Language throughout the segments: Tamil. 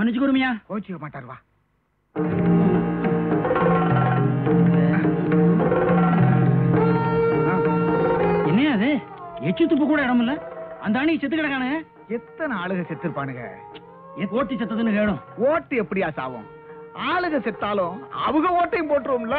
மன்னிச்சு கொடுமையா கோச்சிக்க மாட்டார் வா என்னையா அது எச்சு துப்பு கூட இடம் இல்ல அந்த அணி செத்து கிடக்கானே எத்தனை ஆளுக செத்துருப்பானுங்க ஓட்டி செத்ததுன்னு கேடும் ஓட்டு எப்படியா சாவும் ஆளுக செத்தாலும் அவங்க ஓட்டையும் போட்டுருவோம்ல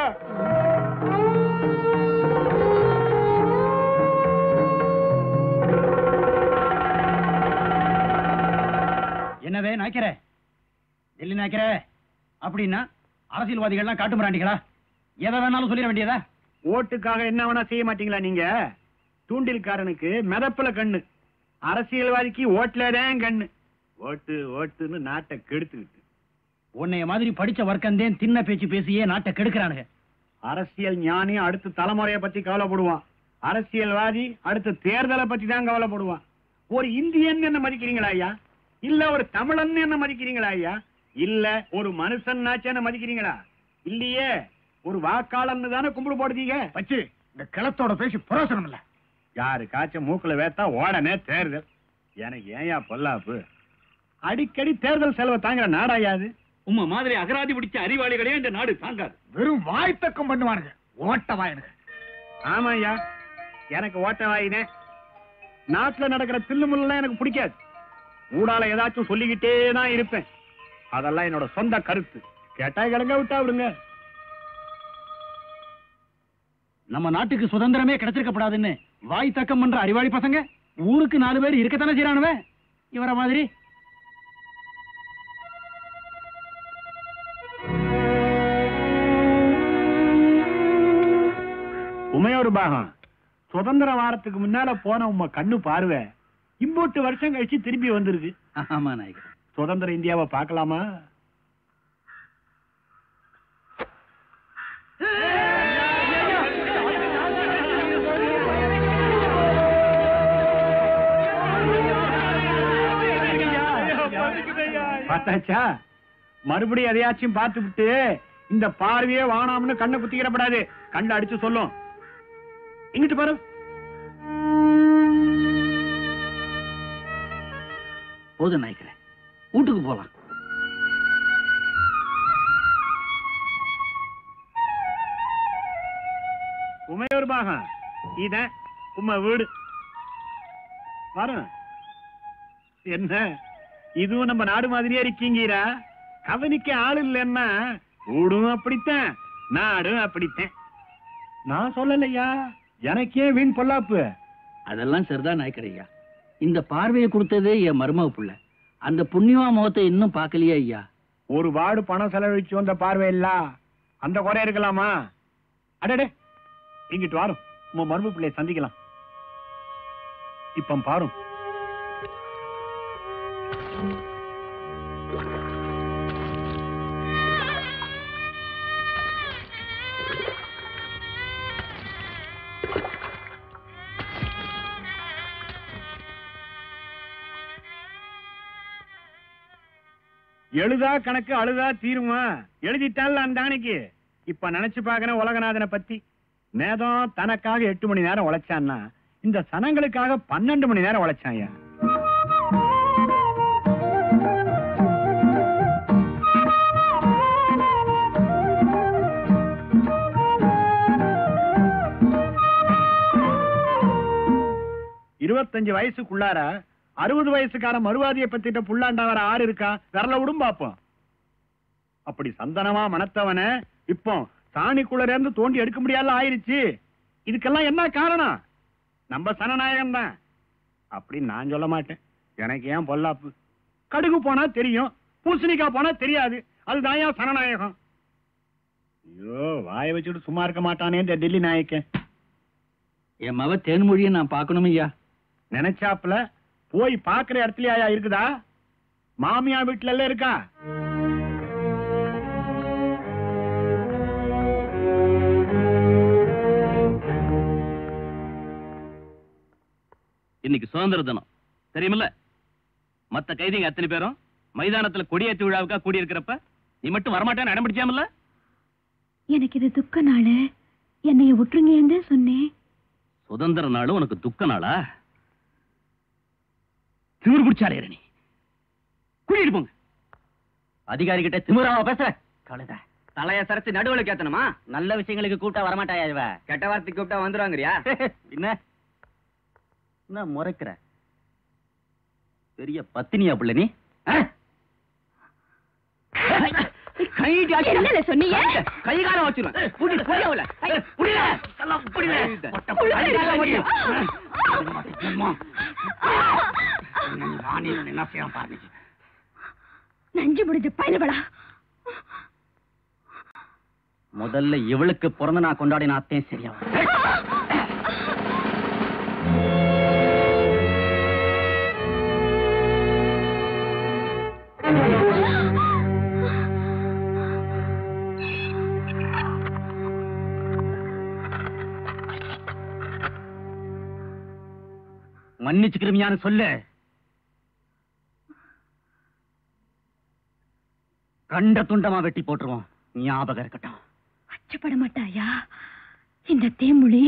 என்னவே நாய்க்கிற டெல்லி நாய்க்கிற அப்படின்னா அரசியல்வாதிகள்லாம் காட்டு மிராண்டிகளா எதை வேணாலும் சொல்லிட வேண்டியதா ஓட்டுக்காக என்ன வேணா செய்ய மாட்டீங்களா நீங்க தூண்டில்காரனுக்கு மிதப்புல கண்ணு அரசியல்வாதிக்கு ஓட்டுலதான் கண்ணு ஓட்டு ஓட்டுன்னு நாட்டை கெடுத்துக்கிட்டு உன்னைய மாதிரி படிச்ச வர்க்கந்தேன் தின்ன பேச்சு பேசியே நாட்டை கெடுக்கிறானுங்க அரசியல் ஞானி அடுத்த தலைமுறைய பத்தி கவலைப்படுவான் அரசியல்வாதி அடுத்த தேர்தலை பத்தி தான் கவலைப்படுவான் ஒரு இந்தியன் என்ன மதிக்கிறீங்களா ஐயா இல்ல ஒரு தமிழன் என்ன மதிக்கிறீங்களா ஐயா இல்ல ஒரு மனுஷன் என்ன மதிக்கிறீங்களா இல்லையே ஒரு வாக்காளன்னு தானே கும்பிடு போடுறீங்க வச்சு இந்த கிளத்தோட பேசி புரோசனம் இல்ல யாரு காய்ச்ச மூக்குல வேத்தா உடனே தேர்தல் எனக்கு ஏன்யா பொல்லாப்பு அடிக்கடி தேர்தல் செலவை தாங்குற நாடாயாது உம்ம மாதிரி அகராதி பிடிச்ச அறிவாளிகளே இந்த நாடு தாங்காது வெறும் வாய்த்தக்கம் பண்ணுவானுங்க ஓட்ட வாயனுங்க ஆமா ஐயா எனக்கு ஓட்ட வாயினே நாட்டுல நடக்கிற தில்லுமுல்லாம் எனக்கு பிடிக்காது ஊடால ஏதாச்சும் சொல்லிக்கிட்டே தான் இருப்பேன் அதெல்லாம் என்னோட சொந்த கருத்து கேட்டா கிழங்க விட்டா விடுங்க நம்ம நாட்டுக்கு சுதந்திரமே கிடைச்சிருக்கப்படாதுன்னு வாய் தக்கம் பண்ற அறிவாளி பசங்க ஊருக்கு நாலு பேர் இருக்கத்தானே செய்யறானுவ இவர மாதிரி உமையோரு பாகம் சுதந்திர வாரத்துக்கு முன்னால போன உம்ம கண்ணு பார்வை இம்போட்டு வருஷம் கழிச்சு திரும்பி வந்திருக்கு ஆமா நாயகர் சுதந்திர இந்தியாவை பார்க்கலாமா பார்த்தாச்சா மறுபடியும் எதையாச்சும் பார்த்து விட்டு இந்த பார்வையே வானாம்னு கண்ணை குத்திக்கிறப்படாது கண்ணை அடிச்சு சொல்லும் இங்கிட்டு பாரு போதும் நாயக்கரே வீட்டுக்கு போலாம் உமையோர் பாகம் இத உம்ம வீடு பாரு என்ன இதுவும் நம்ம நாடு மாதிரியே இருக்கீங்கடா கவனிக்க ஆள் இல்லைன்னா வீடும் அப்படித்தான் நாடும் அப்படித்தான் நான் சொல்லலையா எனக்கே வீண் பொல்லாப்பு அதெல்லாம் சரிதான் நாயக்கரையா இந்த பார்வையை கொடுத்ததே என் மருமக புள்ள அந்த புண்ணியமா முகத்தை இன்னும் பார்க்கலையா ஐயா ஒரு வார்டு பணம் செலவழிச்சு வந்த பார்வை இல்ல அந்த குறை இருக்கலாமா அடடே இங்கிட்டு வாரும் உங்க மரும பிள்ளைய சந்திக்கலாம் இப்ப பாரும் எழுதா கணக்கு அழுதா தீருமா எழுதிட்டால அந்த ஆணைக்கு இப்ப நினைச்சு பாக்குறேன் உலகநாதனை பத்தி நேதம் தனக்காக எட்டு மணி நேரம் உழைச்சான்னா இந்த சனங்களுக்காக பன்னெண்டு மணி நேரம் உழைச்சாயா இருபத்தஞ்சு வயசுக்குள்ளார அறுபது வயசுக்கார மறுவாதியை பத்திட்ட புல்லாண்டாவர ஆறு இருக்கா விரல விடும் பாப்போம் அப்படி சந்தனமா மனத்தவன இப்போ சாணிக்குள்ள இருந்து தோண்டி எடுக்க முடியாத ஆயிருச்சு இதுக்கெல்லாம் என்ன காரணம் நம்ம சனநாயகம் தான் அப்படின்னு நான் சொல்ல மாட்டேன் எனக்கு ஏன் பொல்லாப்பு கடுகு போனா தெரியும் பூசணிக்காய் போனா தெரியாது அதுதான் ஏன் சனநாயகம் ஐயோ வாயை வச்சுட்டு சும்மா இருக்க மாட்டானே இந்த டெல்லி நாயக்கன் என் மவ தேன்மொழியை நான் பார்க்கணும் ஐயா நினைச்சாப்புல போய் பாக்குற இடத்துலயா இருக்குதா மாமியா வீட்டுல எல்லாம் இருக்கா இன்னைக்கு சுதந்திர தினம் தெரியுமில்ல மத்த கைதிங்க அத்தனை பேரும் மைதானத்துல கொடியேற்று விழாவுக்கா கூடி இருக்கிறப்ப நீ மட்டும் வரமாட்டேன்னு அடம் பிடிச்சாமல்ல எனக்கு இது துக்க நாள் என்னைய விட்டுருங்கன்னு சொன்னேன் சுதந்திர நாளும் உனக்கு துக்க நாளா திமிரு பிடிச்சாரே நீ கூட்டிட்டு போங்க அதிகாரி கிட்ட திமிராவா பேசுற கழுத தலைய சரைச்சு நடுவுல கேத்தணுமா நல்ல விஷயங்களுக்கு கூப்பிட்டா வரமாட்டாயா இவ கெட்ட வார்த்தை கூப்பிட்டா வந்துருவாங்கறியா என்ன என்ன முறைக்கிற பெரிய பத்தினியா புள்ள நீ ஆ? கைடி அடி. என்னல சொன்னீங்க? கை காலம் வச்சிருவேன் புடி புடி அவள புடில எல்லாம் புடில என்ன செய்யலாம் பாருங்க நஞ்சு முடிஞ்ச பயலுவலா முதல்ல இவளுக்கு பிறந்த நான் கொண்டாடின அத்தையும் சரியா மன்னிச்சுக்கிறமியான்னு சொல்லு கண்ட துண்டமா வெட்டி போட்டுருவோம் ஞாபகம் இருக்கட்டும் அச்சப்பட மாட்டாயா இந்த தேமொழி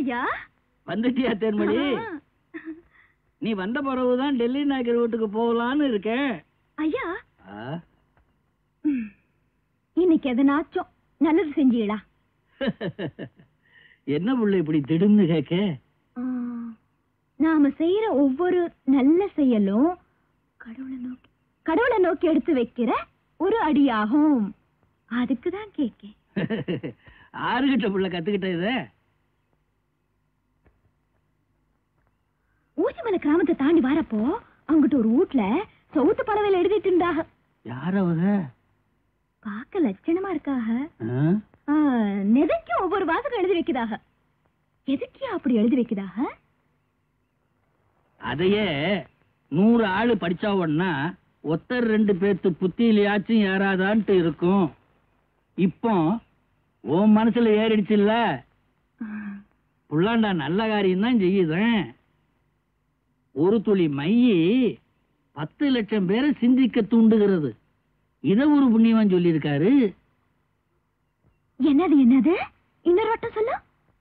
ஐயா வந்துட்டியா தேன்மொழி ஆ. நீ வந்த பிறகுதான் டெல்லி நாயக்கர் வீட்டுக்கு போகலான்னு இருக்கேன் ஐயா ஆ, ம். இன்னைக்கு எதனாச்சும் நல்லது செஞ்சீங்களா என்ன புள்ள இப்படி திடுன்னு கேட்க ஆ, நாம செய்யற ஒவ்வொரு நல்ல செயலும் கடவுளை நோக்கி கடவுளை நோக்கி எடுத்து வைக்கிற ஒரு அடியாகும் அதுக்கு தான் கேக்கேன் ஆறுகிட்ட புள்ள கத்துக்கிட்ட இத ஊசிமலை கிராமத்தை தாண்டி வரப்போ அங்கிட்ட ஒரு வீட்ல சவுத்து பறவையில எழுதிட்டு இருந்தாக யார் அவங்க பார்க்க லட்சணமா இருக்காக ஆ? ஆ, நெதைக்கும் ஒவ்வொரு வாசகம் எழுதி வைக்குதாக எதுக்கே அப்படி எழுதி வைக்குதாக அதையே நூறு ஆளு படிச்சாவன்னா ஒத்தர் ரெண்டு பேர்த்து புத்தியிலையாச்சும் ஏறாதான்ட்டு இருக்கும் இப்போ உன் மனசுல ஏறிடுச்சுல்ல புள்ளாண்டா நல்ல காரியம் தான் செய்யுதேன் ஒரு துளி மையி பத்து லட்சம் பேரை சிந்திக்க தூண்டுகிறது இத ஒரு புண்ணியவான் சொல்லியிருக்காரு என்னது என்னது இன்னொரு வட்டம் சொல்லு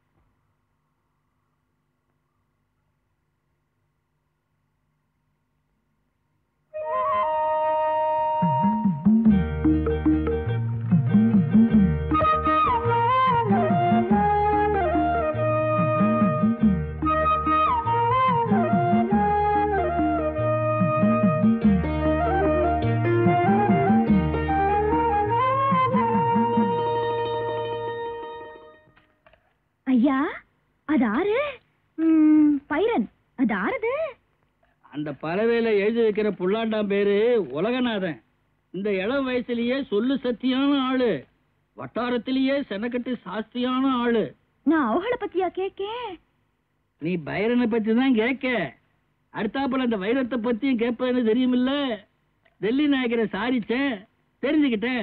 ஐயா அது ஆறு ம், பைரன் அது ஆறுது அந்த பறவையில எழுதி வைக்கிற புல்லாண்டாம் பேரு உலகநாதன் இந்த இளம் வயசுலயே சொல்லு சத்தியான ஆளு வட்டாரத்திலேயே செனக்கட்டு சாஸ்தியான ஆளு நான் அவங்கள பத்தியா கேக்கேன் நீ பைரனை பத்தி தான் கேட்க அடுத்தாப்புல அந்த வைரத்தை பத்தியும் கேட்பேன்னு தெரியுமில்ல டெல்லி நாயக்கரை சாரிச்சேன் தெரிஞ்சுக்கிட்டேன்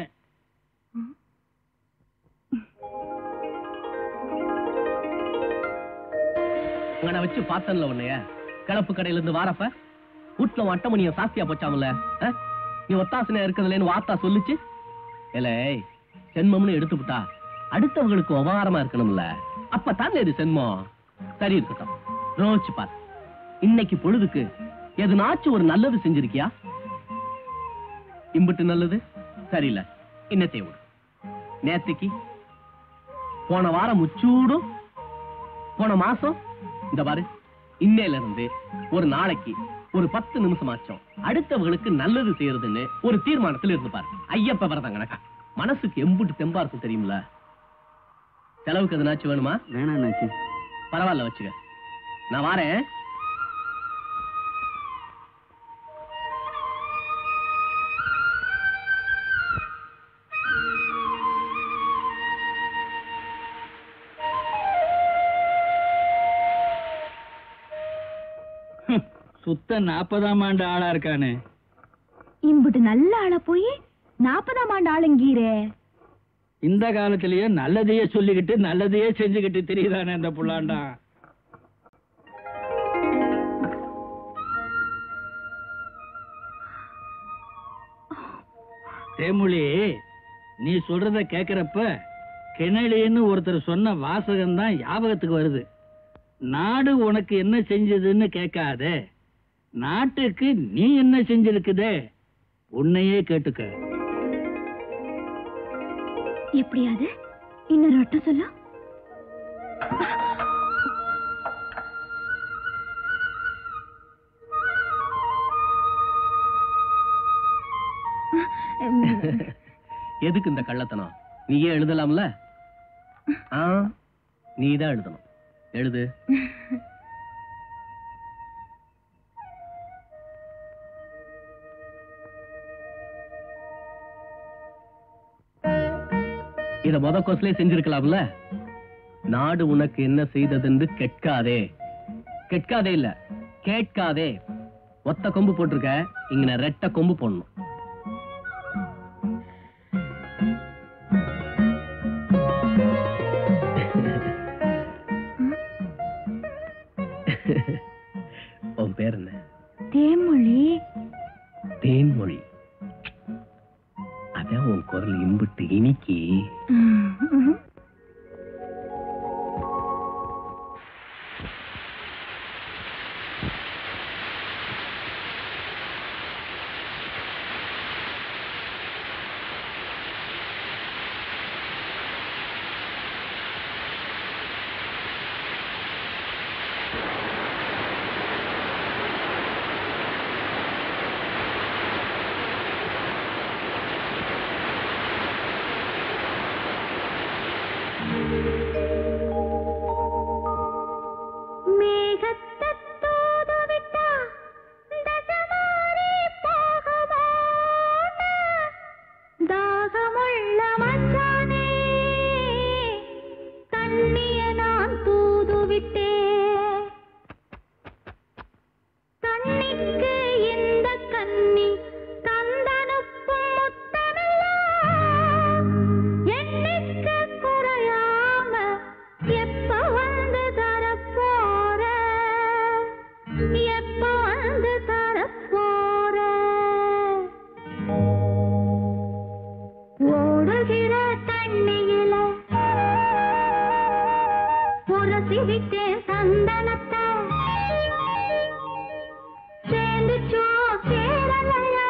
உங்களை வச்சு பார்த்தன்ல உன்னைய கிளப்பு கடையில இருந்து வாரப்ப வீட்டுல உன் அட்டமணிய சாஸ்தியா போச்சாமல நீ ஒத்தாசனையா இருக்கிறதுலன்னு வார்த்தா சொல்லுச்சு ஏலே சென்மம்னு எடுத்துவிட்டா அடுத்தவங்களுக்கு உபகாரமா இருக்கணும்ல அப்பதானே இது சென்மம் சரி இருக்கட்டும் ரோச்சு பார் இன்னைக்கு பொழுதுக்கு எதுனாச்சும் ஒரு நல்லது செஞ்சிருக்கியா இம்புட்டு நல்லது சரியில்லை இன்னத்தை விடு நேத்திக்கு போன வாரம் முச்சூடும் போன மாசம் இந்த பாரு இன்னையில இருந்து ஒரு நாளைக்கு ஒரு பத்து நிமிஷம் ஆச்சும் அடுத்தவங்களுக்கு நல்லது செய்யறதுன்னு ஒரு தீர்மானத்துல இருந்து பாரு ஐயப்ப வரதான் கணக்கா மனசுக்கு எம்புட்டு தெம்பா இருக்கும் தெரியுமில செலவுக்கு எதுனாச்சும் வேணுமா வேணாண்ணாச்சி பரவாயில்ல வச்சுக்க நான் வாரேன் சுத்த நாற்பதாம் ஆண்டு ஆளா இருக்கானே இம்புட்டு நல்ல ஆள போய் நாற்பதாம் ஆண்டு ஆளுங்கீரே இந்த காலத்திலேயே நல்லதையே சொல்லிக்கிட்டு நல்லதையே செஞ்சுக்கிட்டு தெரியுதானே இந்த புள்ளாண்டா தேமொழி நீ சொல்றத கேக்குறப்ப கெனடின்னு ஒருத்தர் சொன்ன வாசகம் தான் ஞாபகத்துக்கு வருது நாடு உனக்கு என்ன செஞ்சதுன்னு கேட்காத நாட்டுக்கு நீ என்ன செஞ்சிருக்குதே உன்னையே கேட்டுக்க எப்படியாது இன்னொரு வட்டம் சொல்லு ம், எதுக்கு இந்த கள்ளத்தனம் நீயே எழுதலாம்ல ஆ நீதான் எழுதணும் எழுது இத முத கோஸ்லே செஞ்சிருக்கலாம்ல நாடு உனக்கு என்ன செய்ததென்று கேட்காதே கேட்காதே இல்ல கேட்காதே ஒத்த கொம்பு போட்டிருக்க இங்க நான் ரெட்ட கொம்பு போடணும் உன் பேர் என்ன தேன்மொழி தேன்மொழி அதான் உன் குரல் இம்புட்டு இனிக்கி ம், ம். மேகத்தைத் தூதுவிட்டா தசமாரி போகுமோன்னு தாகமுள்ள மச்சானே தண்ணிய நான் தூதுவிட்டேன் தண்ணிக்கு இந்த கன்னி தந்தனுப்பும் முத்தமெல்லாம் எண்ணிக்க குறையாம எப்ப வந்து தரப்போற எப்ப வந்து தரப்போற ஓடுகிற தண்ணியில உரசி விட்டேன் சந்தனத்தை சேர்ந்துச்சோ சேரலையோ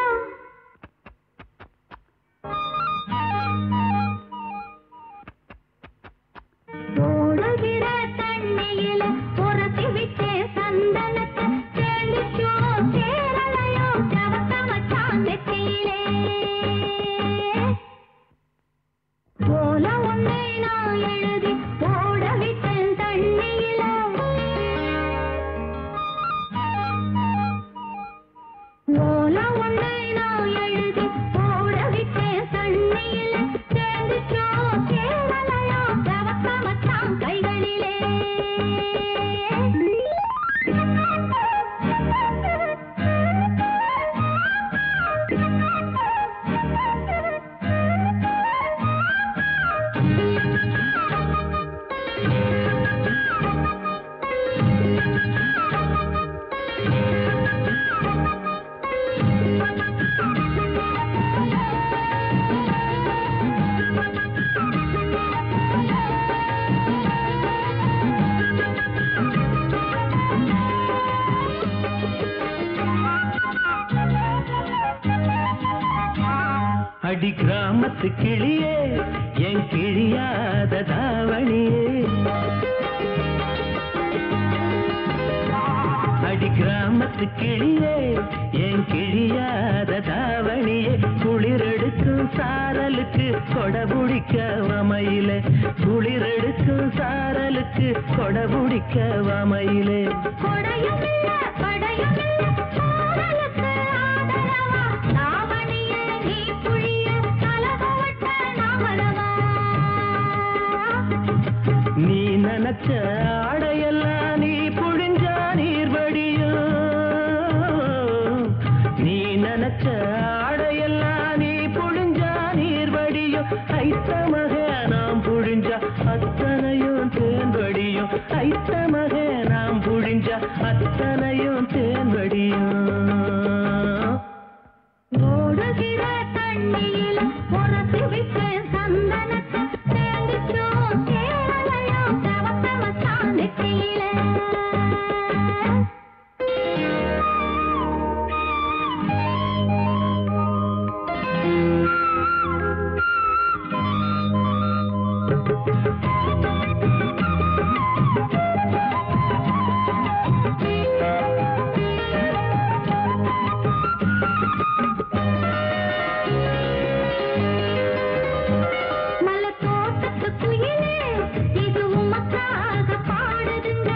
ஓடுகிற தண்ணியில உரசி விட்டேன் சந்தனத்தை சேர்ந்துச்சோ சேரலையோ செவத்த மச்சான் நெத்தியிலே போல உன்னை நான் எழுதி போட விட்டேன் தண்ணியில போல உன்னை நான் எழுதி போட விட்டேன் தண்ணியில சேர்ந்துச்சோ சேரலையோ செவக்க மச்சான் கைகளிலே அடி கிராமத்து கிளியே என் கிழியாத தாவணியே அடி கிராமத்து கிளியே என் கிழியாத தாவணியே குளிரெடுக்கும் சாரலுக்கு கொடபுடிக்க வமையிலே குளிரெடுக்கும் சாரலுக்கு கொடபுடிக்க வமையிலே கொடையும் இல்ல படையும் இல்ல காதலுக்கு ஆதரவா தாவணிய நீ புழிய கலகவட்ட நாமரவா நீ நினைச்ச ஆடையெல்லாம் நீ புழிஞ்சா நீர் வடியும் நீ நினைச்ச ஆடையெல்லாம் நீ புழிஞ்சா நீர் வடியும் ஐத்தமக நாம் புழிஞ்சா அத்தனையும் தேன் வடியும் ஐத்தமக நாம் புழிஞ்சா அத்தனையும் தேன் வடியும் ஓடுகிற தண்ணியில உரசி விட்டேன் சந்தனத்தை சேர்ந்துச்சோ சேரலையோ செவத்த மச்சான் நெத்தியிலே மலர் தோட்டத்து குயிலே இது உமக்காக பாடுதுங்க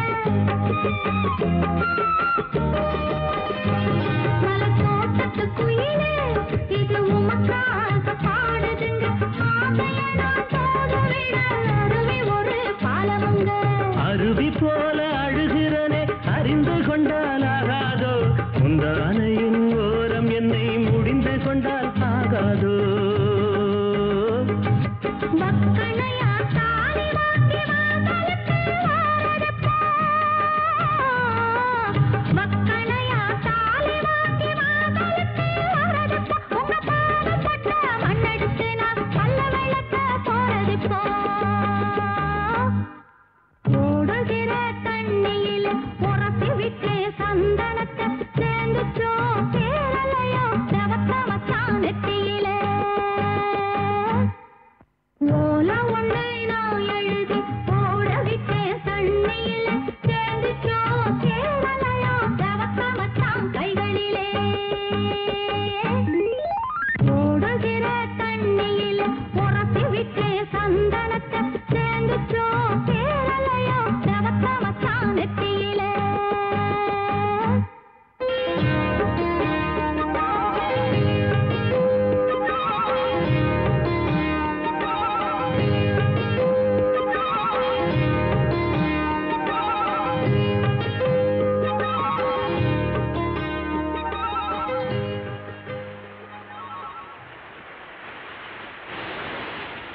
மலர் தோட்டத்து குயிலே இது உமக்காக பாடுதுங்க ஆசைய நான் தோதுவிட அருவி ஒரு பாலமுங்க அருவி போல அழுகிறனே அறிந்து கொண்டால் ஆகாதோ உந்தானையின் ஓரம் என்னை முடிந்து கொண்டால் ஆகாதோ மக்களையா தாலி வாங்கி வாசலுக்கு வாரதப்பா மக்களையா தாலி வாங்கி வாசலுக்கு வாரதப்பா உங்க பாதம் பட்ட மண்ணெடுத்து நான் பல்ல விளக்க போறதுப்போ ஓடுகிற தண்ணி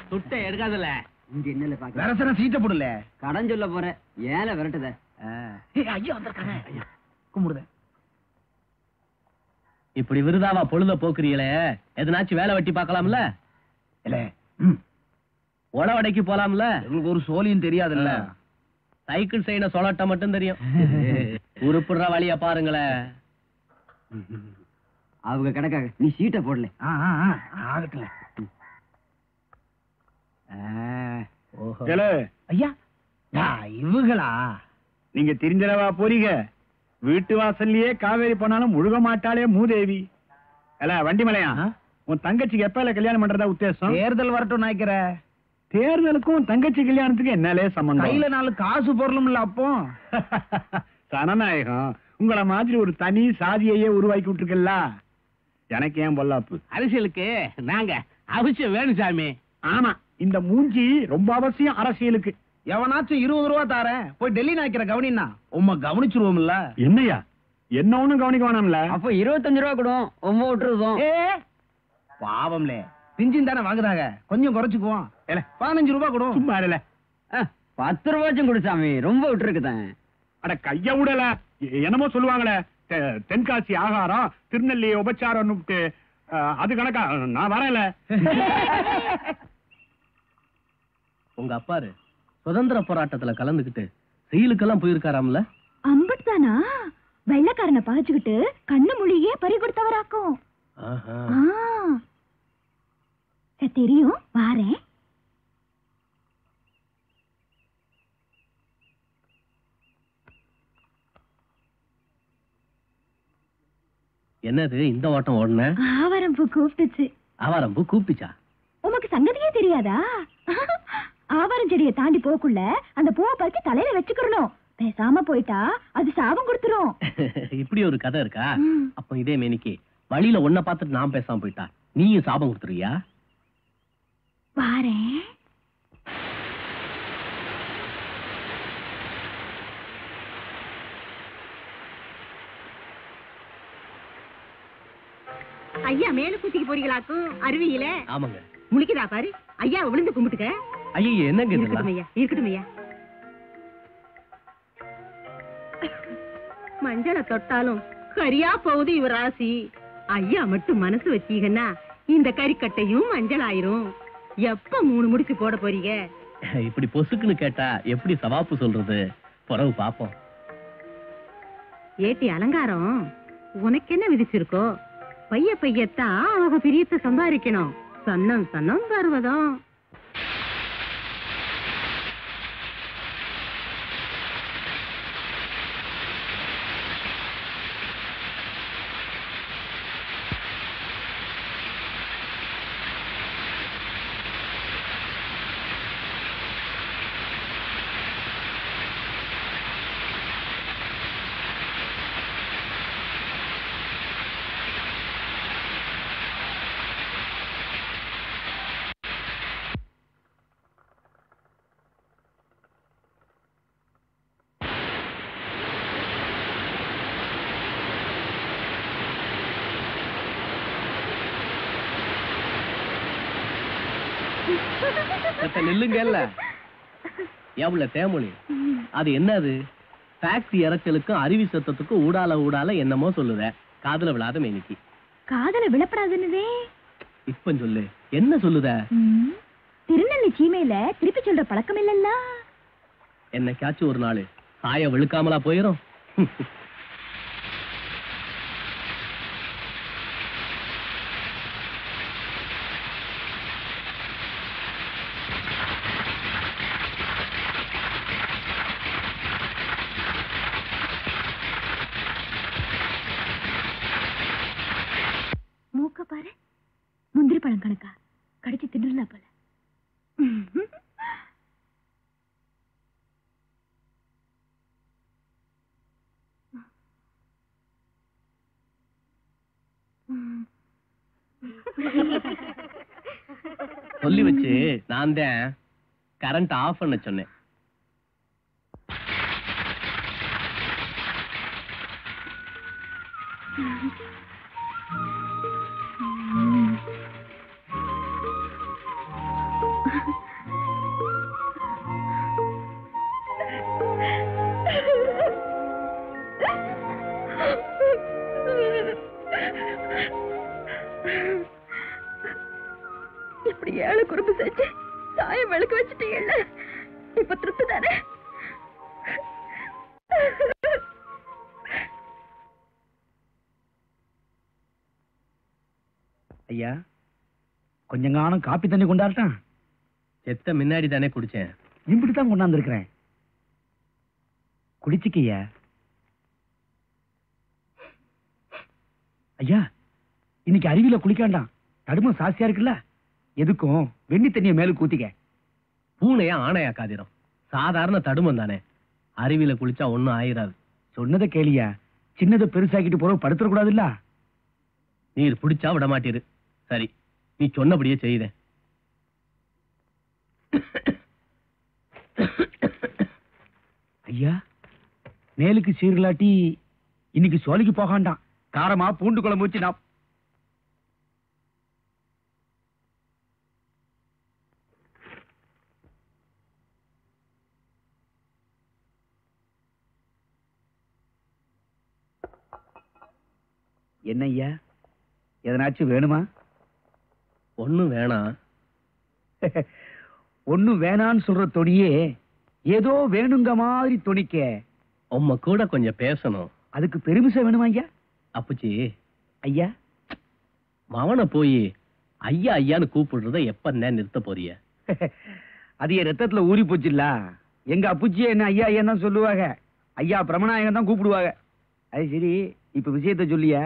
துட்டை எடுக்காதல இங்க என்னல பாக்க வரசன சீட்டை போடல கடன் சொல்ல போற ஏல விரட்டுத ஐயா வந்திருக்காங்க கும்பிடுதேன் இப்படி விருதாவா பொழுத போக்குறீங்களே எதனாச்சும் வேலை வெட்டி பார்க்கலாம்ல இல்ல ம், உழவடைக்கு போலாம்ல உங்களுக்கு ஒரு சோழியும் தெரியாதுல்ல சைக்கிள் செய்யணும் சொலட்ட மட்டும் தெரியும் உருப்புடுற வழிய பாருங்களேன் அவங்க கணக்காக நீ சீட்டை போடல ஆ, ஆ, ஆ, ஆகட்டுல ஓஹோ. ஏலே, ஐயா யா, இவங்களா நீங்க தெரிஞ்சலவா போறீங்க வீட்டு வாசல்லயே காவேரி போனாலும் முழுக மாட்டாளே மூதேவி இல்ல வண்டிமலையா உன் தங்கச்சிக்கு எப்பல கல்யாணம் பண்றதா உத்தேசம் தேர்தல் வரட்டும் நினைக்கிற தேர்தலுக்கும் தங்கச்சி கல்யாணத்துக்கு என்னாலே சம்பந்தம் கையில நாலு காசு பொருளும் இல்ல அப்போ சனநாயகம் உங்கள மாதிரி ஒரு தனி சாதியையே உருவாக்கி விட்டுருக்கல்ல எனக்கு ஏன் பொல்லாப்பு அரசியலுக்கு நாங்க அவசியம் வேணும் சாமி ஆமா இந்த மூஞ்சி ரொம்ப அவசியம் அரசியலுக்கு எவனாச்சும் இருபது ரூபா தாரேன் போய் டெல்லி நாய்க்கிற கவனின்னா உம்மை கவனிச்சிருவோம்ல என்னையா என்ன ஒண்ணும் கவனிக்க வேணாம்ல அப்போ இருபத்தஞ்சு ரூபா கூட ஒம்ப விட்டுருதோம் ஏ பாவம்லே பிஞ்சின் தானே வாங்குறாங்க கொஞ்சம் குறைச்சுக்குவோம் ஏல பதினஞ்சு ரூபா கொடும் சும்மா இருல பத்து ரூபாச்சும் கொடு சாமி ரொம்ப விட்டுருக்குதான் அட கைய விடல எ- என்னமோ சொல்லுவாங்களே தெ- தென்காசி ஆகாரம் திருநெல்லி உபச்சாரம் அது கணக்கா நான் வரல உங்க அப்பாரு சுதந்திர போராட்டத்துல கலந்துக்கிட்டு செயலுக்கெல்லாம் போயிருக்காராம்ல அம்பட் தானா வெள்ளக்காரனை பகைச்சுக்கிட்டு கண்ணு மொழியே பறி கொடுத்தவராக்கும் ஆஹா. ஆ. சரி, தெரியும் வாரேன் என்னது இந்த ஓட்டம் ஓடுன ஆவாரம் பூ கூப்பிட்டுச்சு ஆவாரம்பு கூப்பிட்டுச்சா உமக்கு சங்கதியே தெரியாதா ஆவாரம் செடியை தாண்டி போக்குள்ள அந்த பூவை பறிச்சு தலையில வச்சுக்கிறணும் பேசாம போயிட்டா அது சாபம் கொடுத்துரும் இப்படி ஒரு கதை இருக்கா ம். அப்ப இதே மேனிக்கு வழியில உன்னை பார்த்துட்டு நான் பேசாம போயிட்டா நீயும் சாபம் கொடுத்துருவியா வாரேன் ஐயா மேல கூட்டிக்கு போறீங்களாக்கும் அருவியில ஆமாங்க முழிக்குதா பாரு ஐயா விழுந்து கும்பிட்டுக்க ஐயோ என்னங்க இருக்கட்டும் இதெல்லாம் ஐயா இருக்கட்டும் ஐயா மஞ்சளை தொட்டாலும் கரியா போகுது இவர் ராசி ஐயா மட்டும் மனசு வச்சீங்கன்னா இந்த கறிக்கட்டையும் மஞ்சள் ஆயிரும் எப்ப மூணு முடிச்சு போட போறீங்க இப்படி பொசுக்குன்னு கேட்டா எப்படி சவாப்பு சொல்றது பிறகு பாப்போம் ஏட்டி அலங்காரம் உனக்கு என்ன விதிச்சிருக்கோ பைய பையத்தான் அவங்க பிரியத்தை சம்பாதிக்கணும் சன்னம் சன்னம் பருவதம் செத்த நில்லுங்க இல்ல எவ்வளவு தேமொழி அது என்னது டாக்ஸி இறச்சலுக்கும் அருவி சத்தத்துக்கும் ஊடால ஊடால என்னமோ சொல்லுத காதுல விழாத மேனிக்கு காதல விழப்படாதுன்னுதே இப்ப சொல்லு என்ன சொல்லுத ம். திருநெல்வேலி சீமையில திருப்பி சொல்ற பழக்கம் இல்லல்ல என்னைக்காச்சும் ஒரு நாள் சாய விழுக்காமலா போயிரும் மூக்க பாரு முந்திரி பழம் கணக்கா கடிச்சு தின்னுலாம் போல சொல்லி வச்சு நான் தான் கரண்ட் ஆஃப் பண்ண சொன்னேன் இப்படி ஏழு குறும்பு செஞ்சு சாயம் விளக்கு வச்சுட்டீங்கல்ல இப்ப திருப்தி தானே ஐயா கொஞ்சம் காணும் காப்பி தண்ணி கொண்டாடட்டான் செத்த முன்னாடி தானே குடிச்சேன் இப்படி தான் கொண்டாந்துருக்கிறேன் குடிச்சிக்கையா ஐயா இன்னைக்கு அருவியில குளிக்காண்டாம் தடுமம் சாஸ்தியா இருக்குல்ல எதுக்கும் வெண்ணி தண்ணிய மேல ஊத்திக்க பூனையா ஆணையா காதிரம் சாதாரண தடுமம் தானே அருவியில குளிச்சா ஒண்ணும் ஆயிராது சொன்னதை கேளியா சின்னதை பெருசாக்கிட்டு போற படுத்துற கூடாதுல்ல நீர் பிடிச்சா விட மாட்டீரு சரி நீ சொன்னபடியே செய்தேன் ஐயா மேலுக்கு சீர்லாட்டி இன்னைக்கு சோலைக்கு போகாண்டாம் காரமா பூண்டு குழம்பு வச்சு நான் என்ன ஐயா எதனாச்சும் வேணுமா ஒண்ணும் வேணாம் ஒண்ணும் வேணான்னு சொல்ற தொனியே ஏதோ வேணுங்க மாதிரி தொனிக்க உம்ம கூட கொஞ்சம் பேசணும் அதுக்கு பெருமிசம் வேணுமா ஐயா அப்புச்சி ஐயா மவனை போய் ஐயா ஐயான்னு கூப்பிடுறத எப்ப நிறுத்த போறிய அது என் ரத்தத்துல ஊறி போச்சுல்ல எங்க அப்புச்சியே என்ன ஐயா ஐயா தான் சொல்லுவாங்க ஐயா பிரமணாயகம் தான் கூப்பிடுவாங்க அது சரி இப்ப விஷயத்த சொல்லியா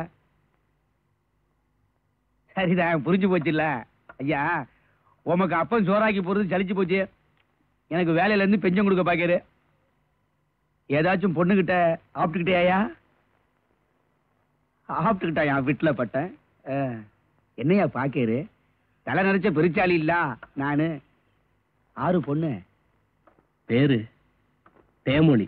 சரிதான் புரிஞ்சு போச்சுல்ல ஐயா உமக்கு அப்பன் சோறாக்கி போறது சலிச்சு போச்சு எனக்கு வேலையில இருந்து பெஞ்சம் கொடுக்க பாக்காரு ஏதாச்சும் பொண்ணுகிட்ட ஆப்பிட்டுக்கிட்டே ஐயா ஆப்பிட்டுக்கிட்டா என் வீட்டுல பட்டேன் ஆ, என்னையா பாக்கேரு தலை நிறைச்ச பெருச்சாளி இல்ல நானு ஆறு பொண்ணு பேரு தேமொழி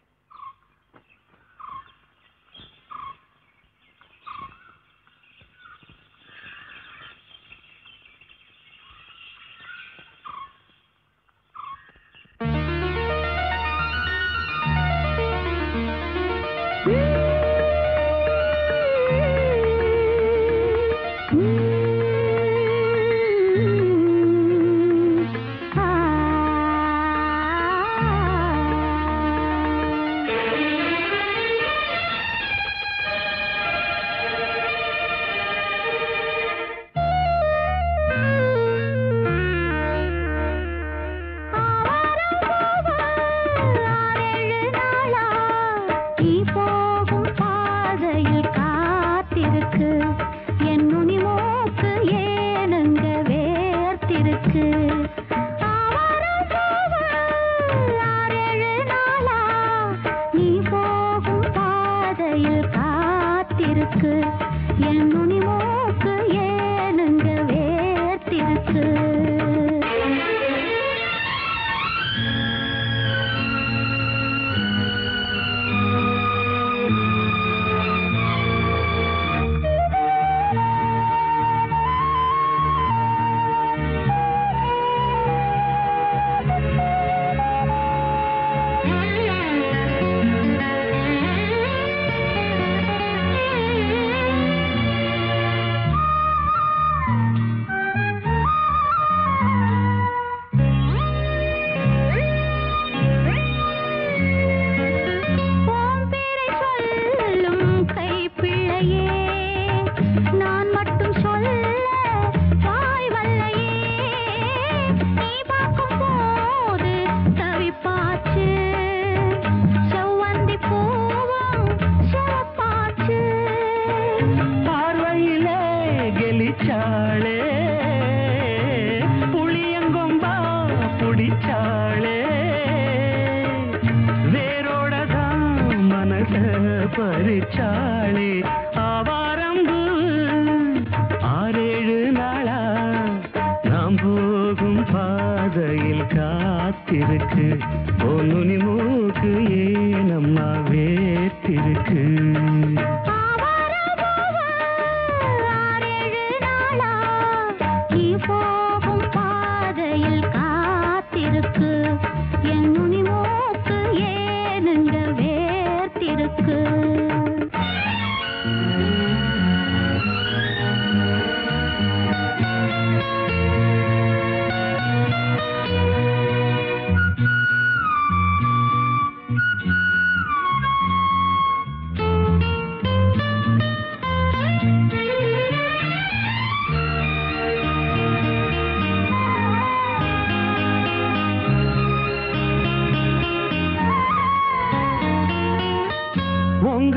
நீ போகும் பாதையில் காத்திருக்கு என் நுனி மூக்கு ஏனுங்க வேர்த்திருக்கு ஆவாரம் பூவு ஆறேழு நாளா நீ போகும் பாதையில் காத்திருக்கு என் நுனி மூக்கு ஏனுங்க வேர்த்திருக்கு உன் பேரை சொல்லும் கைப்பிள்ளையே நான் மட்டும் சொல்ல வாய் வல்லையே நீ பார்க்கும் போது தவிப்பாச்சு செவ்வந்தி பூவும் சிவப்பாச்சு பார்வையிலே கெலிச்சாளே புளியங்கொம்பா புடிச்சாளே வேரோட தான் மனச பறிச்சாளே ஆவாரம்பு ஆறேழு நாளா நாம் போகும் பாதையில் காத்திருக்கு பொன்னுனி மூக்கு ஏனம்மா வேத்திருக்கு ஆறேழு நாளா நீ போகும் பாதையில்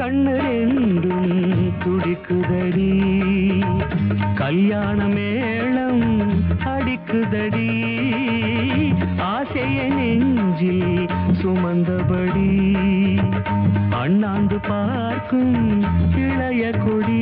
கண்ணு ரெண்டும் துடிக்குதடி கல்யாண மேளம் அடிக்குதடி ஆசைய நெஞ்சில் சுமந்தபடி அண்ணாந்து பார்க்கும் இளைய கொடி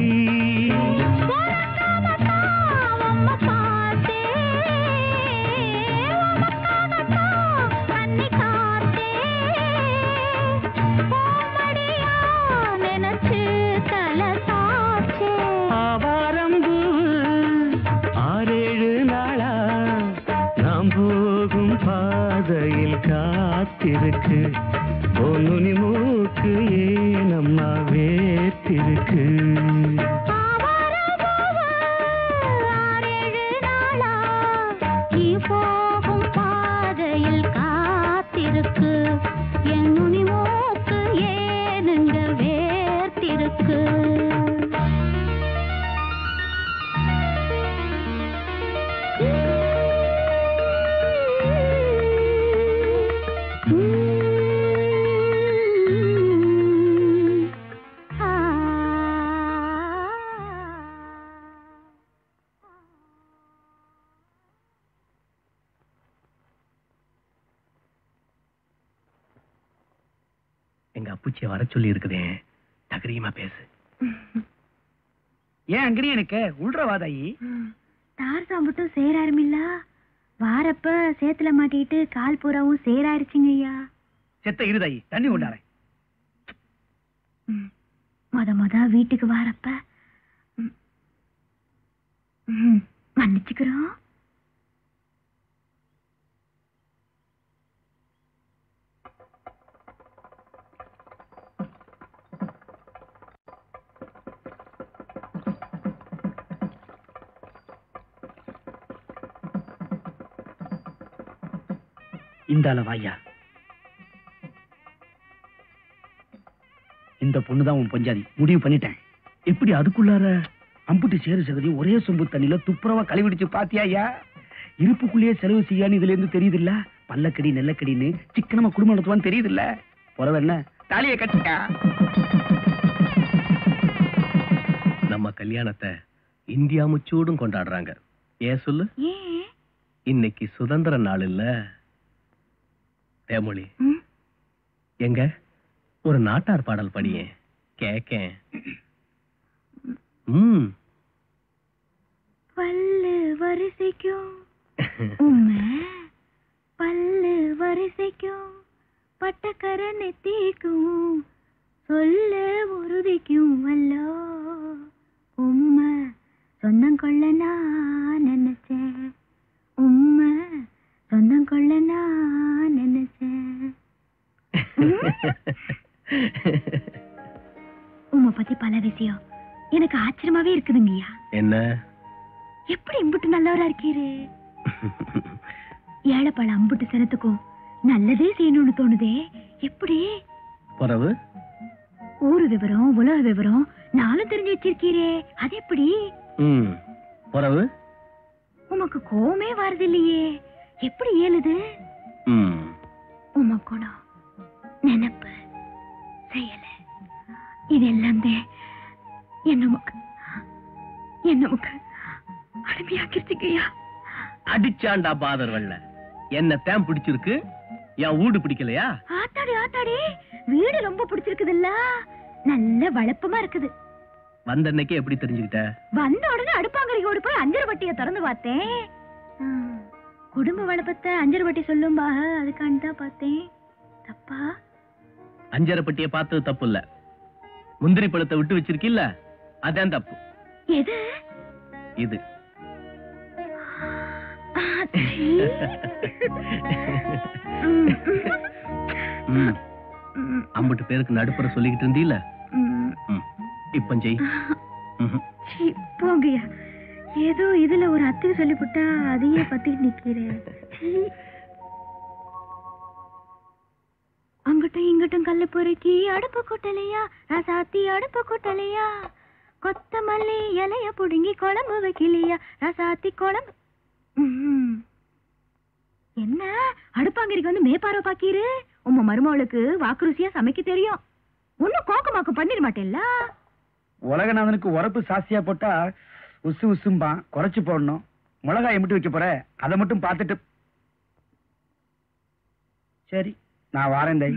ஆவாரம்பூ ஆறேழு நாளா நாம் போகும் பாதையில் காத்திருக்கு பொன்னுனி மூக்கு ஏனம்மா வேத்திருக்கு போகும் பாதையில் காத்திருக்கு என் நுனி மூக்கு ஏனுங்க வேர்த்திருக்கு எங்க அப்புச்சிய வர சொல்லி இருக்குதே தகரியமா பேசு ஏன் அங்கேயும் எனக்கு உள்றவாதாயி தார் சாம்பிட்டும் சேராருமில்ல வாரப்ப சேத்துல மாட்டிட்டு கால் பூராவும் சேராயிருச்சுங்க ஐயா செத்த இருதாயி தண்ணி கொண்டாரேன் ம். மொத மொத வீட்டுக்கு வாரப்ப ம். ம், மன்னிச்சுக்கிறோம் இந்தால வாயா இந்த பொண்ணுதான் உன் பஞ்சாதி முடிவு பண்ணிட்டேன் எப்படி அதுக்குள்ளார அம்புட்டு சேரு சகதியும் ஒரே சொம்பு தண்ணியில துப்புரவா கழுவிடுச்சு பாத்தியா ஐயா இருப்புக்குள்ளேயே செலவு செய்யான்னு இதுல இருந்து தெரியுது இல்ல பல்லக்கடி நெல்லக்கடின்னு சிக்கனமா குடும்பம் நடத்துவான்னு தெரியுது இல்ல புறவ என்ன தாலியை கட்டிக்கா நம்ம கல்யாணத்தை இந்தியா முச்சூடும் கொண்டாடுறாங்க ஏன் சொல்லு ஏன் இன்னைக்கு சுதந்திர நாள் இல்ல தேமொழி ம்? எங்க ஒரு நாட்டார் பாடல் படியேன் கேக்கேன் ம் பல்லு வரிசைக்கும் உம்மை பல்லு வரிசைக்கும் பட்டக்கர நெத்திக்கும் சொல்ல உறுதிக்கும் அல்லோ உம்மை சொந்தம் கொள்ள நான் நினைச்சேன் உம்மை சொந்தம் கொள்ள நான் நினைச்சேன் உம்மை பத்தி பல விஷயம் எனக்கு ஆச்சரியமாவே இருக்குதுங்கய்யா என்ன எப்படி இம்புட்டு நல்லவரா இருக்கீரு ஏழைப்பழ அம்புட்டு சனத்துக்கும் நல்லதே செய்யணும்னு தோணுதே எப்படி புறவு ஊரு விவரம் உலக விவரம் நானும் தெரிஞ்சு வச்சிருக்கீரே அது எப்படி ம் புறவு உமக்கு கோவமே வருது இல்லையே எப்படி இயலுது ம் உம குணம் நினைப்பு செயல இதெல்லாம் தான் என்ன நமக்கு என்ன நமக்கு அடிமையாக்கிருச்சுங்கய்யா அடிச்சாண்டா பாதர் வெள்ள என்ன தேம் பிடிச்சிருக்கு என் வீடு பிடிக்கலையா ஆத்தாடி ஆத்தாடி வீடு ரொம்ப பிடிச்சிருக்குதுல்ல நல்ல வளப்பமா இருக்குது வந்த அன்னைக்கே எப்படி தெரிஞ்சுக்கிட்ட வந்த உடனே அடுப்பாங்கரைக்கு ஓடி போய் அஞ்சரை வட்டியை திறந்து பார்த்தேன் ஆ, குடும்ப வளப்பத்தை அஞ்சரை வட்டி சொல்லும்பா அதுக்காண்டி தான் பார்த்தேன் தப்பா அஞ்சரை பெட்டியை பார்த்தது தப்பு இல்ல முந்திரி பழத்தை விட்டு வச்சிருக்கில்ல அதான் தப்பு எது இது ஆச்சி. ம், ம் ம், அம்பட்டு பேருக்கு நடுப்புற சொல்லிக்கிட்டு இருந்தீல ம். ம் இப்ப செய் ம்ஹும். சீ, போங்கய்யா ஏதோ இதுல ஒரு அத்துக்கு சொல்லிவிட்டா அதையே பத்திட்டு நிக்கிறேன் சீ. அங்கிட்டும் இங்கிட்டும் கல்லு பொறுக்கி அடுப்பு கொட்டலையா ரசாத்தி அடுப்பு கொட்டலையா கொத்தமல்லி இலைய புடுங்கி குழம்பு வைக்கலையா ரசாத்தி குழம்பு ம்ஹும். என்ன அடுப்பாங்கரிக்கு வந்து மேப்பாரோ பாக்கீரு உம்ம மருமவளுக்கு வாக்குருசியா சமைக்க தெரியும் ஒன்னும் கோக்கமாக்கு பண்ணிட மாட்டேல்ல உலகநாதனுக்கு உரப்பு சாஸ்தியா போட்டா உசு உசும்பான் குறைச்சு போடணும் மிளகாய் மட்டும் வைக்க போற அதை மட்டும் பார்த்துட்டு சரி நான் வாரேன் தை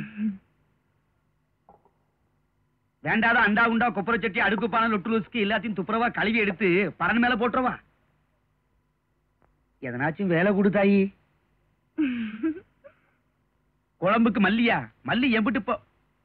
வேண்டாத அண்டா உண்டா கொப்பரை சட்டி அடுப்பு பானை லொட்டு லொசுக்கு எல்லாத்தையும் துப்புரவா கழுவி எடுத்து பறன் மேல போட்டுருவா எதனாச்சும் வேலை கொடுத்தாயி குழம்புக்கு மல்லியா மல்லி எம்பிட்டு போ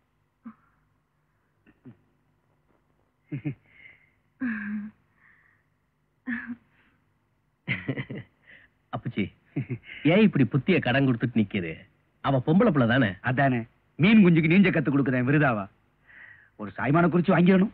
அப்பச்சி ஏன் இப்படி புத்திய கடன் கொடுத்துட்டு நிக்குது அவ பொம்பளை பிள்ளை தானே அதானே மீன் குஞ்சுக்கு நீஞ்ச கத்து கொடுக்குறேன் விருதாவா ஒரு சாய்மான குறிச்சு வாங்கிடணும்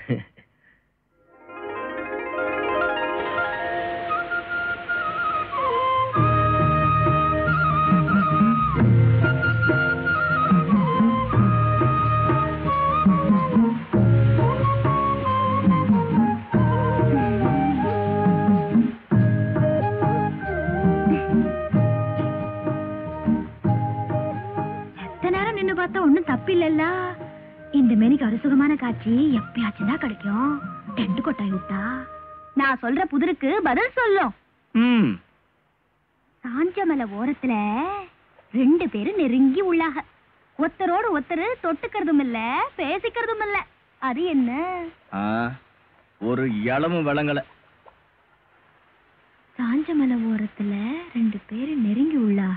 எத்தனை நேரம் நின்னு பார்த்தா ஒண்ணும் தப்பில்லல்ல இந்த மேனிக்கு அறுசுகமான காட்சி எப்பயாச்சும் தான் கிடைக்கும் டென்ட் கொட்டாய் விட்டா நான் சொல்ற புதிருக்கு பதில் சொல்லும் ம் சாஞ்சமலை ஓரத்துல ரெண்டு பேரும் நெருங்கி உள்ளாக ஒருத்தரோடு ஒருத்தர் தொட்டுக்கிறதும் இல்ல பேசிக்கிறதும் இல்ல அது என்ன ஒரு இளமும் விளங்கல சாஞ்சமலை ஓரத்துல ரெண்டு பேரும் நெருங்கி உள்ளாக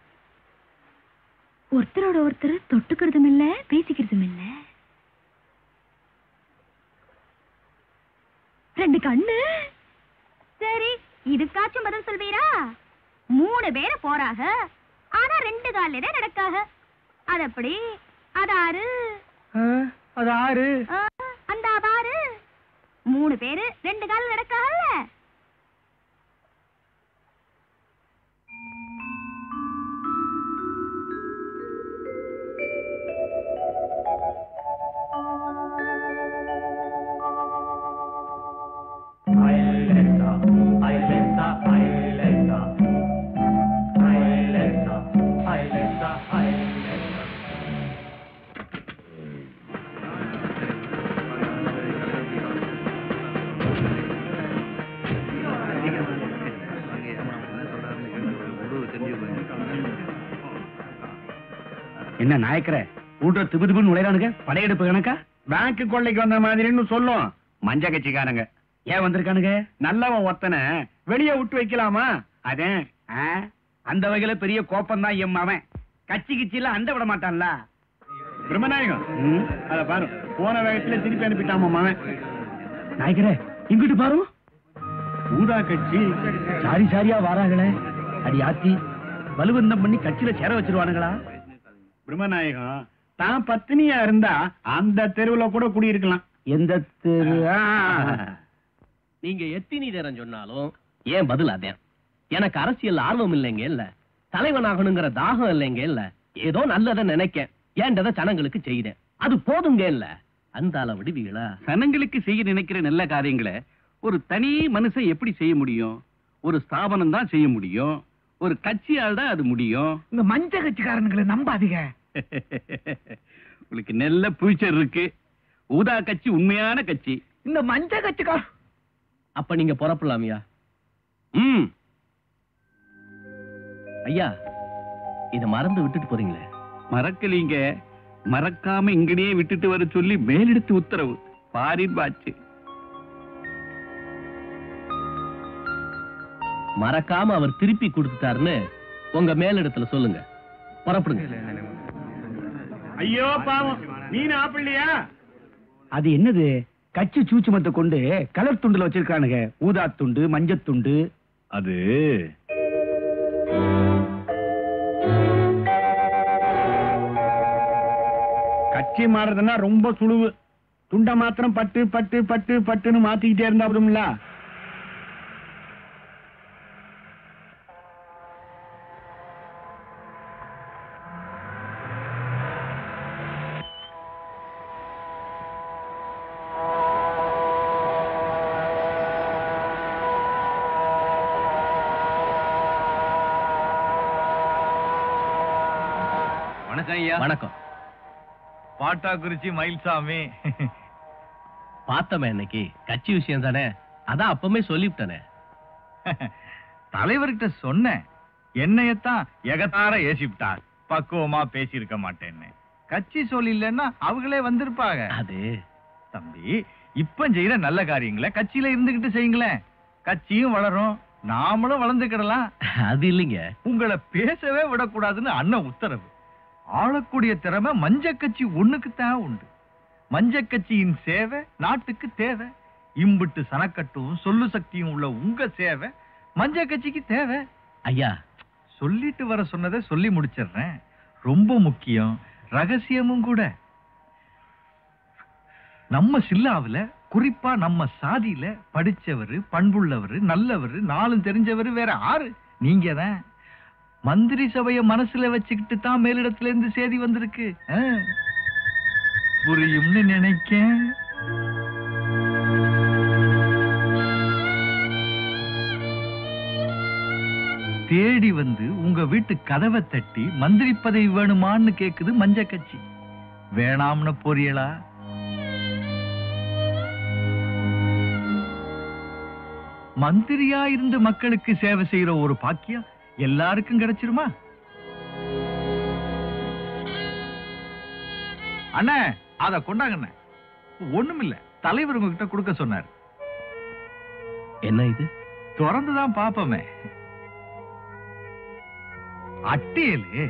ஒருத்தரோட ஒருத்தர் தொட்டுக்கிறதும் இல்ல பேசிக்கிறதும் இல்ல ரெண்டு கண்ணு சரி இதுக்காச்சும் பதில் சொல்வீரா மூணு பேரு போறாக ஆனா ரெண்டு கால்ல தான் நடக்காக அது எப்படி அது ஆறு அது ஆறு ஆ, அந்த பாரு மூணு பேரு ரெண்டு கால் நடக்காகல்ல என்ன நாயக்கர ஊட்ட திபு திபுன்னு நுழைறானுங்க படையெடுப்பு கணக்கா பேங்க் கொள்ளைக்கு வந்த மாதிரின்னு சொல்லும் மஞ்ச கட்சிக்காரங்க ஏன் வந்திருக்கானுங்க நல்லவன் ஒத்தனை வெளியே விட்டு வைக்கலாமா அதே ஆ? அந்த வகையில பெரிய கோப்பம் தான் எம் அவன் கச்சி கிச்சில அண்ட விட மாட்டான்ல பிரம்மநாயகம் ம். அத பாரு போன வேகத்துல திருப்பி அனுப்பிட்டாமா அவன் நாயக்கரே இங்கிட்டு பாரு ஊதா கட்சி சாரி சாரியா வாராங்களே அடி ஆத்தி வலுவந்தம் பண்ணி கட்சியில சேர வச்சிருவானுங்களா பிரம்மநாயகம் தான் பத்தினியா இருந்தா அந்த தெருவுல கூட குடியிருக்கலாம் எந்த தெரு ஆ. நீங்க எத்தினி நேரம் சொன்னாலும் ஏன் பதில் அதே எனக்கு அரசியல் ஆர்வம் இல்லைங்க இல்ல தலைவனாகணுங்கிற தாகம் இல்லைங்க இல்ல ஏதோ நல்லதை நினைக்க ஏண்டதை ஜனங்களுக்கு செய்தேன் அது போதுங்க இல்ல அந்த அளவு விடுவீங்களா சனங்களுக்கு செய்ய நினைக்கிற நல்ல காரியங்களை ஒரு தனி மனுஷன் எப்படி செய்ய முடியும் ஒரு ஸ்தாபனம் தான் செய்ய முடியும் ஒரு கட்சியால் தான் அது முடியும் இந்த மஞ்ச கட்சிக்காரனுங்களை நம்பாதீங்க உங்களுக்கு நல்ல ஃபியூச்சர் இருக்கு ஊதா கட்சி உண்மையான கட்சி இந்த மஞ்ச கட்சிக்கார அப்ப நீங்க புறப்படலாமியா ம் ஐயா இத மறந்து விட்டுட்டு போறீங்களே மறக்கலீங்க மறக்காம இங்கனே விட்டுட்டு வர சொல்லி மேலெடுத்து உத்தரவு பாரின் பாச்சு மறக்காம அவர் திருப்பி கொடுத்துட்டாருன்னு உங்க மேலிடத்துல சொல்லுங்க புறப்படுங்க ஐயோ பாவம் மீன் ஆப்பிள்ளையா அது என்னது கட்சி சூச்சுமத்தை கொண்டு கலர் துண்டுல வச்சிருக்கானுங்க ஊதா துண்டு மஞ்சள் துண்டு அது கட்சி மாறுறதுன்னா ரொம்ப சுழுவு துண்டை மாத்திரம் பட்டு பட்டு பட்டு பட்டுன்னு மாத்திக்கிட்டே இருந்தா போதும்ல வணக்கம் ஐயா வணக்கம் பாட்டாக்குறிச்சி மயில்சாமி பார்த்தமே இன்னைக்கு கட்சி விஷயம் தானே அதான் அப்பமே சொல்லிவிட்டனே தலைவர்கிட்ட சொன்னேன் என்னையத்தான் எகத்தார ஏசிவிட்டார் பக்குவமா பேசியிருக்க மாட்டேன்னு கட்சி சொல்லிலன்னா அவங்களே வந்திருப்பாங்க அது தம்பி இப்ப செய்யற நல்ல காரியங்களை கட்சியில இருந்துகிட்டு செய்யுங்களேன் கட்சியும் வளரும் நாமளும் வளர்ந்துக்கிடலாம் அது இல்லைங்க உங்களை பேசவே விடக்கூடாதுன்னு அண்ணன் உத்தரவு ஆளக்கூடிய திறமை மஞ்ச கட்சி ஒண்ணுக்கு தான் உண்டு மஞ்ச கட்சியின் சேவை நாட்டுக்கு தேவை இம்புட்டு சனக்கட்டும் சொல்லு சக்தியும் உள்ள உங்க சேவை மஞ்ச கட்சிக்கு தேவை ஐயா சொல்லிட்டு வர சொன்னதை சொல்லி முடிச்சிடுறேன் ரொம்ப முக்கியம் ரகசியமும் கூட நம்ம சில்லாவுல குறிப்பா நம்ம சாதியில படிச்சவரு பண்புள்ளவரு நல்லவரு நாளும் தெரிஞ்சவரு வேற ஆறு நீங்க தான் மந்திரி சபைய மனசுல வச்சுக்கிட்டு தான் மேலிடத்துல இருந்து செய்தி வந்திருக்கு ஆ. புரியும்னு நினைக்கேன் தேடி வந்து உங்க வீட்டு கதவை தட்டி மந்திரி பதவி வேணுமான்னு கேக்குது மஞ்ச கட்சி வேணாம்னு போறீங்களா மந்திரியா இருந்து மக்களுக்கு சேவை செய்யற ஒரு பாக்கியம் எல்லாருக்கும் கிடைச்சிருமா அண்ணே அத கொண்டாங்கண்ணே ஒண்ணுமில்ல தலைவர் உங்ககிட்ட கொடுக்க சொன்னார் என்ன இது திறந்துதான் பாப்போமே அட்டியலு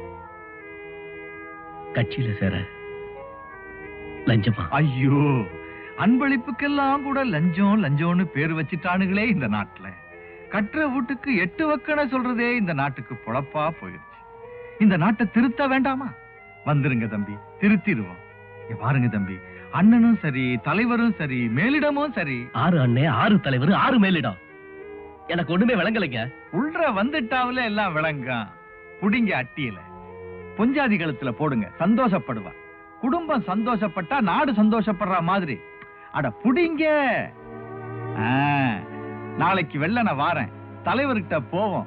கட்சியில சேர லஞ்சமா ஐயோ அன்பளிப்புக்கெல்லாம் கூட லஞ்சம் லஞ்சம்னு பேர் வச்சிட்டானுங்களே இந்த நாட்டுல கட்டுற வீட்டுக்கு எட்டு வக்கனை சொல்றதே இந்த நாட்டுக்கு பொழப்பா போயிருச்சு இந்த நாட்டை திருத்த வேண்டாமா வந்துருங்க தம்பி திருத்திடுவோம் இங்க பாருங்க தம்பி அண்ணனும் சரி தலைவரும் சரி மேலிடமும் சரி ஆறு அண்ணே ஆறு தலைவர் ஆறு மேலிடம் எனக்கு ஒண்ணுமே விளங்கலைங்க உள்ற வந்துட்டாவில எல்லாம் விளங்கும் புடிங்க அட்டியல பொஞ்சாதி கழுத்துல போடுங்க சந்தோஷப்படுவா குடும்பம் சந்தோஷப்பட்டா நாடு சந்தோஷப்படுற மாதிரி அட புடிங்க ஆ, நாளைக்கு வெள்ள நான் வாரேன் தலைவர்கிட்ட போவோம்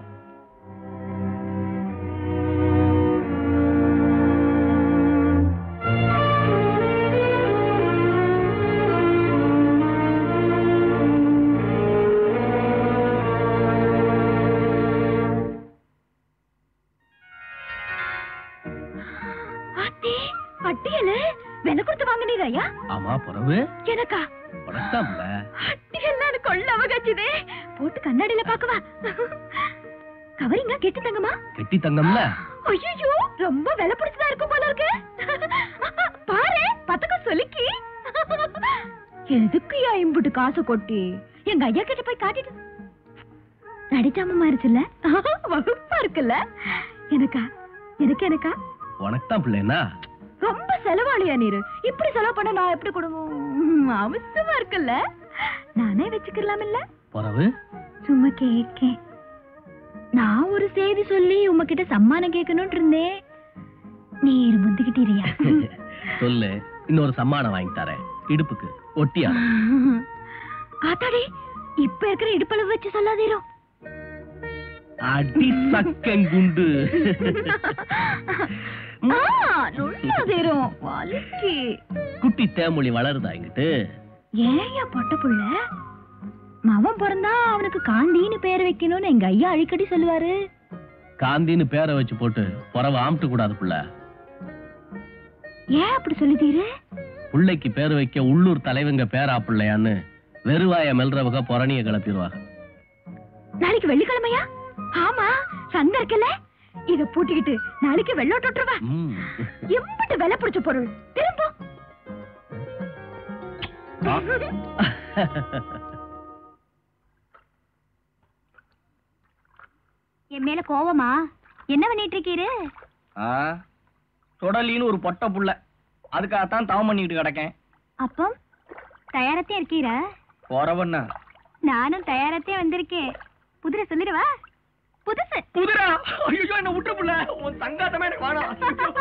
அத்தி அட்டியல விலை கொடுத்து வாங்கினீரா ஐயா ஆமா புறவு எனக்கா உனக்காம்ல அட்டியெல்லாம் எனக்கு கொள்ள அவகாச்சுதே போட்டு கண்ணாடியில பாக்கவா கவரிங்க கெட்டி தங்கம்மா கெட்டி தங்கம்ல ஐயோ ரொம்ப விலை பிடிச்சதா இருக்கும் போல இருக்கு பாரு பத்தக்கம் சொல்லிக்கி எதுக்கு இம்புட்டு காசு கொட்டி எங்க ஐயா கிட்ட போய் காட்டிட்டு நடிச்சாமமா இருக்குல்ல வகுப்பா இருக்குல்ல எனக்கா எனக்கு எனக்கா உனக்கு தான் பிள்ளைனா ரொம்ப செலவாளியா நீரு இப்படி செலவு பண்ண நான் எப்படி கொடுங்க அவசியமா இருக்குல்ல நானே வச்சுக்கலாம் இல்ல புறவு சும்மா கேக்கேன் நான் ஒரு செய்தி சொல்லி உங்ககிட்ட சம்மானம் கேட்கணும்னு இருந்தேன் நீர் முந்திக்கிட்டீரியா சொல்லு இன்னொரு சம்மானம் வாங்கி தரேன் இடுப்புக்கு ஒட்டியா ஆத்தாடி இப்ப இருக்கிற இடுப்பளவு வச்சு சொல்லாதீரோ அடி சக்கங்குண்டு நுண்ணாதீரோ வலிக்கு குட்டி தேமொழி வளருதா இங்கிட்டு ஏயா பொட்ட புள்ள மவன் பிறந்தா அவனுக்கு காந்தின்னு பேர் வைக்கணும்னு எங்க ஐயா அடிக்கடி சொல்லுவாரு காந்தின்னு பேரை வச்சு போட்டு புறவை ஆமிட்டு கூடாது புள்ள ஏன் அப்படி சொல்லிட்டீரு புள்ளைக்கு பேர் வைக்க உள்ளூர் தலைவங்க பேரா பிள்ளையான்னு வெறுவாய மெல்றவங்க புறணிய கிளப்பிடுவாங்க நாளைக்கு வெள்ளிக்கிழமையா ஆமா சந்தை இருக்குல்ல இத பூட்டிக்கிட்டு நாளைக்கு வெள்ளோட்டு விட்டுருவா ம். எம்பிட்டு விலை பிடிச்ச பொருள் திரும்ப என் மேல கோவமா என்ன பண்ணிட்டு இருக்கீரு சுடலின்னு ஒரு பொட்ட புள்ள அதுக்காகத்தான் தவம் பண்ணிட்டு கிடக்கேன் அப்பம் தயாரத்தே இருக்கீரா போறவண்ணா நானும் தயாரத்தே வந்திருக்கேன் புதிரை சொல்லிடுவா புதுசு குதிரா ஐயோ என்ன விட்டு புள்ள உன் சங்காத்தமே எனக்கு வேணாம்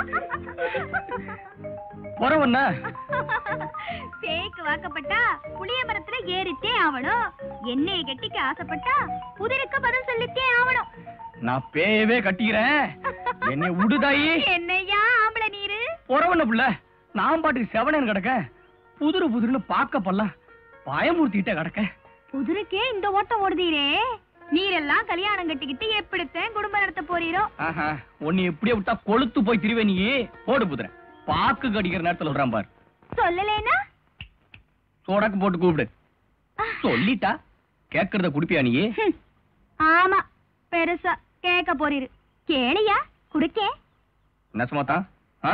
போறவண்ணா பேய்க்கு வாக்கப்பட்டா புளிய மரத்துல ஏறித்தே ஆவணும் எண்ணெயை கட்டிக்க ஆசைப்பட்டா புதிருக்கு பதில் சொல்லித்தே ஆவணும் நான் பேயவே கட்டிக்கிறேன் என்னை விடுதாயி என்னையா ஆம்பளை நீரு போறவண்ண புள்ள நான் பாட்டுக்கு செவனேன்னு கிடக்க புதுரு புதுருன்னு பார்க்க பல்லாம் பயமுறுத்திட்டே கிடக்க குதிரைக்கே இந்த ஓட்டம் ஓடுதீரே நீரெல்லாம் கல்யாணம் கட்டிக்கிட்டு எப்படித்தான் குடும்பம் நடத்த போறீரோ ஆஹா உன்னை எப்படியே விட்டா கொளுத்து போய் திருவே நீ போடு புதுர பாக்கு கடிக்கிற நேரத்துல விடுறான் பார் சொல்லலேனா சோடாக்கு போட்டு கூப்பிடு சொல்லிட்டா கேக்குறத குடிப்பியா நீ ஹம். ஆமா பெருசா கேட்க போறீரு கேளியா குடுக்கே என்ன சுமாத்தா ஆ?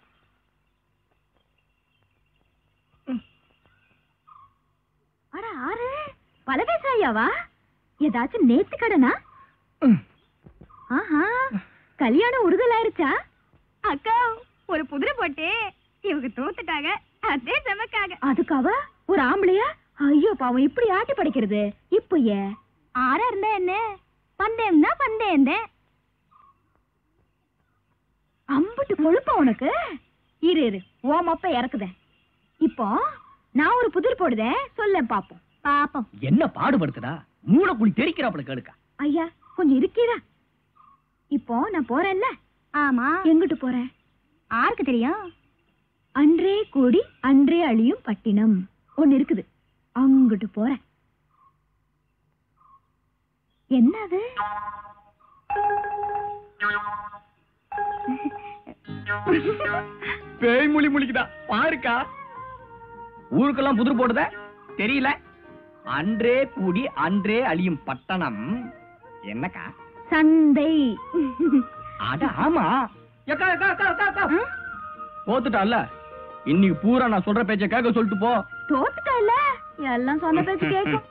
அட ஆறு பல பேசாயாவா ஏதாச்சும் நேத்து கடனா ஆஹா கல்யாணம் உறுதலாயிருச்சா அக்கா ஒரு புதிரை போட்டு இவங்க தோத்துட்டாங்க அதே செமக்காக அதுக்காக ஒரு ஆம்பளையா ஐயோ பாவம் இப்படி ஆட்டி படைக்கிறது இப்போ ஏ ஆறா இருந்தா என்ன பந்தயம்னா பந்தயம் அம்புட்டு கொழுப்பா உனக்கு இரு இரு ஓ மப்ப இறக்குதேன் இப்போ நான் ஒரு புதிர் போடுதேன் சொல்ல பாப்போம் பாப்போம் என்ன பாடுபடுத்துடா மூளை குழி தெரிக்கிறாப்புல கேளுக்கா ஐயா கொஞ்சம் இருக்கீரா இப்போ நான் போறேன்ல ஆமா எங்கிட்டு போறேன் ஆருக்கு தெரியும் அன்றே கூடி அன்றே அழியும் பட்டினம் ஒன்னு இருக்குது அங்கிட்டு போறேன் என்னது பேய் மொழி முழிக்குதா பாருக்கா ஊருக்கெல்லாம் புதிர் போடுத தெரியல அன்றே கூடி அன்றே அழியும் பட்டணம் என்னக்கா சந்தை அட ஆமா ஏக்கா, ஏக்கா, ஏக்கா, ஏக்கா, ஏக்கா. போத்துட்டான்ல இன்னைக்கு பூரா நான் சொல்ற பேச்ச கேட்க சொல்லிட்டு போ தோத்துட்டல எல்லாம் சொன்ன பேச்சு கேட்கும்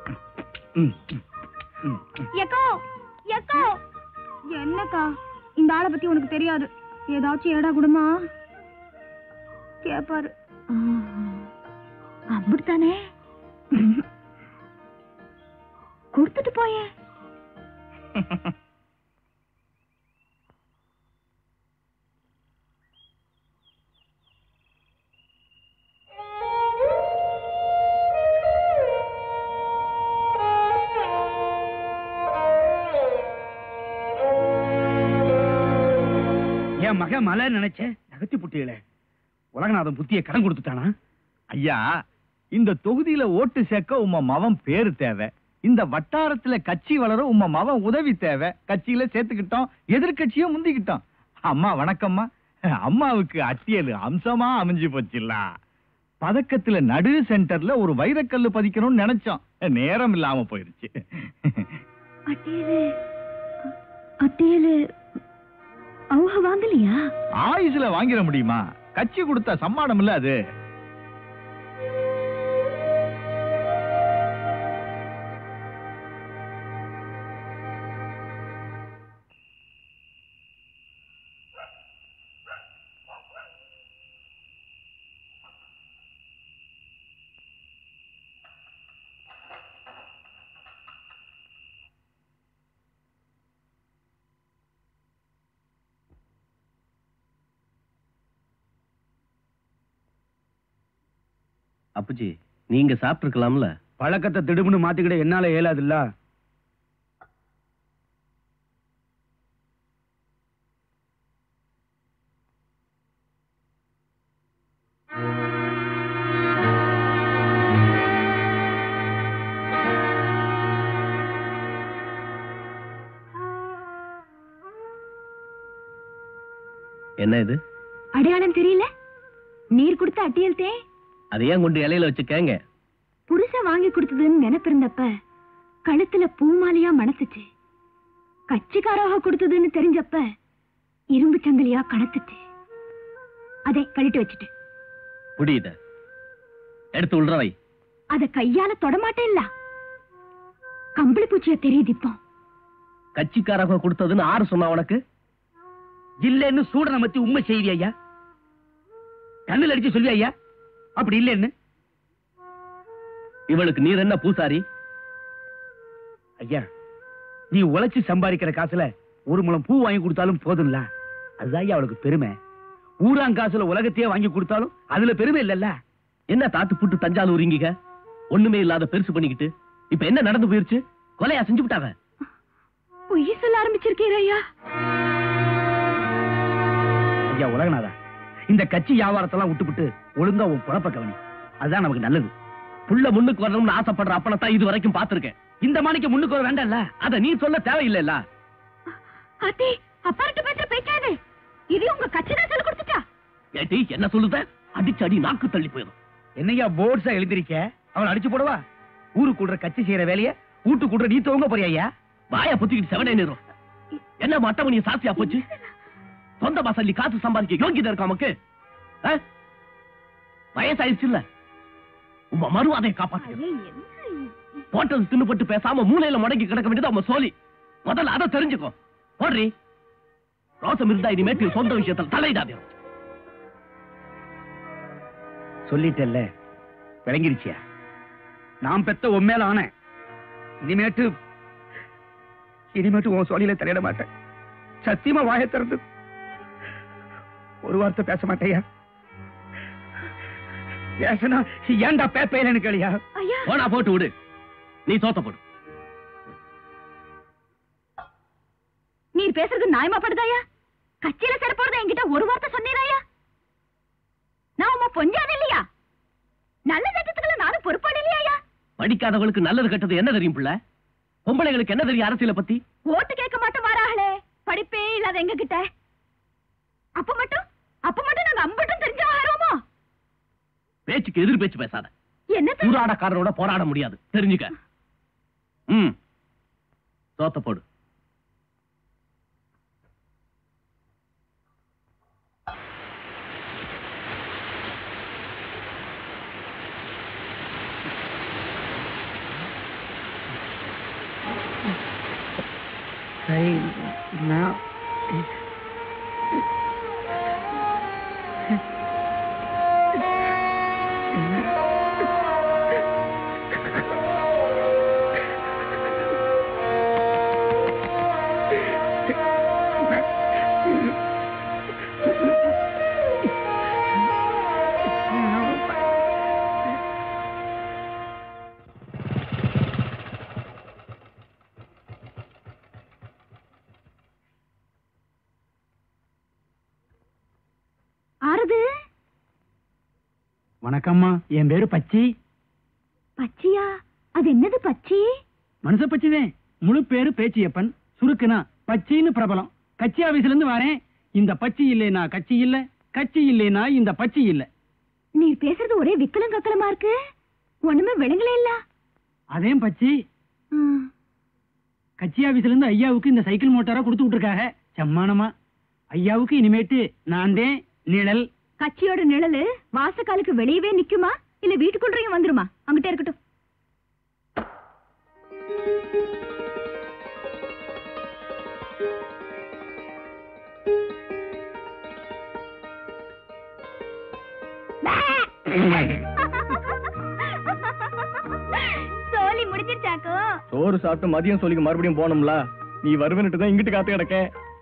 எக்கோ எக்கோ என்னக்கா இந்த ஆளை பத்தி உனக்கு தெரியாது ஏதாச்சும் ஏடா குடுமா கேப்பாரு அப்படித்தானே கொடுத்துட்டு போயே என் மகன் மலை நினைச்சேன் நகர்த்தி புட்டியல உலகநாதன் புத்திய கடன் கொடுத்துட்டானா ஐயா இந்த தொகுதியில ஓட்டு சேர்க்க உம்ம மவன் பேரு தேவை இந்த வட்டாரத்துல கட்சி வளர உம்ம மவன் உதவி தேவை கட்சியில சேர்த்துக்கிட்டோம் எதிர்கட்சியும் முந்திக்கிட்டோம் அம்மா வணக்கம்மா அம்மாவுக்கு அட்டியல் அம்சமா அமைஞ்சு போச்சுல்ல பதக்கத்துல நடு சென்டர்ல ஒரு வைரக்கல்லு பதிக்கணும்னு நினைச்சோம் நேரம் இல்லாம போயிருச்சு அட்டேலு அட்டேலு அவங்க வாங்கலையா ஆயுசுல வாங்கிட முடியுமா கட்சி கொடுத்த சம்மானம் இல்ல அது அப்புச்சி நீங்க சாப்பிட்டுருக்கலாம்ல பழக்கத்தை திடுமுன்னு மாத்திக்கிட என்னால இயலாதுல்ல என்ன இது அடையாளம் தெரியல நீர் கொடுத்த அட்டியல் தே அதை ஏன் கொண்டு இலையில வச்சுக்கங்க புருஷன் வாங்கி கொடுத்ததுன்னு நினைப்பிருந்தப்ப கழுத்துல பூமாலையா மணத்துச்சு கட்சிக்காராக கொடுத்ததுன்னு தெரிஞ்சப்ப இரும்பு சங்கிலியா கணத்துச்சு அதை கழட்டி வச்சுட்டு புடியுத எடுத்து உள்ற வை அத கையால தொடமாட்டேன்ல கம்பளி பூச்சிய தெரியுது இப்போ கட்சிக்காரங்க கொடுத்ததுன்னு ஆறு சொன்னா உனக்கு இல்லைன்னு சூடனை மத்தி உண்மை செய்வி ஐயா கண்ணில் அடிச்சு சொல்லி ஐயா அப்படி இல்லைன்னு இவளுக்கு நீர் என்ன பூசாரி ஐயா நீ உழைச்சு சம்பாதிக்கிற காசுல ஒரு முழம் பூ வாங்கி கொடுத்தாலும் போதும்ல அதுதான் ஐயா அவளுக்கு பெருமை ஊராங் காசுல உலகத்தையே வாங்கி கொடுத்தாலும் அதுல பெருமை இல்லல்ல என்ன தாத்து புட்டு தஞ்சாவூர் இங்கிக ஒண்ணுமே இல்லாத பெருசு பண்ணிக்கிட்டு இப்ப என்ன நடந்து போயிருச்சு கொலையா செஞ்சு விட்டாங்க பொய் சொல்ல ஆரம்பிச்சிருக்கீர் ஐயா ஐயா உலகநாதா இந்த கட்சி வியாபாரத்தெல்லாம் விட்டுவிட்டு ஒழுங்கா உன் குழப்ப கவனி அதுதான் நமக்கு நல்லது புள்ள முன்னுக்கு வரணும்னு ஆசைப்படுற அப்பனை தான் இது வரைக்கும் பாத்திருக்கேன் இந்த மாணிக்க முன்னுக்கு வர வேண்டாம்ல அத நீ சொல்ல தேவையில்லைல்ல அத்தி அப்பார்ட்டு பேசுற பேச்சாது இது உங்க கட்சி தான் சொல்லி கொடுத்துட்டா ஏட்டி என்ன சொல்லுத அடிச்சு அடி நாக்கு தள்ளி போயிடும் என்னையா போர்ட்ஸா எழுதிருக்க அவளை அடிச்சு போடவா ஊருக்கு கூடுற கட்சி செய்யற வேலைய வீட்டு கூடுற நீ துவங்க போறியா வாய புத்திக்கிட்டு செவனே நேரும் என்ன மட்டவனிய சாத்தியா போச்சு சொந்த பசல்லி காசு சம்பாதிக்க யோகிதா இருக்கா நமக்கு ஆ? வயசாயிடுச்சு இல்ல உங்க மறுவாதையை காப்பாத்து போட்டது தின்னுபட்டு பேசாம மூலையில முடங்கி கிடக்க வேண்டியது அவங்க சோலி முதல்ல அதை தெரிஞ்சுக்கோ போடுறி ரோசம் இருந்தா இனிமேட்டு சொந்த விஷயத்துல தலையிடாதே சொல்லிட்டல்ல விளங்கிருச்சியா நான் பெத்த உன் மேல ஆன இனிமேட்டு இனிமேட்டு உன் சோழியில தலையிட மாட்டேன் சத்தியமா வாயை திறந்து ஒரு வார்த்தை பேச மாட்டேயா பேசினா ஏன்டா பேப்பையிலன்னு கேளியா ஐயா போனா போட்டு விடு நீ தோத்த போடு நீர் பேசுறது நியாயமா படுதாயா கட்சியில சேர போறத என்கிட்ட ஒரு வார்த்தை சொன்னீராயா நான் உமா பொஞ்சாது இல்லையா நல்ல சட்டத்துக்குள்ள நானும் பொறுப்பாடு இல்லையா படிக்காதவங்களுக்கு நல்லது கெட்டது என்ன தெரியும் பிள்ளை பொம்பளைகளுக்கு என்ன தெரியும் அரசியலை பத்தி ஓட்டு கேட்க மாட்டோம் வாராகளே படிப்பே இல்லாத எங்க கிட்ட அப்ப மட்டும் அப்ப மட்டும் நாங்க அம்பட்டும் தெரிஞ்ச ஆரோமோ பேச்சுக்கு எதிர் பேச்சு பேசாத என்ன சூதாடக்காரரோட போராட முடியாது தெரிஞ்சுக்க ம் தோத்த போடு ஆறுது வணக்கம்மா என் பேரு பச்சி பச்சையா அது என்னது பச்சி மனுஷ பச்சிதான் முழு பேரு பேச்சியப்பன் சுருக்குனா பச்சின்னு பிரபலம் கட்சி ஆபீஸ்ல இருந்து வரேன் இந்த பச்சி இல்லைனா கட்சி இல்ல கட்சி இல்லைனா இந்த பச்சி இல்ல நீர் பேசுறது ஒரே விக்கலம் கக்கலமா இருக்கு ஒண்ணுமே விளங்கல இல்ல அதே பச்சி கட்சி ஆபீஸ்ல இருந்து ஐயாவுக்கு இந்த சைக்கிள் மோட்டாரா கொடுத்து விட்டுருக்காங்க செம்மானமா ஐயாவுக்கு இனிமேட்டு நான் தான் நிழல் கட்சியோட நிழலு வாசக்காலுக்கு வெளியவே நிக்குமா இல்ல வீட்டுக்குள்ளரையும் வந்துருமா அங்கிட்டே இருக்கட்டும் சோலி முடிஞ்சிருச்சாக்கோ சோறு சாப்பிட்டு மதியம் சொல்லிக்கு மறுபடியும் போனோம்ல நீ வருவன்ட்டு தான் இங்கிட்டு காத்து கிடக்க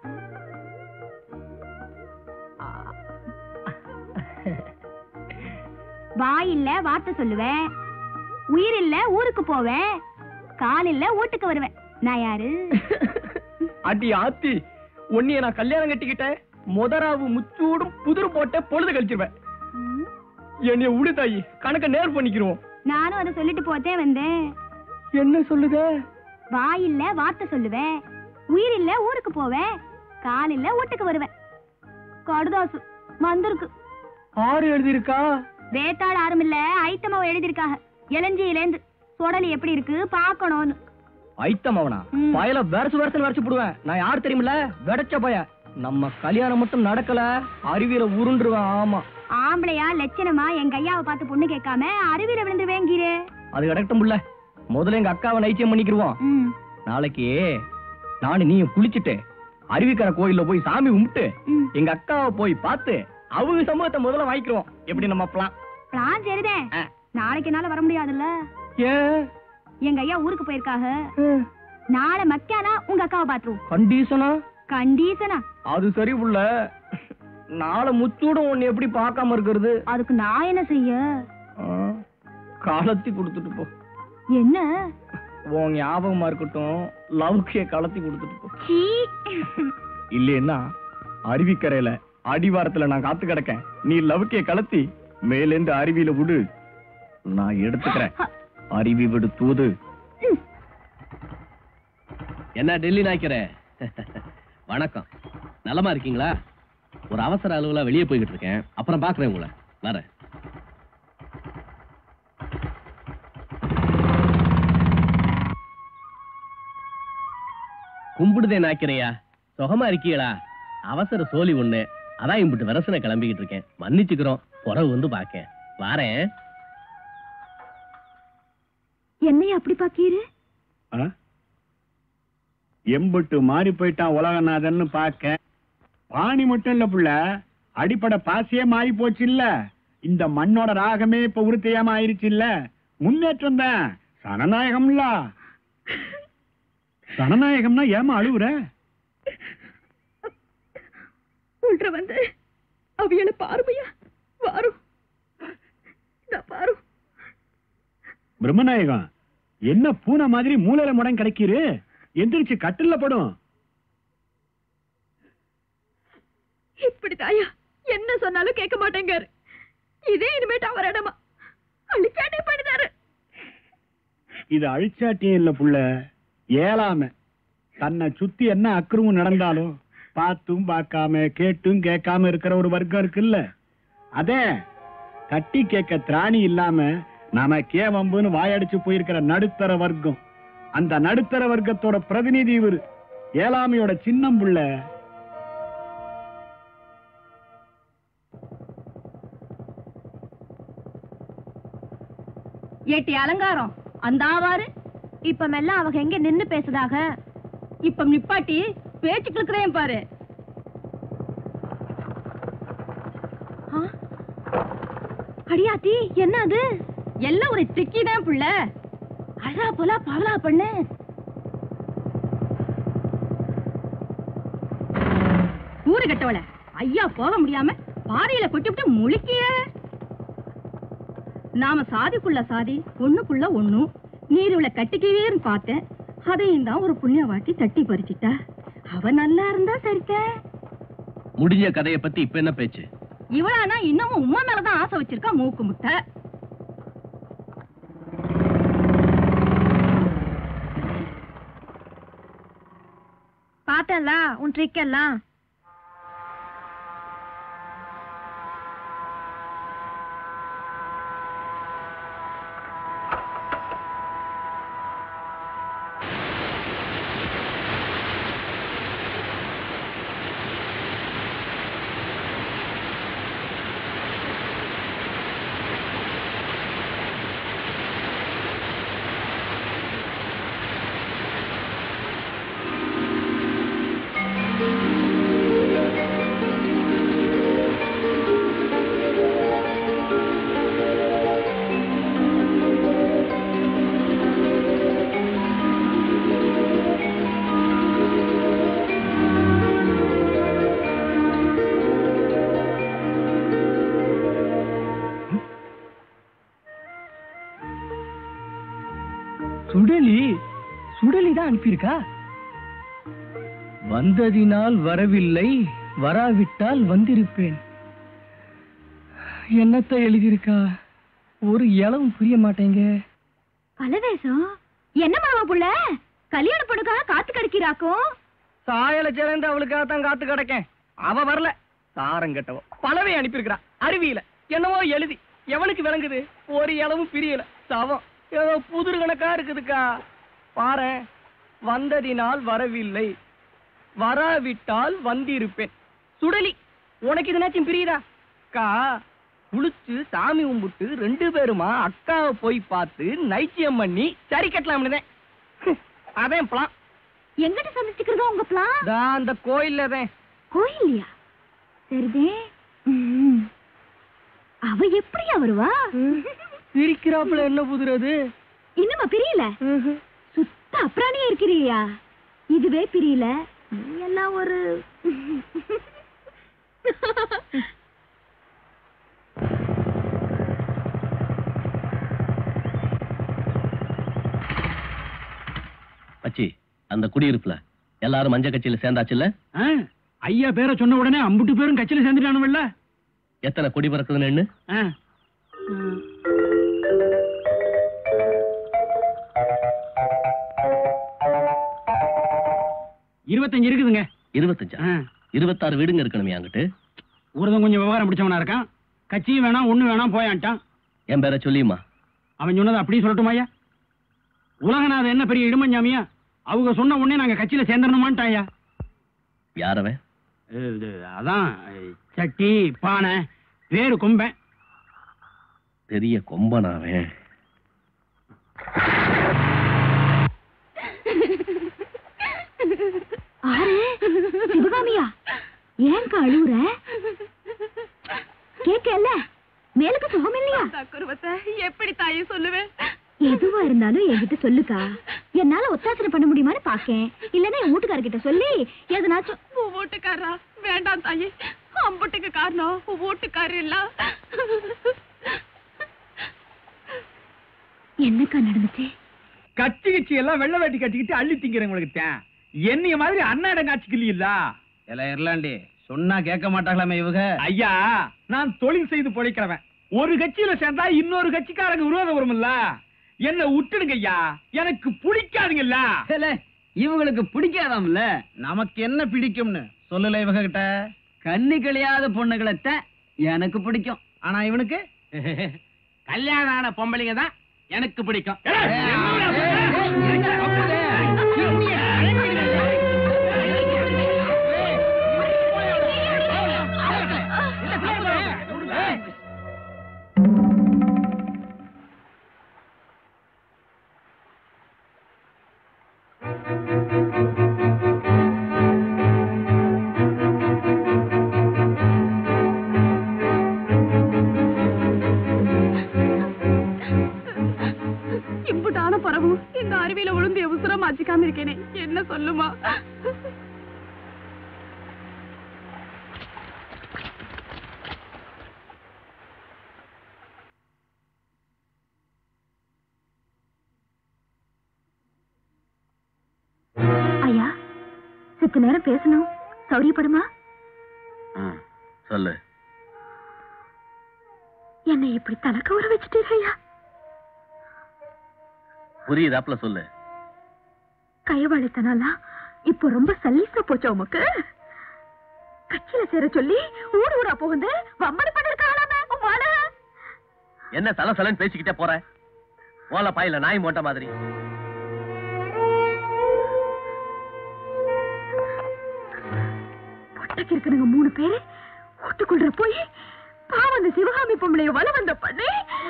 வாய் இல்ல வார்த்தை சொல்லுவேன் உயிர் இல்ல ஊருக்கு போவேன் கால் இல்ல வீட்டுக்கு வருவேன் நான் யாரு அடி ஆத்தி உன்னைய நான் கல்யாணம் கட்டிக்கிட்டேன் முதராவு முச்சூடும் புதிர் போட்ட பொழுது கழிச்சிருவேன் ம், என்னைய விடு தாயி கணக்க நேர் பண்ணிக்கிறோம் நானும் அதை சொல்லிட்டு போத்தே வந்தேன் என்ன சொல்லுத வாய் இல்ல வார்த்தை சொல்லுவேன் உயிர் இல்ல ஊருக்கு போவேன் கால் இல்ல வீட்டுக்கு வருவேன் கடுதாசு வந்திருக்கு ஆறு எழுதியிருக்கா வேத்தாள் யாரும் இல்ல ஐட்டமாவை எழுதியிருக்காங்க இளஞ்சியிலேந்து சுடலி எப்படி இருக்கு பாக்கணும்னு ஐட்டம் அவனா ம். பயல வருஷ வருஷம் வரைச்சு போடுவேன் நான் யார் தெரியுமில்ல வெடச்ச பய நம்ம கல்யாணம் மட்டும் நடக்கல அருவியில உருண்டுருவேன் ஆமா ஆம்பளையா லட்சணமா எங்க ஐயாவை பார்த்து பொண்ணு கேட்காம அருவியில விழுந்துருவேங்கீரு அது கிடக்கட்டும் புள்ள முதல்ல எங்க அக்காவை நைச்சியம் பண்ணிக்கிருவோம் ம் நாளைக்கு நானும் நீயும் குளிச்சுட்டு அருவிக்கரை கோயில்ல போய் சாமி கும்பிட்டு ம் எங்க அக்காவை போய் பார்த்து அவங்க சமூகத்தை முதல்ல வாங்கிக்கிறோம் எப்படி நம்ம பிளான் பிளான் சரிதேன் ஆ. நாளைக்கு என்னால வர முடியாதுல்ல ஏன் எங்க ஐயா ஊருக்கு போயிருக்காக நாளை மக்கானா உங்க அக்காவை பாத்துருவோம் கண்டிஷனா கண்டீசனா அது சரி புள்ள நாளை முச்சூடும் உன்னை எப்படி பார்க்காம இருக்கிறது அதுக்கு நான் என்ன செய்ய ஆ, கலத்தி கொடுத்துட்டு போ என்ன உன் ஞாபகமா இருக்கட்டும் லவ்கிய கலத்தி கொடுத்துட்டு போ சீ இல்லைன்னா அருவிக்கரையில அடிவாரத்துல நான் காத்து கிடக்கேன் நீ லவுக்கே கலத்தி மேலேந்து அருவியில விடு நான் எடுத்துக்கிறேன் அருவி விடு தூது என்ன டெல்லி நாய்க்கிற வணக்கம் நலமா இருக்கீங்களா ஒரு அவசர அலுவலா வெளியே போய்கிட்டு இருக்கேன் அப்புறம் பாக்குறேன் உங்களை வரேன் கும்பிடுதே நாய்க்கிறையா சுகமா இருக்கீங்களா அவசர சோலி ஒண்ணு அதான் இம்பிட்டு வரசனை கிளம்பிக்கிட்டு இருக்கேன் மன்னிச்சுக்கிறோம் புறவு வந்து பாக்கேன் வாரேன் என்னைய அப்படி பாக்கீரு ஆ? எம்புட்டு மாறி போயிட்டான் உலகநாதன்னு பார்க்க பாணி மட்டும் இல்ல புள்ள அடிப்படை பாசியே மாறி போச்சு இல்ல இந்த மண்ணோட ராகமே இப்ப உருத்தையாம ஆயிருச்சு இல்ல முன்னேற்றம் தான் சனநாயகம்ல சனநாயகம்னா ஏமா அழுவுற உள்ற வந்து அவியல பாருமையா வாரும் இதா பாரு பிரம்மநாயகம் என்ன பூனை மாதிரி மூலையில முடம் கிடைக்கிறு எந்திரிச்சு கட்டில்ல படும் இப்படிதாயா என்ன சொன்னாலும் கேட்க மாட்டேங்காரு இதே இனிமேட்டு அவர் இடமா அழிச்சாட்டே பண்ணிட்டாரு இது அழிச்சாட்டியம் இல்ல புள்ள ஏலாம தன்னை சுத்தி என்ன அக்கிரமம் நடந்தாலும் பார்த்தும் பார்க்காம கேட்டும் கேட்காம இருக்கிற ஒரு வர்க்கம் இருக்குல்ல அதே தட்டி கேட்க திராணி இல்லாம நாம கேவம்புன்னு வாயடிச்சு போயிருக்கிற நடுத்தர வர்க்கம் அந்த நடுத்தர வர்க்கத்தோட பிரதிநிதி இவரு ஏழாமையோட சின்னம் புள்ள ஏட்டி அலங்காரம் அந்த ஆவாரு இப்ப மெல்ல அவங்க எங்க நின்னு பேசுதாக இப்ப நிப்பாட்டி பேச்சுக்கு இருக்கிறேன் பாரு ஆ? அடியாத்தி என்ன அது எல்லாம் ஒரு திக்கிதான் புள்ள அழா போல பவலா பண்ணு ஊரு கட்டவள ஐயா போக முடியாம பாறையில கொட்டிவிட்டு முழிக்கிய நாம சாதிக்குள்ள சாதி ஒண்ணுக்குள்ள ஒண்ணும் நீருல கட்டிக்குவேன்னு பார்த்தேன் அதையும் தான் ஒரு புண்ணியவாட்டி தட்டி பறிச்சிட்டா அவ நல்லா இருந்தா சரித்த முடிஞ்ச கதையை பத்தி இப்ப என்ன பேச்சு இவளானா இன்னமும் உமா மேலதான் ஆசை வச்சிருக்கா மூக்கு முட்டை பார்த்தேன்ல உன் ட்ரிக் எல்லாம் சுடலி சுடலி தான் அனுப்பியிருக்கா வந்ததினால் வரவில்லை வராவிட்டால் வந்திருப்பேன் என்னத்த எழுதியிருக்கா ஒரு இளவும் புரிய மாட்டேங்க பலவேசம் என்ன மாமா புள்ள கல்யாண பொண்ணுக்காக காத்து கிடைக்கிறாக்கும் சாயல சேர்ந்து அவளுக்காக தான் காத்து கிடக்கேன் அவ வரல சாரம் கெட்டவ பலவே அனுப்பியிருக்கிறா அருவியில என்னவோ எழுதி எவனுக்கு விளங்குது ஒரு இளவும் பிரியல சவம் ஏதோ புதிர் கணக்கா இருக்குதுக்கா பாரு வந்ததினால் வரவில்லை வராவிட்டால் வந்திருப்பேன் சுடலி உனக்கு இதுனாச்சும் பிரியுதா அக்கா குளிச்சு சாமி கும்பிட்டு ரெண்டு பேருமா அக்காவை போய் பார்த்து நைச்சியம் பண்ணி சரி கட்டலாம்னுதான் அதான் பிளான் எங்கிட்ட சந்திச்சுக்கிறதோ உங்க பிளான் தான் அந்த கோயில்ல தான் கோயில்லையா சரிதே ம். அவ எப்படியா வருவா பிரிக்கிறாப்புல என்ன புதுறது இன்னுமா பிரியல சுத்த அப்புறாணியே இருக்கிறியா இதுவே பிரியல நீ எல்லாம் ஒரு மச்சி அந்த குடியிருப்புல எல்லாரும் மஞ்ச கட்சியில சேர்ந்தாச்சுல்ல ஆ, ஐயா பேரை சொன்ன உடனே அம்புட்டு பேரும் கட்சியில சேர்ந்துட்டானுவல்ல எத்தனை கொடி பறக்குதுன்னு எண்ணு. ஆ. இருபத்தஞ்சு இருக்குதுங்க இருபத்தஞ்சா ஆ. இருபத்தாறு வீடுங்க இருக்கணுமே அங்கிட்டு ஒருத்தன் கொஞ்சம் விவகாரம் பிடிச்சவனா இருக்கான் கட்சியும் வேணாம் ஒண்ணு வேணாம் போயான்ட்டான் என் பேரை சொல்லியுமா அவன் சொன்னதை அப்படியே சொல்லட்டுமா ஐயா உலகநாத என்ன பெரிய இடுமஞ்சாமியா அவங்க சொன்ன உடனே நாங்க கட்சியில சேர்ந்துடணுமான்ட்டாயா யாரவன் அதான் சட்டி பானை வேறு கொம்பன் பெரிய கொம்பனாவன் ஆறு சிவகாமியா ஏன்க்கா அழுவுற கேட்கல மேலுக்கு சுகம் இல்லையா குருவத்தை எப்படி தாயே சொல்லுவேன் எதுவா இருந்தாலும் என்கிட்ட சொல்லுக்கா என்னால ஒத்தாசனை பண்ண முடியுமான்னு பாக்கேன் இல்லன்னா என் வீட்டுக்காரர்கிட்ட சொல்லி எதனாச்சும் உன் வீட்டுக்காரா வேண்டாம் தாயே அம்புட்டுக்கு காரணம் உன் வீட்டுக்காரர் இல்ல என்னக்கா நடந்துச்சு கட்சி கட்சி எல்லாம் வெள்ளை வேட்டி கட்டிக்கிட்டு அள்ளி திங்கிறவங்களுக்கு தான் என்னைய மாதிரி அண்ணாடம் காட்சிக்கு இல்லையில்ல எல்லாம் இருளாண்டி சொன்னா கேட்க மாட்டாங்களாமே இவங்க ஐயா நான் தொழில் செய்து பொழைக்கிறவன் ஒரு கட்சியில சேர்ந்தா இன்னொரு கட்சிக்காரங்க விரோதம் வரும்ல என்ன விட்டுடுங்க ஐயா எனக்கு பிடிக்காதுங்கல்ல இவங்களுக்கு பிடிக்காதாம்ல நமக்கு என்ன பிடிக்கும்னு சொல்லல இவங்க கிட்ட கண்ணி கழியாத பொண்ணுகளைத்தான் எனக்கு பிடிக்கும் ஆனா இவனுக்கு கல்யாணம் ஆன பொம்பளைங்க தான் எனக்கு பிடிக்கும் இம்புட்டான பரவும் இந்த அருவியில விழுந்து அவசரம் மாச்சிக்காம இருக்கேனே என்ன சொல்லுமா ஐயா சித்த நேரம் பேசணும் சௌரியப்படுமா சொல்லு என்னை இப்படி தலக்க ஊற வச்சுட்டீங்க ஐயா புரியுதாப்ல சொல்லு கைவாளித்தனாலாம் இப்போ ரொம்ப சல்லீசா போச்சா உமக்கு கட்சியில சேர சொல்லி ஊர் ஊரா புகுந்து வம்மடி பண்ணிருக்காளாமே உமால என்ன தலை சலன்னு பேசிக்கிட்டே போற ஓலை பாயில நாய் மோட்ட மாதிரி பொட்டைக்கு இருக்கிறவங்க மூணு பேரு வீட்டுக்குள்ள போய் பாவம் அந்த சிவகாமி பொம்பளைய வல வந்த பண்ணி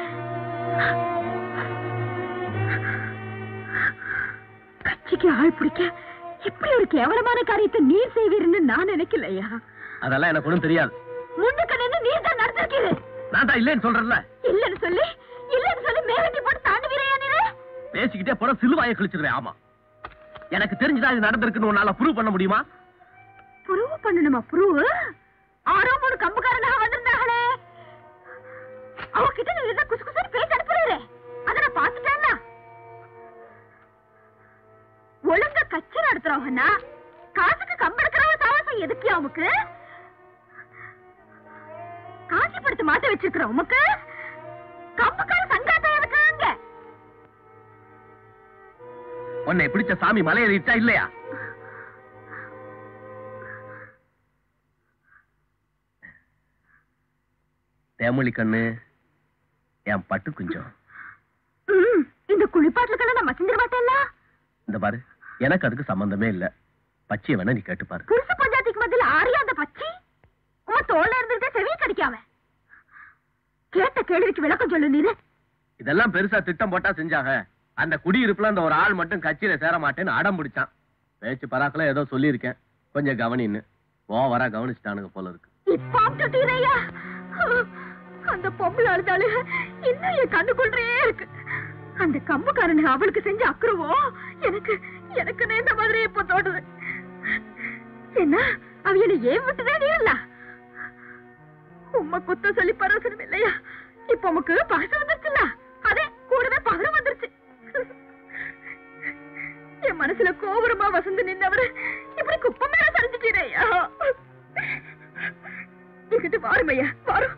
கட்சிக்கு ஆள் பிடிக்க இப்படி ஒரு கேவலமான காரியத்தை நீர் செய்வீர்னு நான் நினைக்கலையா அதெல்லாம் எனக்கு ஒண்ணும் தெரியாது முன்னுக்கு நின்று நீர் தான் நடந்திருக்கீரு நான் தான் இல்லைன்னு சொல்றேன்ல இல்லன்னு சொல்லி இல்லன்னு சொல்லி மேவட்டி போட்டு தாண்டுவீரையா நீரு பேசிக்கிட்டே போற சிலுவாயை கிழிச்சிருவேன் ஆமா எனக்கு தெரிஞ்சுதான் இது நடந்திருக்குன்னு உன்னால ப்ரூவ் பண்ண முடியுமா ப்ரூவ் பண்ணணுமா ப்ரூவ் ஆரோ மூணு கம்புக்காரனாக வந்திருந்தாங்களே அவகிட்ட நீங்க தான் குசு குசுன்னு பேசி அனுப்புறீரு அத நான் பாத்துட்டேன்னா ஒழுங்கா கட்சி நடத்துறவங்கன்னா காசுக்கு கம்பெடுக்கிறவங்க சாவாசம் எதுக்கு அவனுக்கு காட்சிப்படுத்த மாட்ட வச்சிருக்கிற உமக்கு கம்புக்கார சங்காத்தம் எதுக்கு அங்க உன்னை பிடிச்ச சாமி மலையேறிச்சா இல்லையா தேமொழி கண்ணு என் பட்டு குஞ்சம் ம், இந்த குளிப்பாட்டுல நான் மச்சிந்திர மாட்டேன்ல இந்த பாரு எனக்கு அதுக்கு சம்பந்தமே இல்ல பச்சைய வேணா நீ கேட்டு பாரு புருஷ பஞ்சாயத்துக்கு மத்தியில ஆரியா அந்த பச்சி உன் தோல்ல இருந்துட்டு செவி கடிக்காம கேட்ட கேள்விக்கு விளக்கம் சொல்லு நீரு இதெல்லாம் பெருசா திட்டம் போட்டா செஞ்சாங்க அந்த குடியிருப்புல அந்த ஒரு ஆள் மட்டும் கட்சியில சேர மாட்டேன்னு அடம் பிடிச்சான் பேச்சு பராக்குல ஏதோ சொல்லியிருக்கேன் கொஞ்சம் கவனின்னு ஓவரா கவனிச்சுட்டானுங்க போல இருக்கு இப்ப அப்டுட்டீரையா அந்த பொம்பளை அழுதாளு இன்னும் என் கண்ணுக்குள்ளே இருக்கு அந்த கம்புக்காரனுங்க அவளுக்கு செஞ்ச அக்குறவோ எனக்கு எனக்கு நேர்ந்த மாதிரி இப்ப தோணுது என்ன அவையில ஏன் விட்டுதான் இல்ல உம்மை குத்த சொல்லி பரவசனம் இல்லையா இப்ப உமக்கு பகசு வந்துருச்சுல்ல அதே கூடவே பகலும் வந்துருச்சு என் மனசுல கோபுரமா வசந்து நின்னவரு இப்ப இப்படி குப்பை மேல சரிஞ்சிட்டீரே ஐயா இங்கிட்டு வாரும் ஐயா வாரும்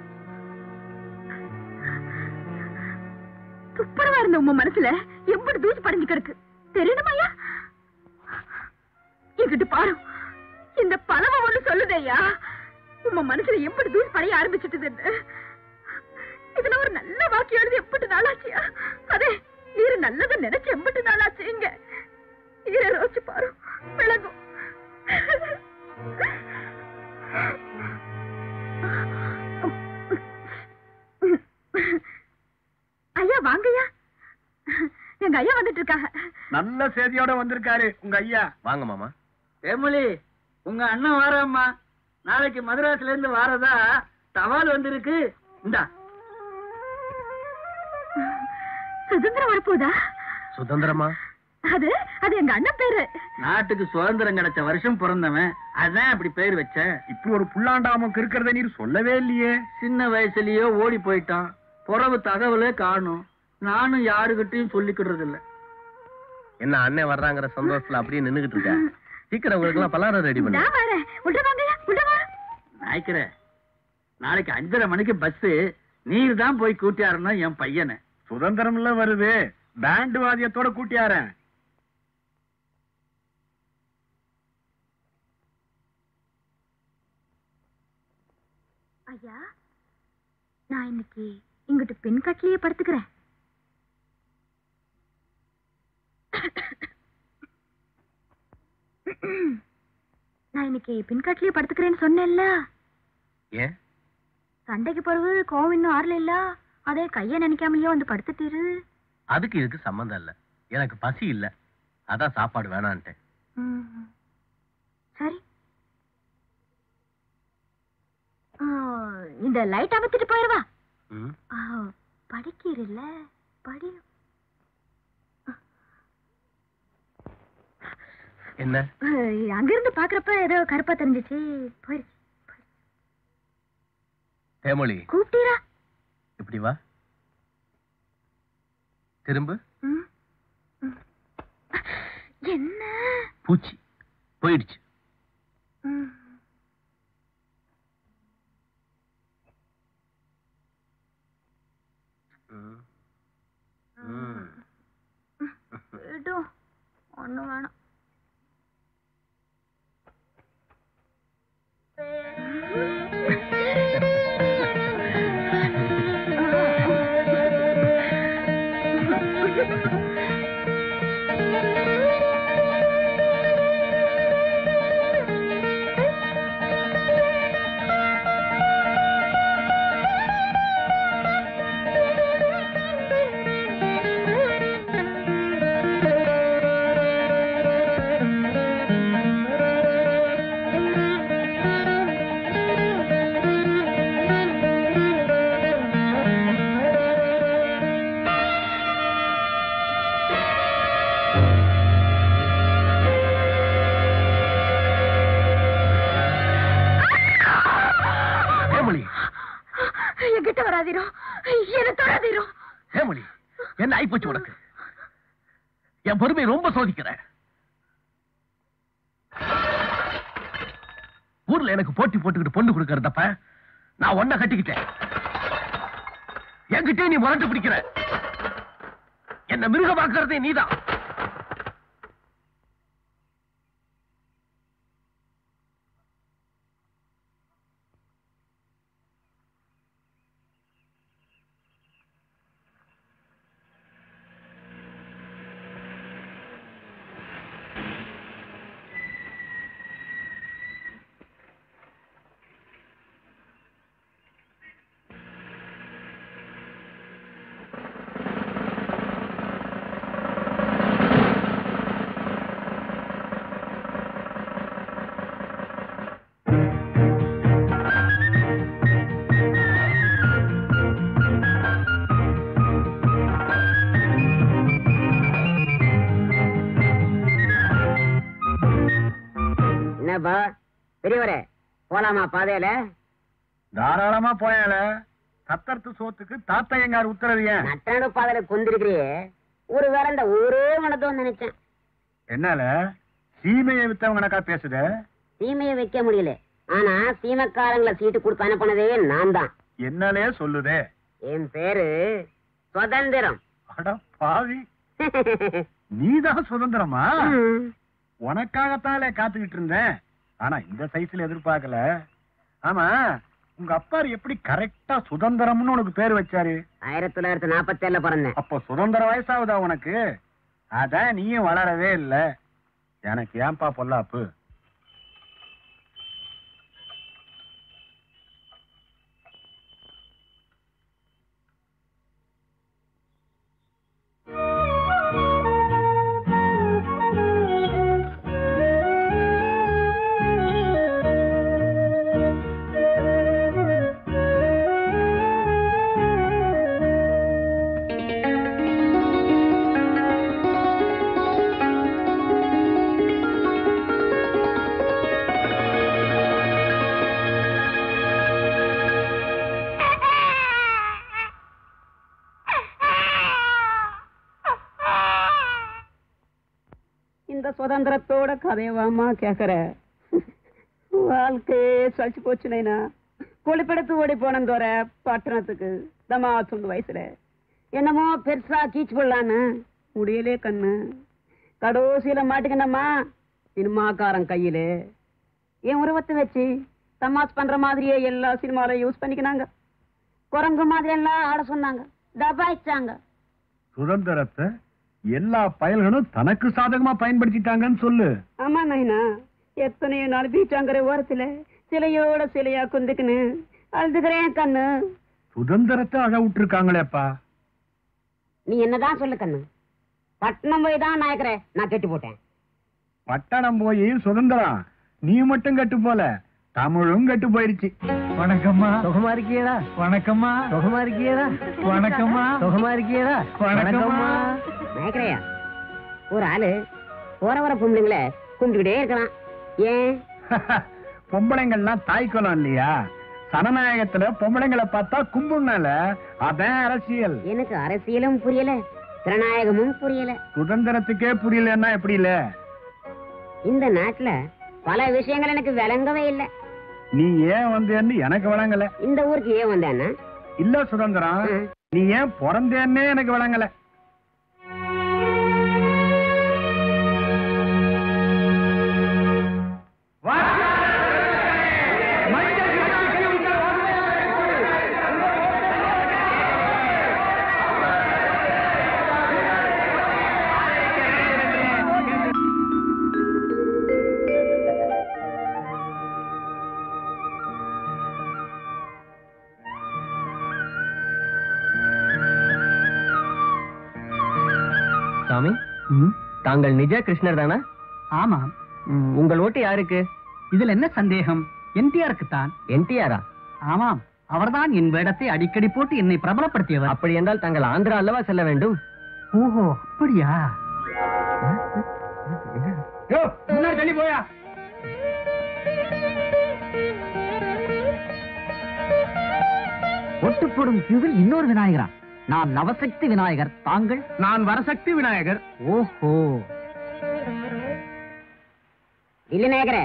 துப்புரவா இருந்த உங்க மனசுல எப்படி தூசி படிஞ்சு கிடக்கு தெரியணுமா ஐயா இங்கிட்டு பாரு இந்த பலவை ஒண்ணு சொல்லுதேயா உங்க மனசுல எப்படி தூசி படைய ஆரம்பிச்சிட்டுதுன்னு இதுல ஒரு நல்ல வாக்கியம் எழுதி எம்பிட்டு நாளாச்சியா அதே நீரு நல்லது நினைச்சு எம்பிட்டு நாளாச்சு இங்க நீரை ரோச்சு பாரு விளங்கும் ஐயா வாங்கய்யா எங்க ஐயா வந்துட்டு இருக்காங்க நல்ல செய்தியோட வந்திருக்காரு உங்க ஐயா வாங்க மாமா ஏமொழி உங்க அண்ணன் வாராம்மா நாளைக்கு மதுராஸ்ல இருந்து வாரதா தபால் வந்திருக்கு இந்தா சுதந்திரம் வரப்போதா சுதந்திரமா அது அது எங்க அண்ணன் பேரு நாட்டுக்கு சுதந்திரம் கிடைச்ச வருஷம் பிறந்தவன் அதான் அப்படி பேர் வச்சேன் இப்படி ஒரு புல்லாண்டாமக்கு இருக்கிறத நீர் சொல்லவே இல்லையே சின்ன வயசுலயே ஓடி போயிட்டான் புறவு தகவலே காணும் நானும் யாருகிட்டயும் சொல்லிக்கிடுறது இல்ல என்ன அண்ணன் வர்றாங்கிற சந்தோஷத்துல அப்படியே நின்னுகிட்டு இருக்க சீக்கிரம் உங்களுக்கு எல்லாம் பலாரம் ரெடி பண்ணு நான் வரேன் உள்ள வாங்கய்யா உள்ள வா நாய்க்கிற நாளைக்கு அஞ்சரை மணிக்கு பஸ் நீர் தான் போய் கூட்டியாருன்னா என் பையனை சுதந்திரம் எல்லாம் வருது பேண்ட் வாதியத்தோட கூட்டியாரன் ஐயா நான் இன்னைக்கு இங்கிட்டு பெண் கட்டிலேயே படுத்துக்கிறேன் நான் இன்னைக்கு பெண் கட்டிலேயே படுத்துக்கிறேன்னு சொன்னேன்ல ஏன் சண்டைக்கு பிறகு கோவம் இன்னும் ஆறல இல்ல அதே கைய நினைக்காமலேயே வந்து படுத்துட்டீரு அதுக்கு இதுக்கு சம்பந்தம் இல்ல எனக்கு பசி இல்ல அதான் சாப்பாடு வேணான்ட்டேன் ம். சரி ஆ, இந்த லைட் அமர்த்திட்டு போயிடுவா ம். படிக்கிறல்ல படி என்ன அஹ், அங்கிருந்து பாக்குறப்ப ஏதோ கருப்பா தெரிஞ்சிச்சு போயிருச்சு தேமொழி கூப்பிட்டீரா இப்படி வா திரும்ப ம். ம். என்ன பூச்சி போயிடுச்சு ம். ம். ம். விடும் ஒண்ணும் வேணாம் தேமொழி என்கிட்ட வராதீரோ என்ன தொடாதீரோ தேமொழி என்ன ஆயிப்போச்சு உனக்கு என் பொறுமை ரொம்ப சோதிக்கிற ஊர்ல எனக்கு போட்டி போட்டுக்கிட்டு பொண்ணு கொடுக்கறதப்ப நான் ஒன்ன கட்டிக்கிட்டேன் என்கிட்டயே நீ முரண்டு பிடிக்கிற என்ன மிருகமாக்குறதே நீதான் என்னப்பா பெரியவரே போலாமா பாதையில தாராளமா போயால சத்தர்த்து சோத்துக்கு தாத்தையங்கார் உத்தரவு ஏன் நட்டாண்டு பாதையில குந்திருக்கிறியே ஒரு வேளை இந்த ஊரே உனதோன்னு நினைச்சேன் என்னால சீமையை வித்தவங்க கணக்கா பேசுத சீமையை வைக்க முடியல ஆனா சீமக்காரங்களை சீட்டு கொடுத்து அனுப்பினதே நான் தான் என்னலே சொல்லுதே என் பேரு சுதந்திரம் அட பாவி நீதான் சுதந்திரமா உனக்காகத்தானே காத்துக்கிட்டு இருந்தேன் ஆனா இந்த சைஸ்ல எதிர்பார்க்கல ஆமா உங்க அப்பா எப்படி கரெக்டா சுதந்திரம்னு உனக்கு பேர் வச்சாரு ஆயிரத்தி தொள்ளாயிரத்தி நாற்பத்தி ஏழுல பிறந்தேன் அப்போ சுதந்திர வயசாகுதா உனக்கு அதான் நீயும் வளரவே இல்ல எனக்கு ஏன்பா பொல்லாப்பு இந்த சுதந்திரத்தோட கதையவாமா கேக்குற வாழ்க்கையே சளிச்சு போச்சு நைனா கொழுப்பெடுத்து ஓடி போனந்தோர பட்டணத்துக்கு தமா துண்டு வயசுல என்னமோ பெருசா கீச்சு போடலான்னு முடியலே கண்ணு கடைசியில மாட்டுக்கணுமா சினிமாக்காரன் கையில என் உருவத்தை வச்சு தமாஸ் பண்ற மாதிரியே எல்லா சினிமாவில யூஸ் பண்ணிக்கினாங்க குரங்கு மாதிரி எல்லாம் ஆட சொன்னாங்க டபாய்ச்சாங்க சுதந்திரத்தை எல்லா பயல்களும் தனக்கு சாதகமா பயன்படுத்திட்டாங்கன்னு சொல்லு ஆமா நைனா எத்தனையோ நாள் பீச்சாங்கிற ஓரத்துல சிலையோட சிலையா குந்துக்குன்னு அழுதுகிறேன் கண்ணு சுதந்திரத்தை அழ விட்டுருக்காங்களேப்பா நீ என்னதான் சொல்லு கண்ணு பட்டணம் போய் தான் நாயக்கர நான் கெட்டு போட்டேன் பட்டணம் போய் சுதந்திரம் நீ மட்டும் கெட்டு போல தமிழும் கெட்டு போயிருச்சு வணக்கம்மா சுகமா இருக்கியடா வணக்கம்மா சுகமா இருக்கியடா வணக்கம்மா சுகமா இருக்கியடா வணக்கம்மா நாயக்கரையா ஒரு ஆளு போற வர பொம்பளைங்கள கும்பிட்டுக்கிட்டே இருக்கலாம் ஏன் பொம்பளைங்கள்லாம் தாய்க்குளம் இல்லையா சனநாயகத்துல பொம்பளைங்களை பார்த்தா கும்பிடுனால அதான் அரசியல் எனக்கு அரசியலும் புரியல ஜனநாயகமும் புரியல சுதந்திரத்துக்கே புரியலன்னா எப்படி இல்ல இந்த நாட்டுல பல விஷயங்கள் எனக்கு விளங்கவே இல்லை நீ ஏன் வந்தேன்னு எனக்கு விளங்கல இந்த ஊருக்கு ஏன் வந்தேன்னா இல்ல சுதந்திரம் ம். நீ ஏன் பிறந்தேன்னே எனக்கு விளங்கல சாமி தாங்கள் நிஜ கிருஷ்ணர் தானா ஆமாம் ம், உங்கள் ஓட்டு யாருக்கு இதுல என்ன சந்தேகம் என்டிஆருக்கு தான் என்டிஆரா ஆமாம் அவர்தான் என் வேடத்தை அடிக்கடி போட்டு என்னை பிரபலப்படுத்தியவர் அப்படி என்றால் தாங்கள் ஆந்திரா அல்லவா செல்ல வேண்டும் ஓஹோ அப்படியா முன்னாடி தள்ளி போயா ஒட்டு போடும் கியூவில் இன்னொரு விநாயகரா நான் நவசக்தி விநாயகர் தாங்கள் நான் வரசக்தி விநாயகர் ஓஹோ இல்ல நாயக்கர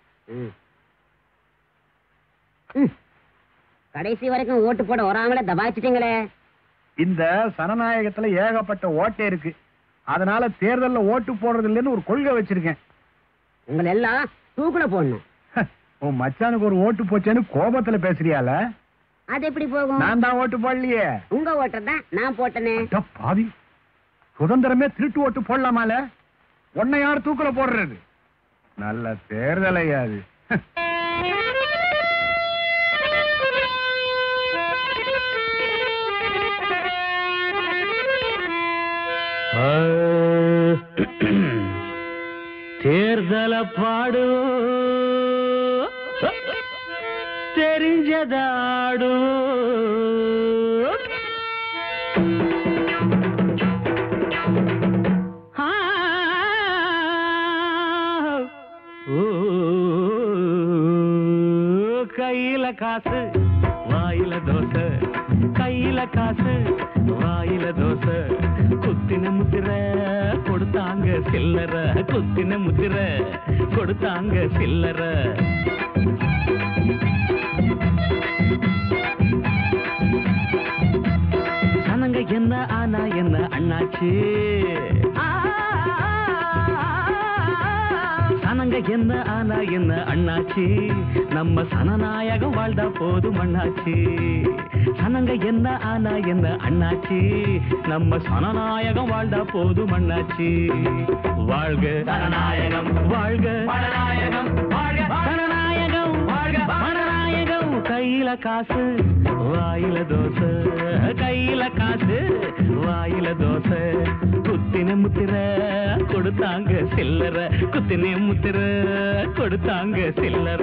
கடைசி வரைக்கும் ஓட்டு போட வராமலே தபாய்ச்சிட்டீங்களே இந்த சனநாயகத்துல ஏகப்பட்ட ஓட்டை இருக்கு அதனால தேர்தல்ல ஓட்டு போடுறது இல்லைன்னு ஒரு கொள்கை வச்சிருக்கேன் உங்களை எல்லாம் தூக்குல போடணும் உன் மச்சானுக்கு ஒரு ஓட்டு போச்சேன்னு கோபத்துல பேசுறியால அது எப்படி போகும் நான் தான் ஓட்டு போடலையே உங்க ஓட்டை தான் நான் போட்டனே அட பாவி சுதந்திரமே திருட்டு ஓட்டு போடலாமால உன்னை யார் தூக்குல போடுறது நல்ல தேர்தலையா அது தேர்தல பாடு தெரிஞ்சதாடு கையில காசு வாயில தோசை கையில காசு வாயில தோசை குத்தின முத்திர கொடுத்தாங்க சில்லற குத்தின முத்திர கொடுத்தாங்க சில்லற சனங்க என்ன ஆனா என்ன அண்ணாச்சு சனங்க என்ன ஆனா என்ன அண்ணாச்சி நம்ம சனநாயகம் வாழ்ந்தா போதும் அண்ணாச்சி சனங்க என்ன ஆனா என்ன அண்ணாச்சி நம்ம சனநாயகம் வாழ்ந்தா போதும் அண்ணாச்சி வாழ்க சனநாயகம் வாழ்க பணநாயகம் வாழ்க சனநாயகம் வாழ்க பணநாயகம் கையில காசு வாயில தோசை கையில காசு வாயில தோசை குத்தின முத்திர கொடுத்தாங்க சில்லற குத்தின முத்திர கொடுத்தாங்க சில்லற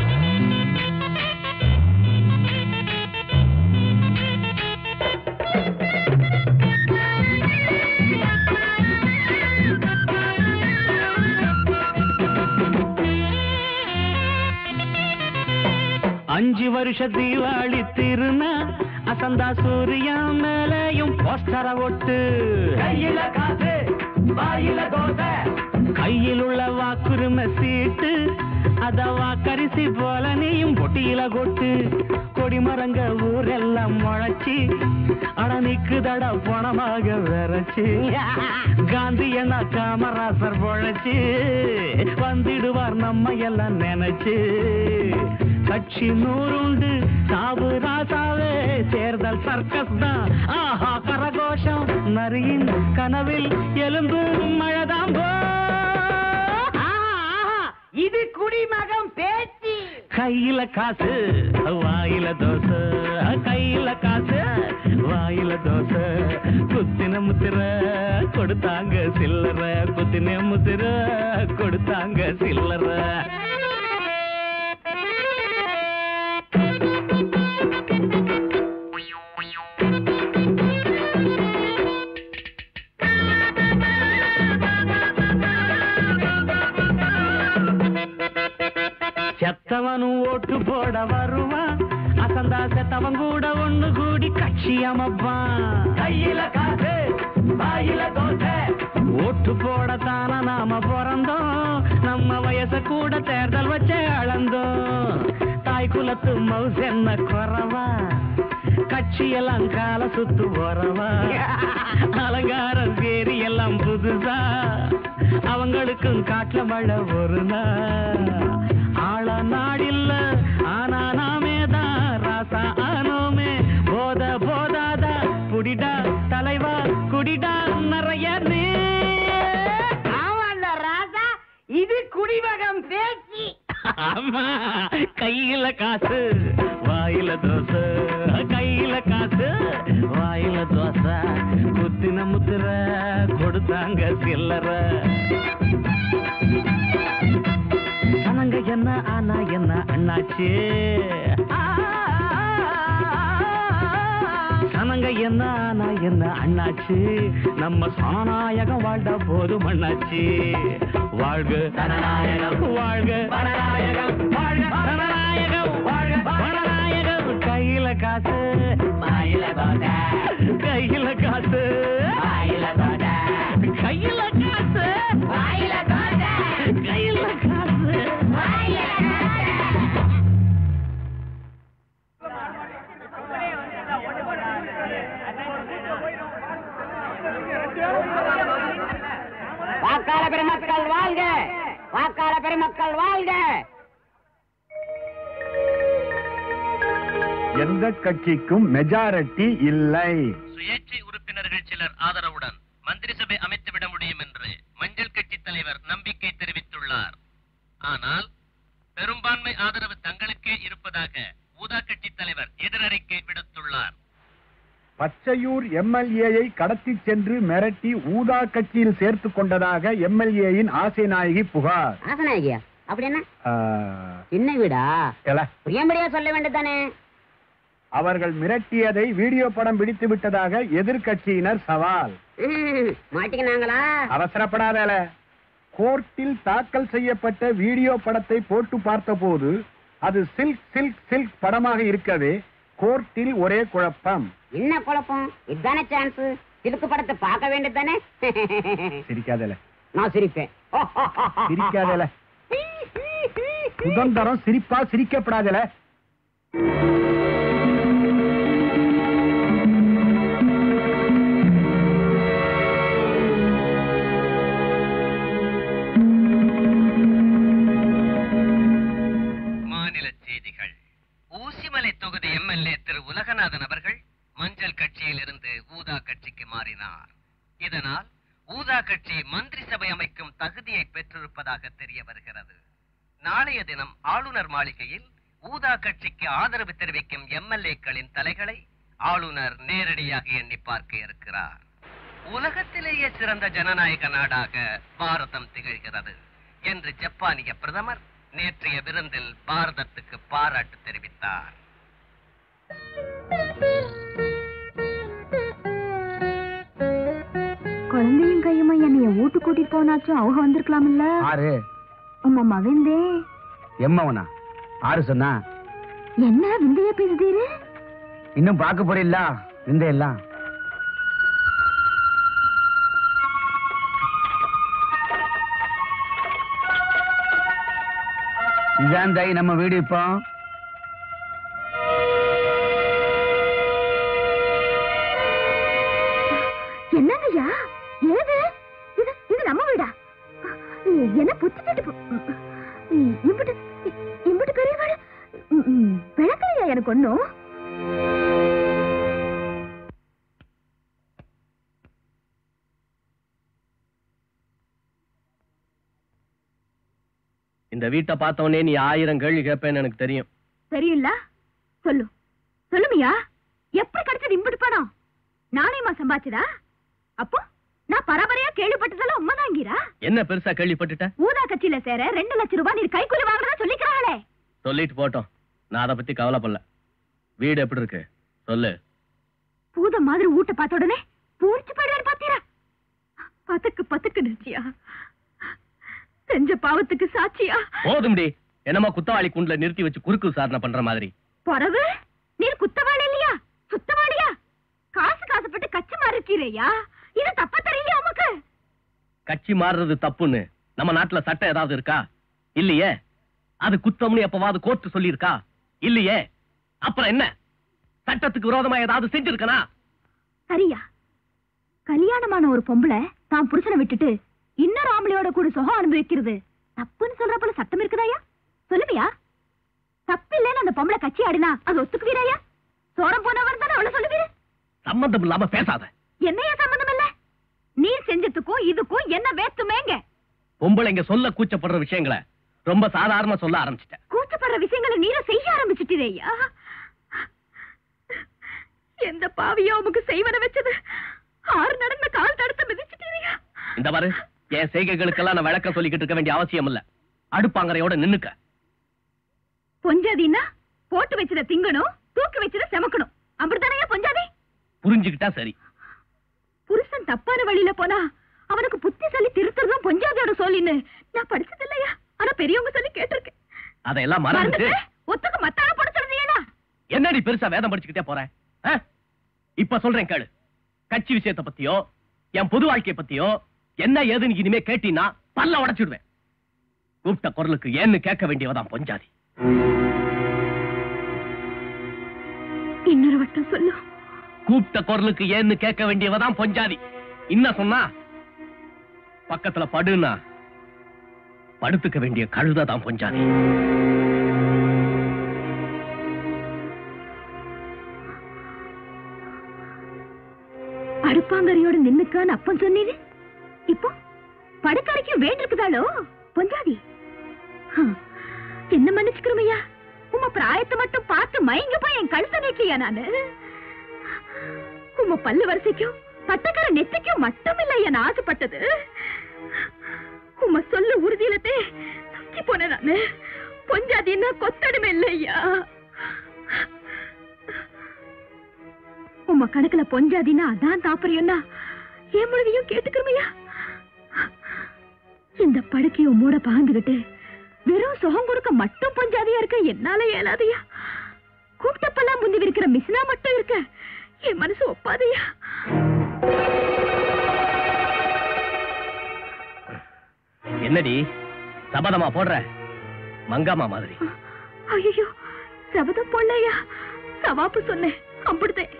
அஞ்சு வருஷ தீபாவளி திருநா அசந்தா சூரியா மேலையும் போஸ்டர ஒட்டு கையில காசு வாயில தோசை கையில் உள்ள வாக்குரிமை சீட்டு அத வாக்கரிசி போல நீயும் பொட்டியில கொட்டு கொடிமரங்க ஊரெல்லாம் முளைச்சி அட நிக்குதட பணமாக விரைச்சு காந்தி என்ன காமராசர் பொழைச்சு வந்திடுவார் நம்ம எல்லாம் நினைச்சு கட்சி நூறுண்டு சாவு ராசாவே தேர்தல் சர்க்கஸ் தான் ஆஹா கரகோஷம் நரியின் கனவில் எலும்பு மழைதான் போ இது குடிமகம் பேச்சு கையில காசு வாயில தோசை கையில காசு வாயில தோசை குத்தின முத்திர கொடுத்தாங்க சில்லற குத்தின முத்திர கொடுத்தாங்க சில்லற செத்தவனும் ஓட்டு போட வருவான் அசந்தா செத்தவன் கூட ஒண்ணு கூடி கட்சி அமைப்பான் கையில காசு வாயில தோசை ஓட்டு போடத்தான நாம பிறந்தோம் நம்ம வயச கூட தேர்தல் வச்சே அளந்தோம் தாய் குலத்து மவுஸ் என்ன குறவா கட்சியெல்லாம் கால சுத்து போறவா அலங்காரம் சேரி எல்லாம் புதுசா அவங்களுக்கும் காட்டுல மழை ஒரு நாள் ஆள நாடில்ல ஆனா நாமே தான் ராசா ஆனோமே போத போதாதா புடிடா தலைவா குடிடா நிறைய நீ ஆமாண்டா ராஜா இது குடிமகம் பேச்சு ஆமா கையில காசு வாயில தோசை கையில காசு வாயில தோசை குத்தின முத்திர கொடுத்தாங்க சில்லற சனங்க என்ன ஆனா என்ன அண்ணாச்சு சனங்க என்ன ஆனா என்ன அண்ணாச்சு நம்ம சனநாயகம் வாழ்ந்த போதும் அண்ணாச்சு வாழ்க சனநாயகம் வாழ்க பணநாயகம் வாழ்க சனநாயகம் வாழ்க பணநாயகம் கையில காசு வாயில தோசை கையில காசு வாயில தோசை கையில காசு வாயில தோசை கையில காசு வாயில வாக்காள பெருமக்கள் வாழ்க வாக்காள பெருமக்கள் வாழ்க எந்த கட்சிக்கும் மெஜாரிட்டி இல்லை சுயேட்சை உறுப்பினர்கள் சிலர் ஆதரவுடன் மந்திரி சபை அமைத்துவிட முடியும் என்று மஞ்சள் கட்சி தலைவர் நம்பிக்கை தெரிவித்துள்ளார் ஆனால் பெரும்பான்மை ஆதரவு தங்களுக்கே இருப்பதாக ஊதா கட்சி தலைவர் எதிரறிக்கை விடுத்துள்ளார் பச்சையூர் எம்எல்ஏயை கடத்தி சென்று மிரட்டி ஊதா கட்சியில் சேர்த்து கொண்டதாக எம்எல்ஏயின் ஆசை நாயகி புகார் ஆசனாகியா அப்படி என்ன ஆ, சின்ன வீடா எல, புரியம்படியா சொல்ல வேண்டியதானே அவர்கள் மிரட்டியதை வீடியோ படம் பிடித்து விட்டதாக எதிர்க்கட்சியினர் சவால் மாட்டிக்கினாங்களா அவசரப்படாதல கோர்ட்டில் தாக்கல் செய்யப்பட்ட வீடியோ படத்தை போட்டு பார்த்தபோது அது சில்க் சில்க் சில்க் படமாக இருக்கவே கோர்ட்டில் ஒரே குழப்பம் என்ன குழப்பம் இதுதானே சான்ஸ் சிலுக்கு படத்தை பார்க்க வேண்டியது தானே சிரிக்காதல நான் சிரிப்பேன் சிரிக்காதல சுதந்திரம் சிரிப்பா சிரிக்கப்படாதல மாநில செய்திகள் ஊசிமலை தொகுதி எம்எல்ஏ திரு உலகநாதன் அவர்கள் மஞ்சள் கட்சியில் இருந்து ஊதா கட்சிக்கு மாறினார் இதனால் ஊதா கட்சி மந்திரி சபை அமைக்கும் தகுதியை பெற்றிருப்பதாக தெரிய வருகிறது நாளைய தினம் ஆளுநர் மாளிகையில் ஊதா கட்சிக்கு ஆதரவு தெரிவிக்கும் எம்எல்ஏக்களின் தலைகளை ஆளுநர் நேரடியாக எண்ணி பார்க்க இருக்கிறார் உலகத்திலேயே சிறந்த ஜனநாயக நாடாக பாரதம் திகழ்கிறது என்று ஜப்பானிய பிரதமர் நேற்றைய விருந்தில் பாரதத்துக்கு பாராட்டு தெரிவித்தார் குழந்தையும் கையுமா என்னைய வீட்டு கூட்டிட்டு போனாச்சும் அவங்க வந்திருக்கலாம் இல்ல ஆறு உங்க மகந்தே எம்மவனா ஆறு சொன்னா என்ன விந்தைய பேசுதீரு இன்னும் பார்க்க போறீல்ல இந்த எல்லாம் இதான் தாய் நம்ம வீடு இப்போ என்னங்கய்யா ஏது இது இது நம்ம வீடா இ- என்ன புத்திக்கிட்டு போ- இ- இம்புட்டு இ- இம்புட்டு பெரிய வீடு ம், ம், விளக்கலையா எனக்கு ஒண்ணும் இந்த வீட்டை பார்த்த உடனே நீ ஆயிரம் கேள்வி கேட்பேன்னு எனக்கு தெரியும் தெரியும்ல சொல்லு சொல்லுமியா எப்படி கிடைச்சது இம்புட்டு பணம் நானேமா சம்பாதிச்சதா அப்போ நான் பரபரையா கேள்விப்பட்டதெல்லாம் உண்மைதாங்கிறா என்ன பெருசா கேள்விப்பட்டுட்ட ஊதா கட்சியில சேர ரெண்டு லட்சம் ரூபாய் நீ கைக்கூலி வாங்குறதா சொல்லிக்கிறாங்களே சொல்லிட்டு போட்டோம் நான் அதை பத்தி கவலைப்படல வீடு எப்படி இருக்கு சொல்லு பூத மாதிரி ஊட்ட பார்த்த உடனே பூரிச்சு போயிடுவேன் பாத்தீரா பத்துக்கு பத்துக்கு நிச்சியா செஞ்ச பாவத்துக்கு சாட்சியா போதும்டி என்னமோ குத்தவாளி குண்டுல நிறுத்தி வச்சு குறுக்கு விசாரணை பண்ற மாதிரி பொறவு நீர் குத்தவாளி இல்லையா சுத்தவாளியா காசு காசுப்பட்டு கச்சி மாறி இருக்கீரையா இது தப்ப தெரியலையா உமக்கு கட்சி மாறுறது தப்புன்னு நம்ம நாட்டுல சட்டம் ஏதாவது இருக்கா இல்லையே அது குத்தம்னு எப்பவாவது கோர்ட் சொல்லியிருக்கா இல்லையே அப்புறம் என்ன சட்டத்துக்கு விரோதமா ஏதாவது செஞ்சிருக்கனா சரியா கல்யாணமான ஒரு பொம்பளை தான் புருஷனை விட்டுட்டு இன்னொரு ஆம்பளையோட கூட சுகம் அனுபவிக்கிறது தப்புன்னு சொல்றப்பல சட்டம் இருக்குதாயா சொல்லுவியா தப்பு இல்லைன்னு அந்த பொம்பளை கட்சி ஆடினா அது ஒத்துக்குவீராயா சோரம் போனவர் தானே அவளை சொல்லுவீரு சம்பந்தம் இல்லாம பேசாத என்னையா சம்பந்தம் இல்ல நீர் செஞ்சதுக்கும் இதுக்கும் என்ன வேத்துமேங்க பொம்பளைங்க சொல்ல கூச்சப்படுற விஷயங்களை ரொம்ப சாதாரணமா சொல்ல ஆரம்பிச்சிட்ட கூச்சப்படுற விஷயங்களை நீர செய்ய ஆரம்பிச்சிட்டீரையா எந்த பாவியோ உமக்கு செய்வன வச்சது ஆறு நடந்த கால் தடுத்து மிதிச்சிட்டீரையா இந்த பாரு என் செய்கைகளுக்கெல்லாம் நான் விளக்கம் சொல்லிக்கிட்டு இருக்க வேண்டிய அவசியம் இல்ல அடுப்பாங்கரையோட நின்னுக்க பொஞ்சாதின்னா போட்டு வச்சத திங்கணும் தூக்கி வச்சத செமக்கணும் அப்படித்தானே பொஞ்சாதி புரிஞ்சுக்கிட்டா சரி புருஷன் தப்பான வழியில போனா அவனுக்கு புத்தி சொல்லி திருத்துறதும் பொஞ்சாதியோட சொல்லின்னு நான் படிச்சது இல்லையா ஆனா பெரியவங்க சொல்லி கேட்டிருக்கேன் அதையெல்லாம் மறந்துட்டு மறந்துட்டு ஒத்துக்கு மத்தான போட சொல்றீங்களா என்னடி பெருசா வேதம் படிச்சுக்கிட்டே போற ஆ? இப்ப சொல்றேன் கேளு கட்சி விஷயத்தை பத்தியோ என் பொது வாழ்க்கைய பத்தியோ என்ன ஏதுன்னு இனிமே கேட்டீன்னா பல்ல உடைச்சிடுவேன் கூப்பிட்ட குரலுக்கு ஏன்னு கேட்க வேண்டியவதான் பொஞ்சாதி இன்னொரு வட்டம் சொல்லு கூப்பிட்ட குரலுக்கு ஏன்னு கேட்க வேண்டியவதான் பொஞ்சாதி என்ன சொன்னா பக்கத்துல படுனா படுத்துக்க வேண்டிய கழுததான் பொஞ்சாதி அடுப்பாங்கரையோட நின்னுக்கான்னு அப்பன் சொன்னீரு இப்போ படுக்கறைக்கும் வேண்டிருக்குதாளோ பொஞ்சாதி ஹம், என்ன மன்னிச்சுக்கிறோமையா உம்ம பிராயத்தை மட்டும் பார்த்து மயங்கி போய் என் கழுத்த நீட்டியா நானு உம்ம பல்லு வரிசைக்கும் பட்டக்கார நெத்திக்கும் மட்டும் இல்லையா நான் ஆசைப்பட்டது உம்ம சொல்ல உறுதியிலத்தே சுத்தி போனேன் நானு பொஞ்சாதின்னா கொத்தடுமே இல்லையா உம்ம கணக்குல பொஞ்சாதின்னா அதான் தாப்பரியம்னா என் முழுதையும் கேட்டுக்கிறமையா இந்த படுக்கைய மூட பாந்துகிட்டு வெறும் சுகம் கொடுக்க மட்டும் பொஞ்சாதியா இருக்க என்னால இயலாதையா கூப்பிட்டப்பெல்லாம் முந்தி இருக்கிற மிஷினா மட்டும் இருக்க என் மனசு ஒப்பாதையா என்னடி சபதமா போடுற மங்காமா மாதிரி ஐயோ சபதம் போடலையா சவாப்பு சொன்னேன் அப்படித்தேன்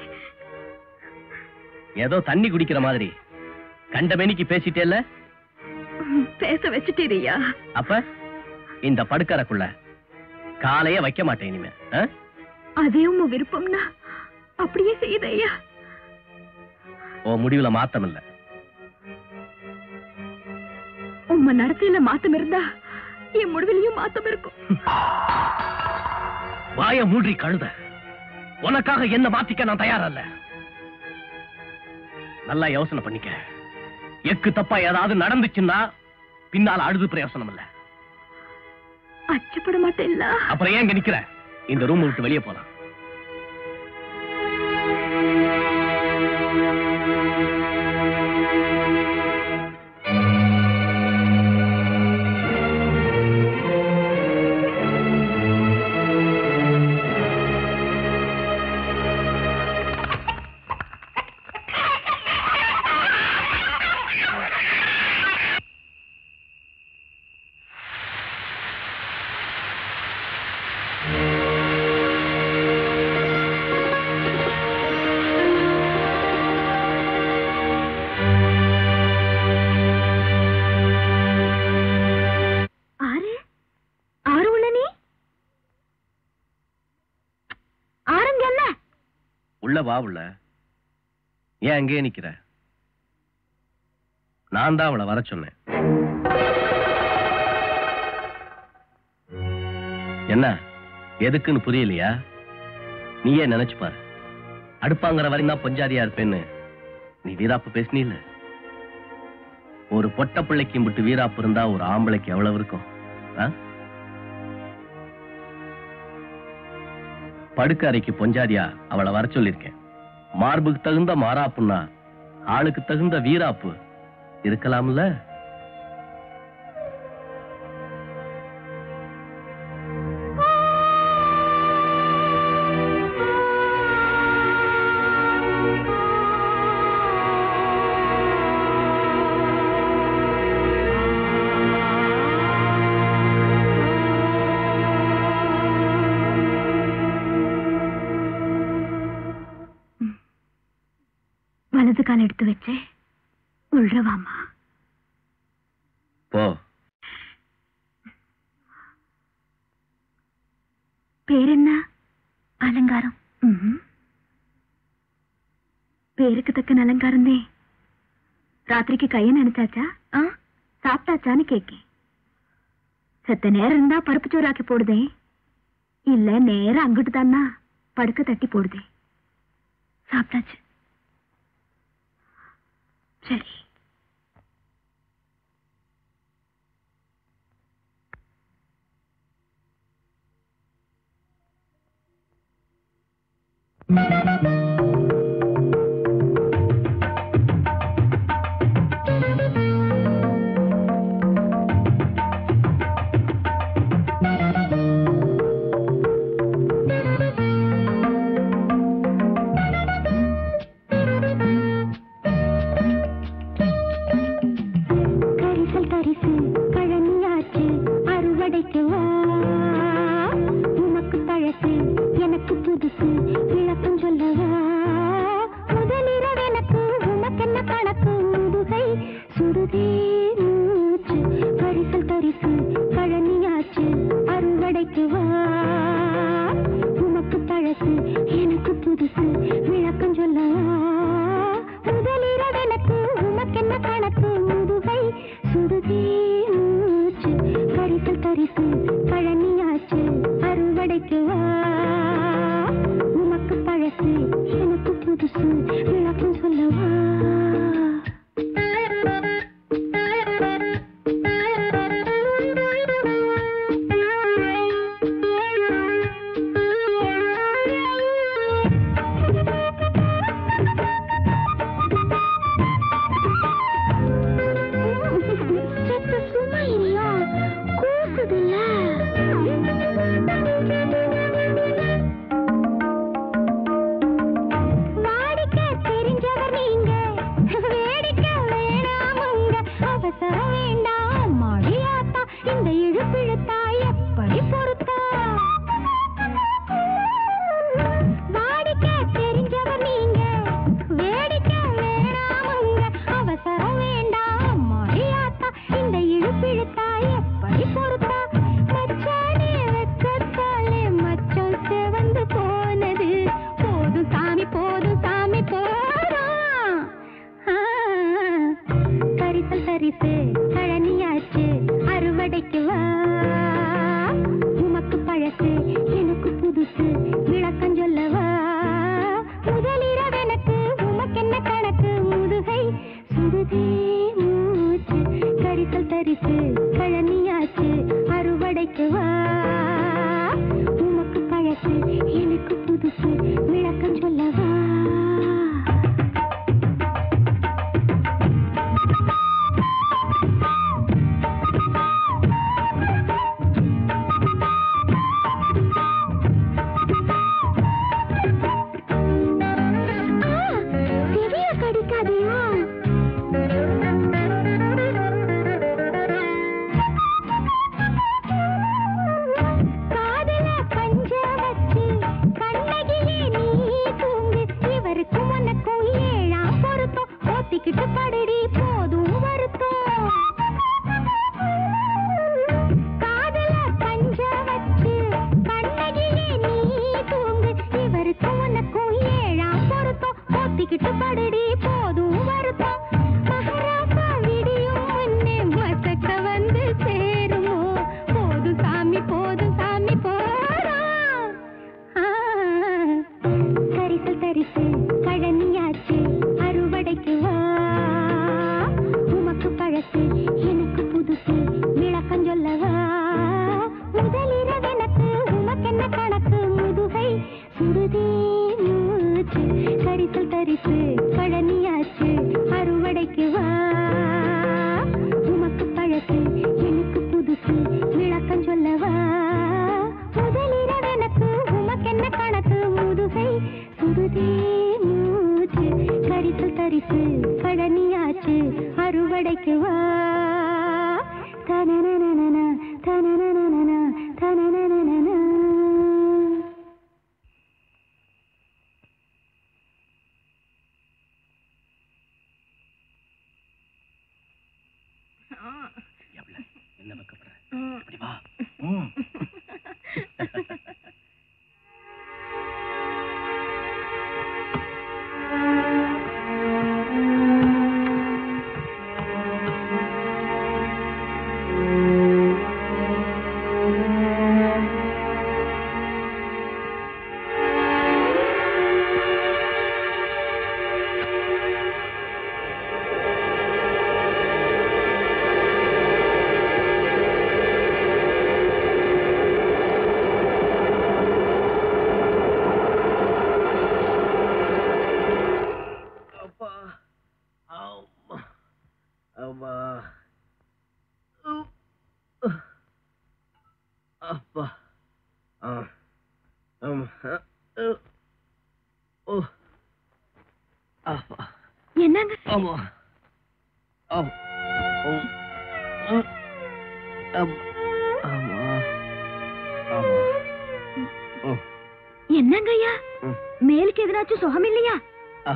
ஏதோ தண்ணி குடிக்கிற மாதிரி கண்ட மேனிக்கு பேசிட்டேல்ல பேச வச்சுட்டீரியா அப்ப இந்த படுக்கறக்குள்ள காலைய வைக்க மாட்டேன் இனிமே ஆ? அதே உங்க விருப்பம்னா அப்படியே செய்யுதையா உன் முடிவுல மாத்தம் இல்ல உம்ம நடத்தையில மாத்தம் இருந்தா என் முடிவிலையும் மாத்தம் இருக்கும் வாய மூடி கழுத உனக்காக என்ன மாத்திக்க நான் தயாரல்ல நல்லா யோசனை பண்ணிக்க எக்கு தப்பா ஏதாவது நடந்துச்சுன்னா பின்னால அழுது பிரயோசனம் இல்ல அச்சப்பட மாட்டேல்ல அப்புறம் ஏன் இங்க நிக்கிற இந்த ரூம் விட்டு வெளியே போலாம் ஆறு ஆறு உள்ள நீ ஆறுங்க என்ன உள்ள வா உள்ள ஏன் அங்கேயே நிக்கிற நான் தான் அவளை வர சொன்னேன் என்ன எதுக்குன்னு புரியலையா நீயே நினைச்சு பாரு அடுப்பாங்கிற வரையும் தான் பொஞ்சாதியா இருப்பேன்னு நீ வீராப்பு பேசினில்ல ஒரு பொட்ட பிள்ளைக்கு விட்டு வீராப்பு இருந்தா ஒரு ஆம்பளைக்கு எவ்வளவு இருக்கும் ஆ? படுக்க அறைக்கு பொஞ்சாதியா அவளை வர சொல்லிருக்கேன் மார்புக்கு தகுந்த மாறாப்புன்னா ஆளுக்கு தகுந்த வீராப்பு இருக்கலாம்ல வலது கால் எடுத்து வச்சே உள்றவாமா போ பேர் என்ன அலங்காரம் ம்ஹும். பேருக்கு தக்க அலங்காரம் தே ராத்திரிக்கு கைய நினைச்சாச்சா ஆ சாப்பிட்டாச்சான்னு கேக்கேன் செத்த நேரம் இருந்தா பருப்பு சோறாக்கி போடுதே இல்ல நேரம் அங்கிட்டு தானா படுக்க தட்டி போடுதே சாப்பிட்டாச்சு சரி கரிசல் தரிசு பழனியாச்சு அறுவடைக்கு வா உனக்கு பழசு எனக்கு புதுசு விளக்கம் சொல்லவா முதலிரவு எனக்கு உனக்கென்ன கணக்கு முதுகை சுடுதே மூச்சு கரிசல் தரிசு பழனியாச்சு அறுவடைக்கு வா உனக்கு பழசு எனக்கு புதுசு விளக்கம் சொல்லவா முதலிரவு எனக்கு உனக்கென்ன கணக்கு முதுகை சுடுதே மூச்சு கரிசல் கரிசு பழனியாச்சு அறுவடைக்கு வா உனக்கு பழசு எனக்கு புதுசு விளக்கம் சொல்லவா செத்த சும்மா இல்லையா கூசுதுல்ல வாங்குதே மூச்சு கரிசு கரிசு பழனியாச்சு அறுவடைக்கு வா தனனனனன, தனனனனன, தனனனனன. என்ன வைக்கப்படுற இப்படி வா அப்பா அம்மா அம்மா உப். அப்பா ஆ அம்மா அ, ஓ அப்பா என்னங்க ஆமா ஆம் உம். அ, அம். ஆமா ஆமா ஓ என்னங்க ஐயா ம். மேலுக்கு எதனாச்சும் சுகம் இல்லையா ஆ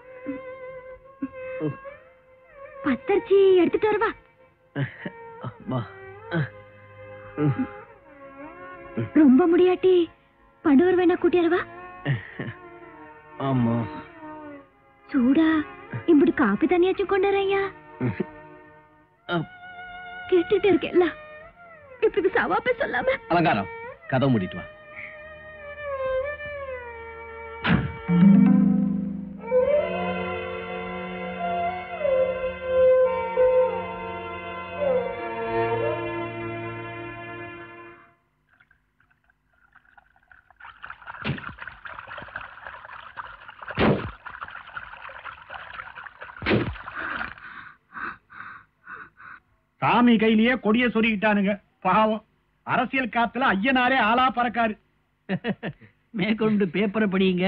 பத்தரிச்சி எடுத்துட்டு வரவா அம்மா அ, உம். ரொம்ப முடியாட்டி படுவர் வேணா கூட்டியறவா ஆமா சூடா இப்படி காப்பி தண்ணியாச்சும் கொண்டு வரேன்யா அப். கேட்டுட்டு இருக்கேல்ல இப்படி சவாப்பே சொல்லாம அலங்காரம் கதவு மூடிட்டு வா சாமி கையிலேயே கொடிய சொருகிட்டானுங்க பாவம் அரசியல் காத்துல ஐயனாரே ஆளா பறக்காரு மேற்கொண்டு பேப்பரை படியுங்க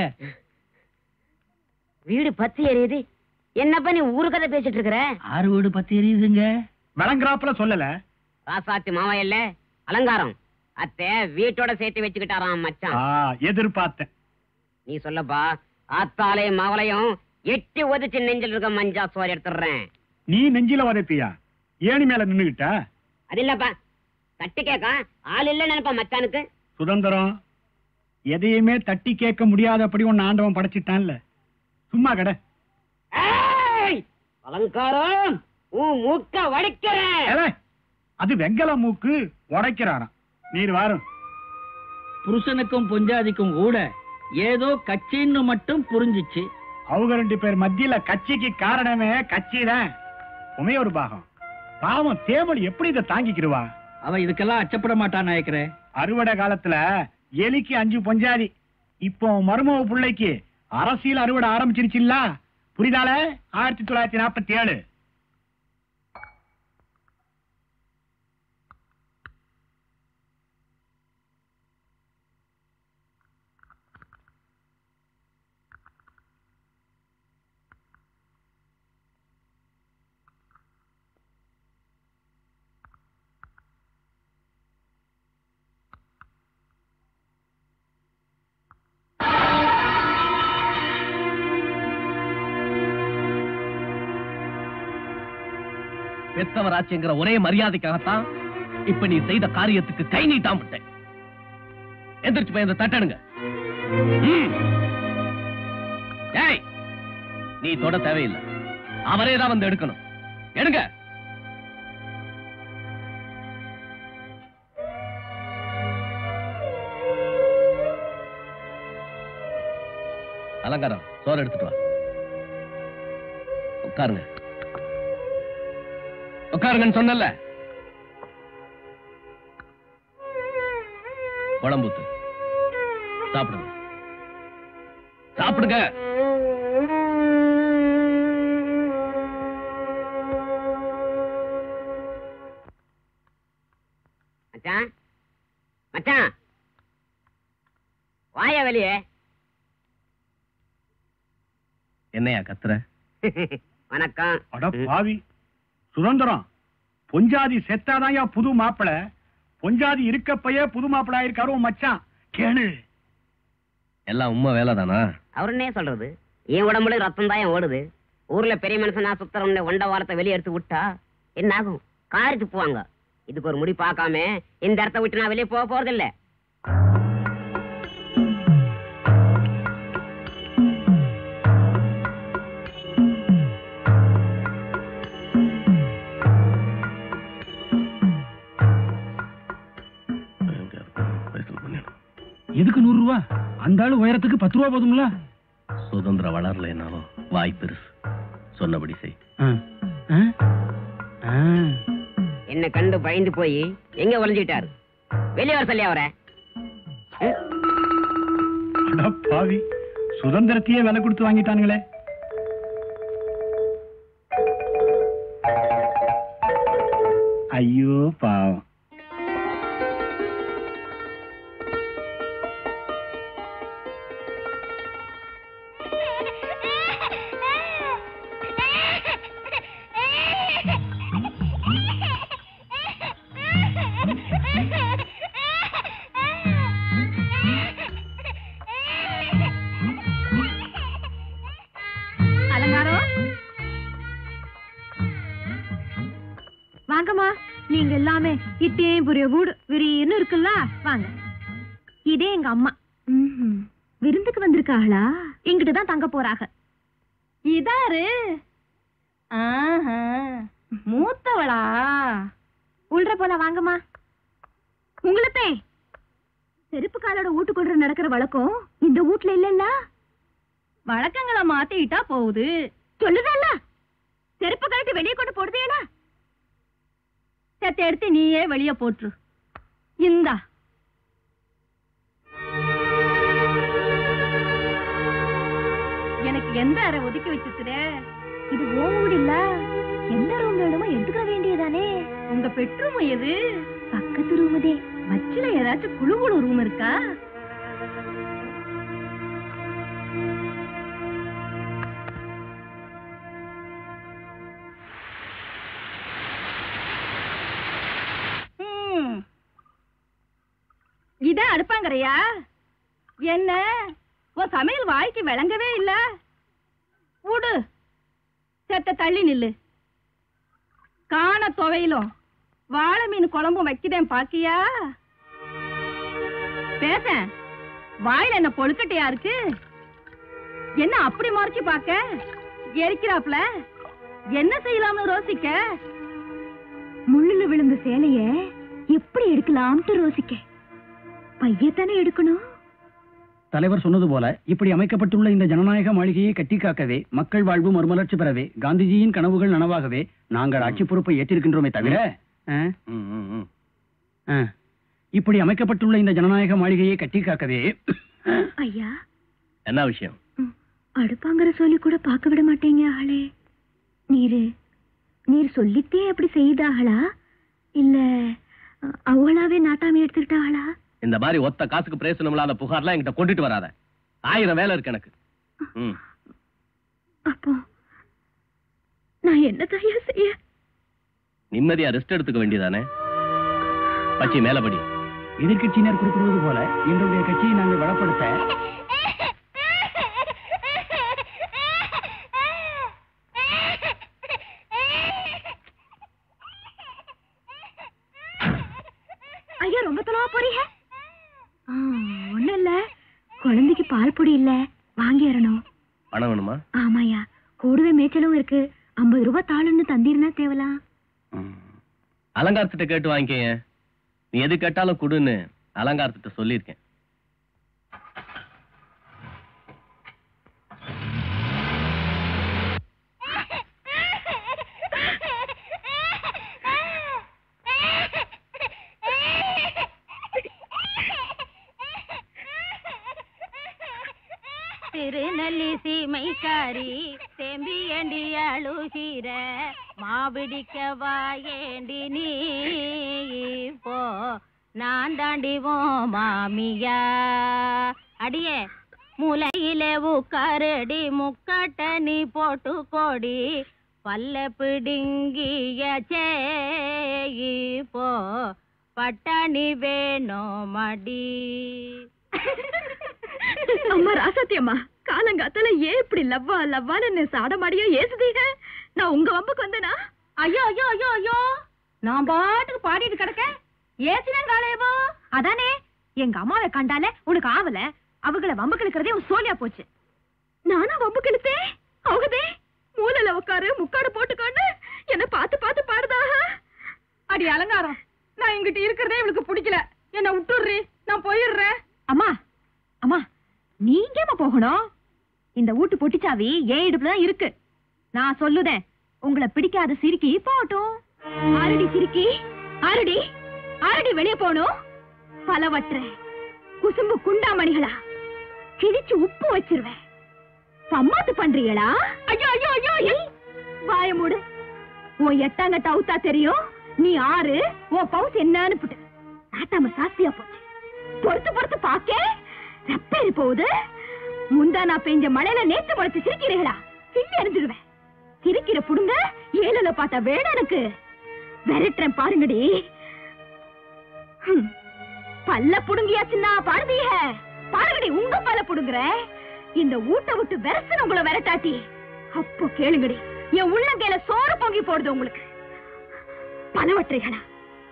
வீடு பத்தி எரியுது என்னப்பா நீ ஊரு கதை பேசிட்டு இருக்கிற ஆறு வீடு பத்தி எரியுதுங்க விளங்குறாப்புல சொல்லல ராசாத்தி மாவா இல்ல அலங்காரம் அத்தை வீட்டோட சேர்த்து வச்சுக்கிட்டாராம் மச்சான் ஆ, எதிர்பார்த்தேன் நீ சொல்லப்பா ஆத்தாலையும் மவளையும் எட்டி ஒதிச்சு நெஞ்சில் இருக்க மஞ்சா சோறு எடுத்துடுறேன் நீ நெஞ்சில உதைப்பியா ஏணி மேல நின்னுகிட்ட அது இல்லப்பா தட்டு கேட்க ஆள் இல்ல நினைப்பா மச்சானுக்கு சுதந்திரம் எதையுமே தட்டி கேட்க முடியாதபடி ஒன்னு ஆண்டவன் படைச்சிட்டான்ல சும்மா கடை ஏய்! அலங்காரம் உன் மூக்க வடிக்கிறேன் ஏலே, அது வெங்கல மூக்கு உடைக்கிறாராம் நீர் வாரும் புருஷனுக்கும் பொஞ்சாதிக்கும் கூட ஏதோ கட்சின்னு மட்டும் புரிஞ்சிச்சு அவங்க ரெண்டு பேர் மத்தியில கட்சிக்கு காரணமே கட்சிதான் உமே ஒரு பாகம் பாவம் தேவல் எப்படி இதை தாங்கிக்கிடுவா அவ இதுக்கெல்லாம் அச்சப்பட மாட்டான் நாயக்கரே அறுவடை காலத்துல எலிக்கு அஞ்சு பொஞ்சாதி இப்போ மருமக பிள்ளைக்கு அரசியல் அறுவடை ஆரம்பிச்சிருச்சுல்ல புரிதால ஆயிரத்தி தொள்ளாயிரத்தி நாற்பத்தி ஏழு பெத்தவராச்சுங்கிற ஒரே மரியாதைக்காகத்தான் இப்ப நீ செய்த காரியத்துக்கு கை நீட்டாம விட்டேன் எந்திரிச்சு போய் அந்த தட்டனுங்க ம். ஏய் நீ தொட தேவையில்லை அவரே தான் வந்து எடுக்கணும் எடுங்க அலங்காரம் சோறு எடுத்துட்டு வா உட்காருங்க உட்காருங்கன்னு சொன்னல குழம்புத்து சாப்பிடுங்க சாப்பிடுங்க மச்சான் மச்சான் வாய வெளியே என்னையா கத்துற வணக்கம் அட பாவி சுதந்திரம் பொஞ்சாதி செத்தாதாயா புது மாப்பிள பொஞ்சாதி இருக்கப்பயே புது மாப்பிள ஆயிருக்காரு உன் மச்சான் கேளு எல்லாம் உண்மை வேலைதானா அவர் என்ன சொல்றது என் உடம்புல ரத்தம் தான் ஓடுது ஊர்ல பெரிய மனுஷனா சுத்தரம்னு ஒண்ட வாரத்தை வெளியே எடுத்து விட்டா என்ன ஆகும் காரி துப்புவாங்க இதுக்கு ஒரு முடி பார்க்காம இந்த இடத்த விட்டு நான் வெளியே போக போறது இல்ல எதுக்கு நூறு ரூபா அந்த ஆளு உயரத்துக்கு பத்து ரூபா போதுங்களா சுதந்திரம் வளரலைனாலும் வாய் பெருசு சொன்னபடி செய் என்ன கண்டு பயந்து போய் எங்க ஒளிஞ்சுக்கிட்டாரு வெளியே வர சொல்லி அவரை அட பாவி சுதந்திரத்தையே விலை கொடுத்து வாங்கிட்டானுங்களே ஐயோ பாவம் அலங்காரம் வாங்கம்மா நீங்க எல்லாமே இட்டே புரிய வீடு விரின்னு இருக்குல்ல வாங்க இதே எங்க அம்மா ம்ஹும். விருந்துக்கு வந்திருக்காங்களா இங்கிட்டு தான் தங்க போறாங்க இதாரு ஆஹா. மூத்தவளா உள்ற போல வாங்கம்மா உங்களத்தே செருப்பு காலோட வீட்டுக்குள்ள நடக்கிற வழக்கம் இந்த வீட்ல இல்லல்ல வழக்கங்களை மாத்திட்டா போகுது சொல்லுதல்ல செருப்பு கழட்டி வெளியே கொண்டு போடுதேடா செத்த எடுத்து நீயே வெளியே போட்டுரு இந்தா எனக்கு எந்த அறை ஒதுக்கி வச்சிருக்கிற இது ஓ வீடு இல்ல எந்த ரூம் வேணுமோ எடுத்துக்க வேண்டியதானே உங்க பெட்ரூம் எது பக்கத்து ரூமுதே மச்சில ஏதாச்சும் குழு குழு ரூம் இருக்கா ம். இத அடுப்பாங்கறையா என்ன உன் சமையல் வாய்க்கு விளங்கவே இல்ல விடு செத்த தள்ளி நில்லு காண துவையிலும் வாழை மீன் குழம்பும் வைக்கிறேன் பாக்கியா பேச வாயில என்ன பொழுக்கட்டையா இருக்கு என்ன அப்படி மறைச்சு பாக்க எரிக்கிறாப்ல என்ன செய்யலாம்னு ரோசிக்க முள்ளுல விழுந்த சேலைய எப்படி எடுக்கலாம்னு ரோசிக்க பையத்தானே எடுக்கணும் தலைவர் சொன்னது போல இப்படி அமைக்கப்பட்டுள்ள இந்த ஜனநாயக மாளிகையை கட்டி காக்கவே மக்கள் வாழ்வு மறுமலர்ச்சி பெறவே காந்திஜியின் கனவுகள் நனவாகவே நாங்கள் ஆட்சி பொறுப்பை ஏற்றிருக்கின்றோமே தவிர ஆ, ஆ, இப்படி அமைக்கப்பட்டுள்ள இந்த ஜனநாயக மாளிகையை கட்டி காக்கவே ஐயா என்ன விஷயம் அடுப்பாங்கிற சொல்லி கூட பார்க்க விட மாட்டேங்க ஆளே நீரு நீர் சொல்லித்தே அப்படி செய்தாகளா இல்ல அ- அவளாவே நாட்டாம எடுத்துக்கிட்டாளா இந்த மாதிரி ஒத்த காசுக்கு பிரயோசனம் இல்லாத புகார்லாம் என்கிட்ட கொண்டுட்டு வராத ஆயிரம் வேலை இருக்கு எனக்கு ம். அப்போ நான் என்ன தையா செய்ய நிம்மதியா ரெஸ்ட் எடுத்துக்க வேண்டியதானே பச்சி மேலபடி எதிர்க்கட்சியினர் குறிப்பிடுவது போல எங்களுடைய கட்சியை நாங்கள் வளப்படுத்த ஐயா ரொம்ப தொலைவா போறீங்க ஒண்ணும் இல்ல குழந்தைக்கு பால் பொடி இல்ல வாங்கிடணும் பணம் வேணுமா ஆமாயா கூடவே மேய்ச்சலும் இருக்கு ஐம்பது ரூபாய் தாளுன்னு தந்தீர்னா தேவலாம் அலங்காரத்திட்ட கேட்டு வாங்கிக்கங்க நீ எது கேட்டாலும் கொடுன்னு அலங்காரத்திட்ட சொல்லியிருக்கேன் திருநெல்லி சீமைக்காரி தேம்பி ஏண்டி அழுகிற மாவிடிக்க வாயேண்டி நீ இப்போ நான் தாண்டி உன் மாமியா அடியே மூலையிலே உட்காரடி முக்காட்ட நீ போட்டு கோடி பல்ல பிடுங்கிய சேயி போ பட்டாணி வேணும் மடி அம்மா ராசாத்தி அம்மா காலங்காத்தால ஏன் இப்படி லவ்வா லவ்வான்னு சாடமாடியோ ஏசுதீங்க நான் உங்க வம்புக்கு வந்தேனா ஐயோ ஐயோ ஐயோ ஐயோ நான் பாட்டுக்கு பாடிட்டு கிடக்க ஏசினன் காலையவோ அதானே எங்க அம்மாவை கண்டால உனக்கு ஆவல அவங்கள வம்புக்கு இழுக்கிறதே உன் சோலியா போச்சு நானா வம்புக்கு இழுத்தேன் அவகதே மூலையில உட்காரு முக்காடு போட்டுக்கோன்னு என்ன பார்த்து பார்த்து பாடுதாக அடி அலங்காரம் நான் இங்கிட்ட இருக்கிறதே இவளுக்கு பிடிக்கல என்ன விட்டுடுறி நான் போயிடுறேன் அம்மா அம்மா நீங்க ஏம்மா போகணும் இந்த வீட்டு பொட்டிச்சாவி என் இடுப்புல தான் இருக்கு நான் சொல்லுதேன் உங்களை பிடிக்காத சிரிக்கி போகட்டும் ஆரடி சிரிக்கி ஆரடி ஆரடி வெளிய போகணும் பலவற்ற குசும்பு குண்டாமணிகளா கிழிச்சு உப்பு வச்சிருவேன் பம்மாத்து பண்றீங்களா ஐயோ ஐயோ ஐயோ ஐயோ. வாய மூடு உன் எட்டாங்கட்ட அவுத்தா தெரியும் நீ ஆறு உன் பவுஸ் என்னன்னு புட்டு நாட்டாம சாஸ்தியா போச்சு பொறுத்து பொறுத்து பாக்க ரப்பேறி போகுது முந்தா நான் பெஞ்ச மழையில நேத்து முளைச்சு சிரிக்கிறீங்களா சில்லி எரிஞ்சிடுவேன் சிரிக்கிற புடுங்க ஏழுல பார்த்தா வேணும் எனக்கு விரட்டுறேன் பாருங்கடி ஹம். பல்ல புடுங்கியாச்சுன்னா பாருதீக பாருங்கடி உங்க பல்ல புடுங்குற இந்த ஊட்ட விட்டு விரசன உங்களை விரட்டாட்டி அப்போ கேளுங்கடி என் உள்ளங்கையில சோறு பொங்கி போடுது உங்களுக்கு பலவற்றைகளா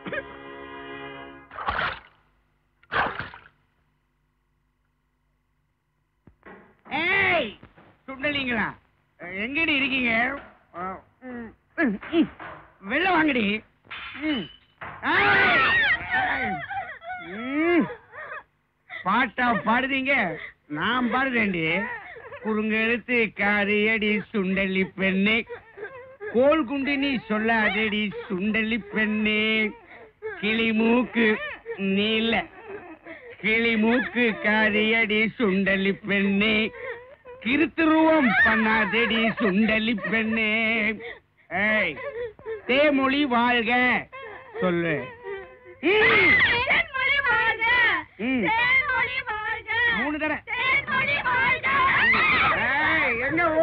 ஏய் சுண்டலிங்களா எங்கடி இருக்கீங்க அஹ், ம், ம், ம். வெளில வாங்கடி ம். ஏய், ஏய். ம். பாட்டா பாடுதீங்க நான் பாடுதேண்டி குறுங்க எழுத்து காரியடி சுண்டலி பெண்ணே கோல் குண்டு நீ சொல்லாதடி சுண்டலி பெண்ணே கிளி மூக்கு நீல கிளி மூக்கு காரியடி சுண்டலி பெண்ணே கிருத்துருவம் பண்ணாதடி சுண்டலி பெண்ணே ஏய் தேமொழி வாழ்க சொல்லு ம். ம். மூணு தடவை ஏய், எங்க ஓ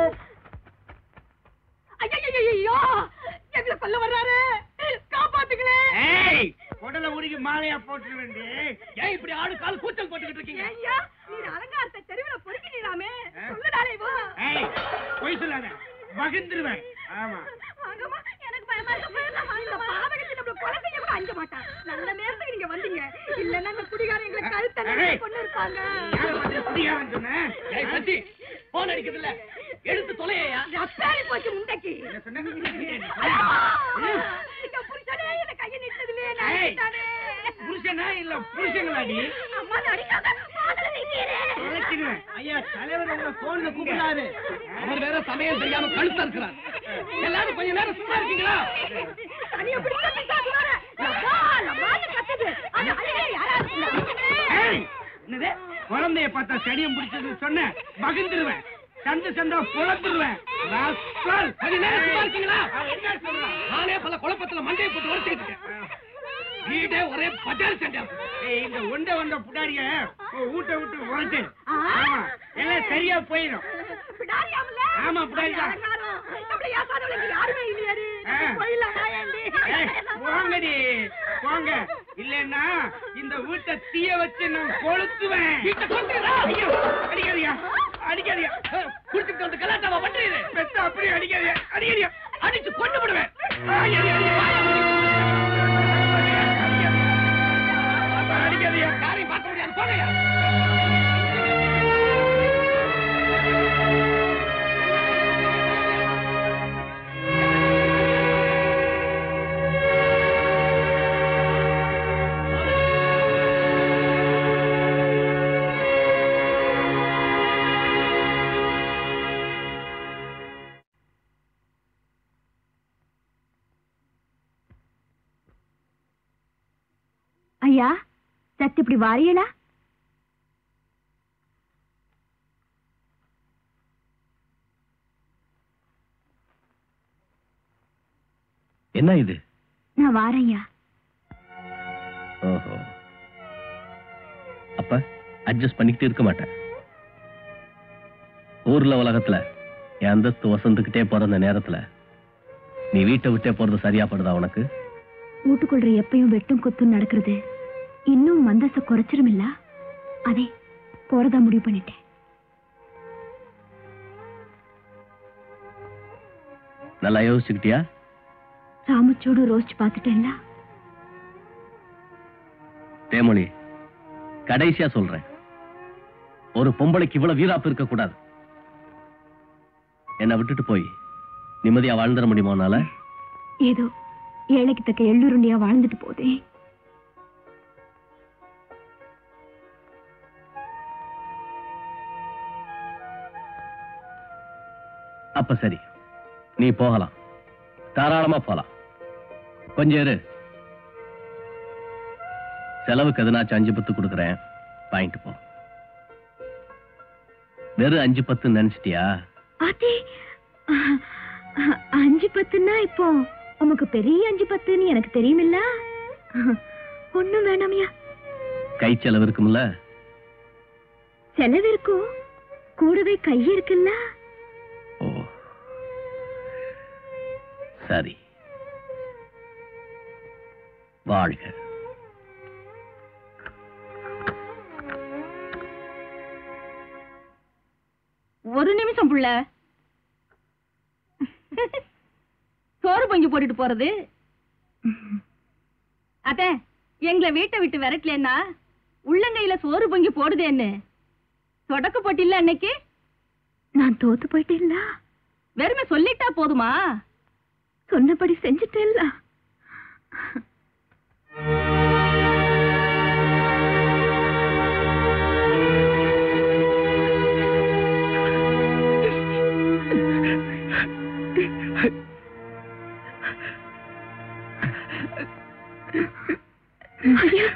ஐயோ எங்களை கொல்ல வர்றாரு காப்பாத்துங்களே ஏய் உடல உருகி மாலையா போட்டு வேண்டி ஏன் இப்படி ஆளு கால் கூச்சல் போட்டுக்கிட்டு இருக்கீங்க ஐயா நீ அலங்காரத்தை தெருவுல பொறுக்கிறீராமே சொல்லுடாலே போ ஏய் பொய் சொல்லாத மகிழ்ந்துருவேன் ஆமா வாங்கம்மா, எனக்கு பயமா இருக்கு. போயிடலாம், வாங்க. இந்த பாதகத்தை நம்மள கொலை செய்ய கூட அஞ்ச மாட்டான். நல்ல நேரத்துக்கு நீங்க வந்தீங்க. இல்லைன்னா இந்த குடிகாரன் எங்களை கழுத்தை நெரிச்சு ஏய். கொன்னு இருப்பாங்க. யாரை பார்த்து குடிகாரன் சொன்ன? ஏய், சச்சி, போன் அடிக்குது இல்ல எடுத்து தொலையா ரத்தாளி போச்சு முண்டைக்கு. என்ன சொன்ன ஐயோ, என் புருஷனே என்னை கையை நீட்டதில்லையே, நான் ஏய். அடிச்சிட்டானே. புருஷனா இல்ல புருஷங்களாடி அம்மா, நான் அடிக்காத. பாதல நிக்கிறேன். உழைச்சிடுவேன் ஐயா தலைவர் உங்களை போன்ல கூப்பிடாரு அவர் வேற சமயம் தெரியாம கழுத்தா இருக்கிறார் எல்லாரும் கொஞ்ச நேரம் சும்மா இருக்கீங்களா தனியா பிடிச்சா பிசாசு வேற. லப்பா, லப்பான்னு கத்துது. அது அழுகை யாரா இருக்குல்ல? ஏய், என்னது குழந்தைய பார்த்தா சனியம் பிடிச்சது சொன்ன மகிழ்ந்துருவேன் சந்து சந்தா புலந்துருவேன் ராஸ்கல். கொஞ்ச நேரம் சும்மா இருக்கீங்களா என்ன சொல்றான் நானே பல குழப்பத்துல மண்டையை போட்டு வரைச்சுக்கிட்டு இருக்கேன் வீடே ஒரே பஜார் சண்டை ஏய், இந்த ஒண்ட வந்த புடாரிய ஊட்ட விட்டு உழைச்சு ஆமா எல்லாம் சரியா போயிடும் பிடாரியாம்ல? ஆமா, பிடாரி தான். அலங்காரம். நம்மள ஏசாதவளுக்கு யாருமே இல்லையாடி. ஆ. போயிடலாம், நாயண்டி. ஏய், போங்கடி போங்க இல்லன்னா இந்த வீட்டை தீய வச்சு நான் கொளுத்துவேன் வீட்டை கொளுத்துறா? ஐயோ அடிக்காதீங்க அடிக்காதீங்க குடிச்சுட்டு வந்து கலாட்டாவா பண்றீங்க பெத்த அப்படியே அடிக்காதீங்க அடிக்காதீங்க அடிச்சு கொண்டு விடுவேன் ஐயா, ஐயா, ஐயா. அடிக்காதீங்க யாரையும் பார்க்க முடியாது போங்கயா ஐயா சத்து இப்படி வாரியலா என்ன இது நான் வாரையா ஓஹோ அப்ப அட்ஜஸ்ட் பண்ணிக்கிட்டு இருக்க மாட்டேன் ஊர்ல உலகத்துல என் அந்தஸ்து வசந்துக்கிட்டே போற இந்த நேரத்துல நீ வீட்டை விட்டே போறது சரியா படுதா உனக்கு வீட்டுக்குள்ள எப்பயும் வெட்டும் குத்தும் நடக்கிறது இன்னும் மந்தச குறைச்சிரும் இல்ல அதே போறதா முடிவு பண்ணிட்டேன் நல்லா யோசிச்சுக்கிட்டியா ராமச்சோடு ரோஸ்ட் பார்த்துட்டேன்ல தேமொழி கடைசியா சொல்றேன் ஒரு பொம்பளைக்கு இவ்வளவு வீராப்பு இருக்க கூடாது என்னை விட்டுட்டு போய் நிம்மதியா வாழ்ந்துட முடியுமானால ஏதோ ஏழைக்கு தக்க எள்ளுருண்டியா வாழ்ந்துட்டு போதே அப்ப சரி நீ போகலாம் தாராளமா போலாம் கொஞ்சம் இரு செலவுக்கு எதனாச்சும் அஞ்சு பத்து கொடுக்குறேன் வாங்கிட்டு போ வெறும் அஞ்சு பத்து நினைச்சிட்டியா ஆத்தி அஹ், அஹ், அஞ்சு பத்துன்னா இப்போ உமக்கு பெரிய அஞ்சு பத்துன்னு எனக்கு தெரியுமில்ல ஒண்ணும் வேணாமியா கை செலவு இருக்கும்ல செலவு இருக்கும் கூடவே கை இருக்குல்ல ஓ சரி வாழ்க ஒரு நிமிஷம் புள்ள சோறு பொங்கி போட்டுட்டு போறது அத்தே எங்களை வீட்டை விட்டு விரட்டலன்னா உள்ளங்கையில சோறு பொங்கி போடுதேன்னு தொடக்க போட்டில்ல அன்னைக்கு நான் தோத்து போயிட்டேன்ல வெறுமை சொல்லிட்டா போதுமா சொன்னபடி செஞ்சுட்டேன்ல ஐயா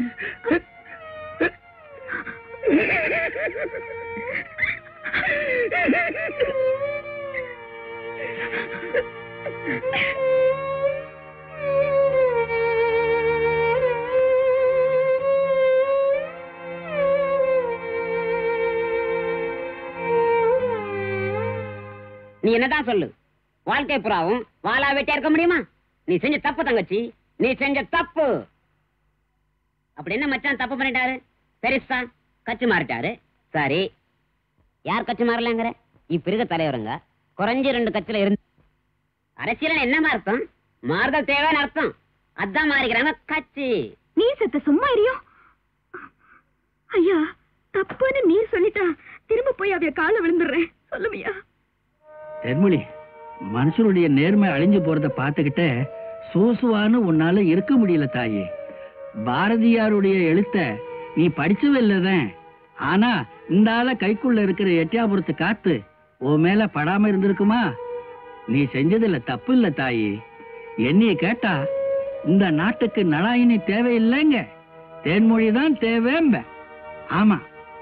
நீ என்னதான் சொல்லு வாழ்க்கை புறாவும் வாளா வெட்டியா இருக்க முடியுமா நீ செஞ்ச தப்பு தங்கச்சி நீ செஞ்ச தப்பு அப்படி என்ன மச்சான் தப்பு பண்ணிட்டாரு பெருசா கட்சி மாறிட்டாரு சரி யார் கட்சி மாறலங்கிற இப்ப இருக்க தலைவருங்க குறைஞ்ச ரெண்டு கட்சியில இருந்து அரசியல் என்னமா அர்த்தம் மாறுதல் தேவைன்னு அர்த்தம் அதான் மாறிக்கிறாங்க கட்சி நீ செத்த சும்மா இரியும் ஐயா தப்புன்னு நீ சொல்லிட்டா திரும்ப போய் அவைய கால விழுந்துடுறேன் சொல்லுவியா தென்மொழி மனுஷனுடைய நேர்மை அழிஞ்சு போறத பார்த்துக்கிட்ட சோசுவான்னு உன்னால இருக்க முடியல தாயே பாரதியாருடைய எழுத்த நீ படிச்சவே இல்லதான் ஆனா இந்த ஆள கைக்குள்ள இருக்கிற எட்டியாபுரத்து காத்து உன் மேல படாம இருந்திருக்குமா நீ செஞ்சதுல தப்பு இல்ல தாயே என்னைய கேட்டா இந்த நாட்டுக்கு நலாயினி தேவையில்லைங்க தேன்மொழி தான் தேவைம்ப ஆமா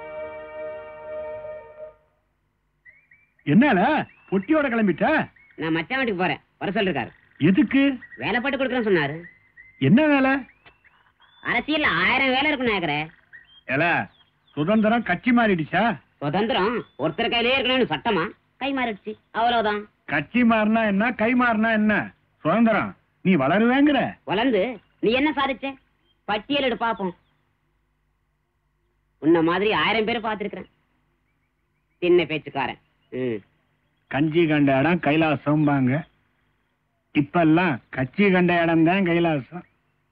என்னால பொட்டியோட கிளம்பிட்ட நான் மச்சான் வீட்டுக்கு போறேன் வர சொல்லிருக்காரு எதுக்கு வேலை போட்டு கொடுக்குறேன்னு சொன்னாரு என்ன வேலை அரசியல்ல ஆயிரம் வேலை இருக்குன்னு நினைக்கிறேன் ஏல சுதந்திரம் கட்சி மாறிடுச்சா சுதந்திரம் ஒருத்தர் கையிலே இருக்கணும்னு சட்டமா கை மாறிடுச்சு அவ்வளவுதான் கட்சி மாறினா என்ன கை மாறினா என்ன சுதந்திரம் நீ வளருவேங்கிற வளர்ந்து நீ என்ன சாதிச்ச பட்டியல் எடு பாப்போம் உன்ன மாதிரி ஆயிரம் பேரை பார்த்திருக்கிறேன் சின்ன பேச்சுக்காரன் ம் கஞ்சி கண்ட இடம் கைலாசம்பாங்க இப்பெல்லாம் கட்சி கண்ட இடம் தான் கைலாசம்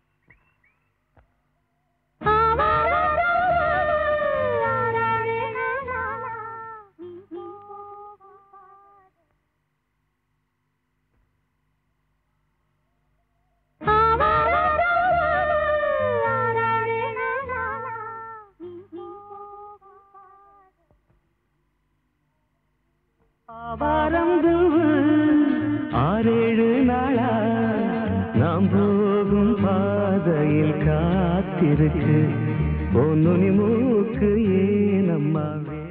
ஆறேழு நாளா நாம் போகும் பாதையில் காத்திருக்கு பொன்னுனி மூக்கு ஏனம்மா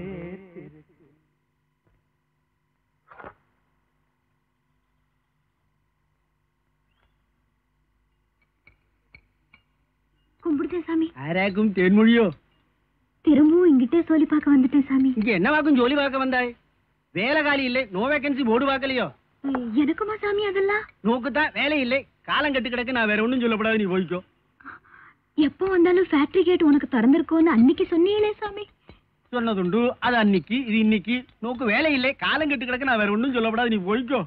கும்பிடுதேன் சாமி ஆராக்கும் தேன்மொழியோ திரும்பவும் இங்கிட்டே சொல்லி பார்க்க வந்துட்டேன் சாமி இங்க என்னவாக்கும் ஜோலி பார்க்க வந்தாய் வேலைகாலி இல்லை நோ வேகன்சி போர்டு பார்க்கலையோ எனக்குமா சாமி அதெல்லாம் நோக்குத்தான் வேலை இல்லை காலம் கட்டு கிடக்கு நான் வேற ஒண்ணும் சொல்லப்படாது நீ போய்க்கோ எப்போ வந்தாலும் ஃபேக்டரி கேட் உனக்கு திறந்திருக்கும்னு அன்னைக்கு சொன்னீங்களே சாமி சொன்னதுண்டு அது அன்னைக்கு இது இன்னைக்கு நோக்கு வேலை இல்லை காலம் கட்டு கிடக்கு நான் வேற ஒண்ணும் சொல்லப்படாது நீ போய்க்கோ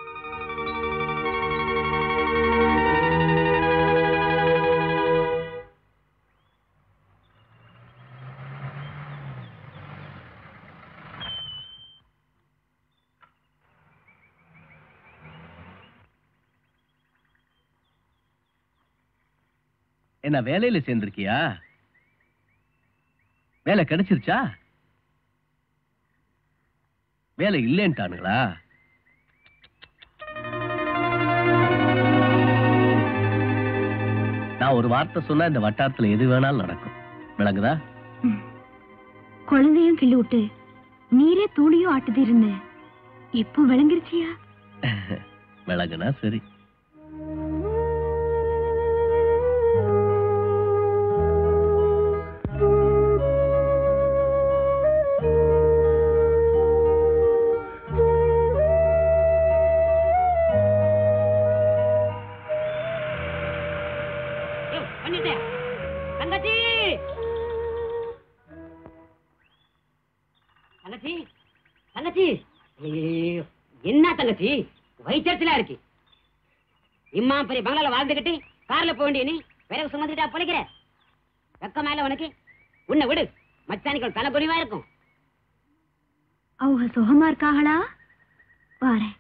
என்ன வேலையில சேர்ந்திருக்கியா வேலை கிடைச்சிருச்சா வேலை இல்லைன்ட்டானுங்களா நான் ஒரு வார்த்தை சொன்னா இந்த வட்டாரத்துல எது வேணாலும் நடக்கும் விளங்குதா குழந்தையும் கிள்ளி விட்டு நீரே தூளியும் ஆட்டுது இருந்தேன் இப்போ விளங்கிருச்சியா விளங்குனா சரி பண்ணிட்டேன் தங்கச்சி தங்கச்சி தங்கச்சி ஐயையோ, என்ன தங்கச்சி வயிற்றுல இருக்கு இம்மா பெரிய பங்களால வாழ்ந்துகிட்டு கார்ல போக வேண்டிய நீ பிறகு சுமந்துட்டா பிழைக்கிற வெக்க மேல உனக்கு உன்னை விடு மச்சானிகள் தலை குனிவா இருக்கும் அவங்க சுகமா இருக்காங்களா வாரேன்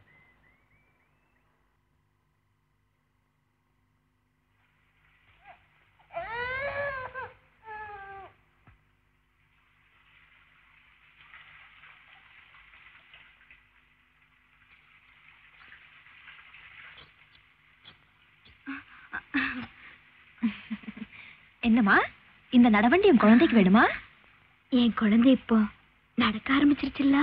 என்னம்மா இந்த நடவண்டி என் குழந்தைக்கு வேணுமா என் குழந்தை இப்போ நடக்க ஆரம்பிச்சிருச்சுல்ல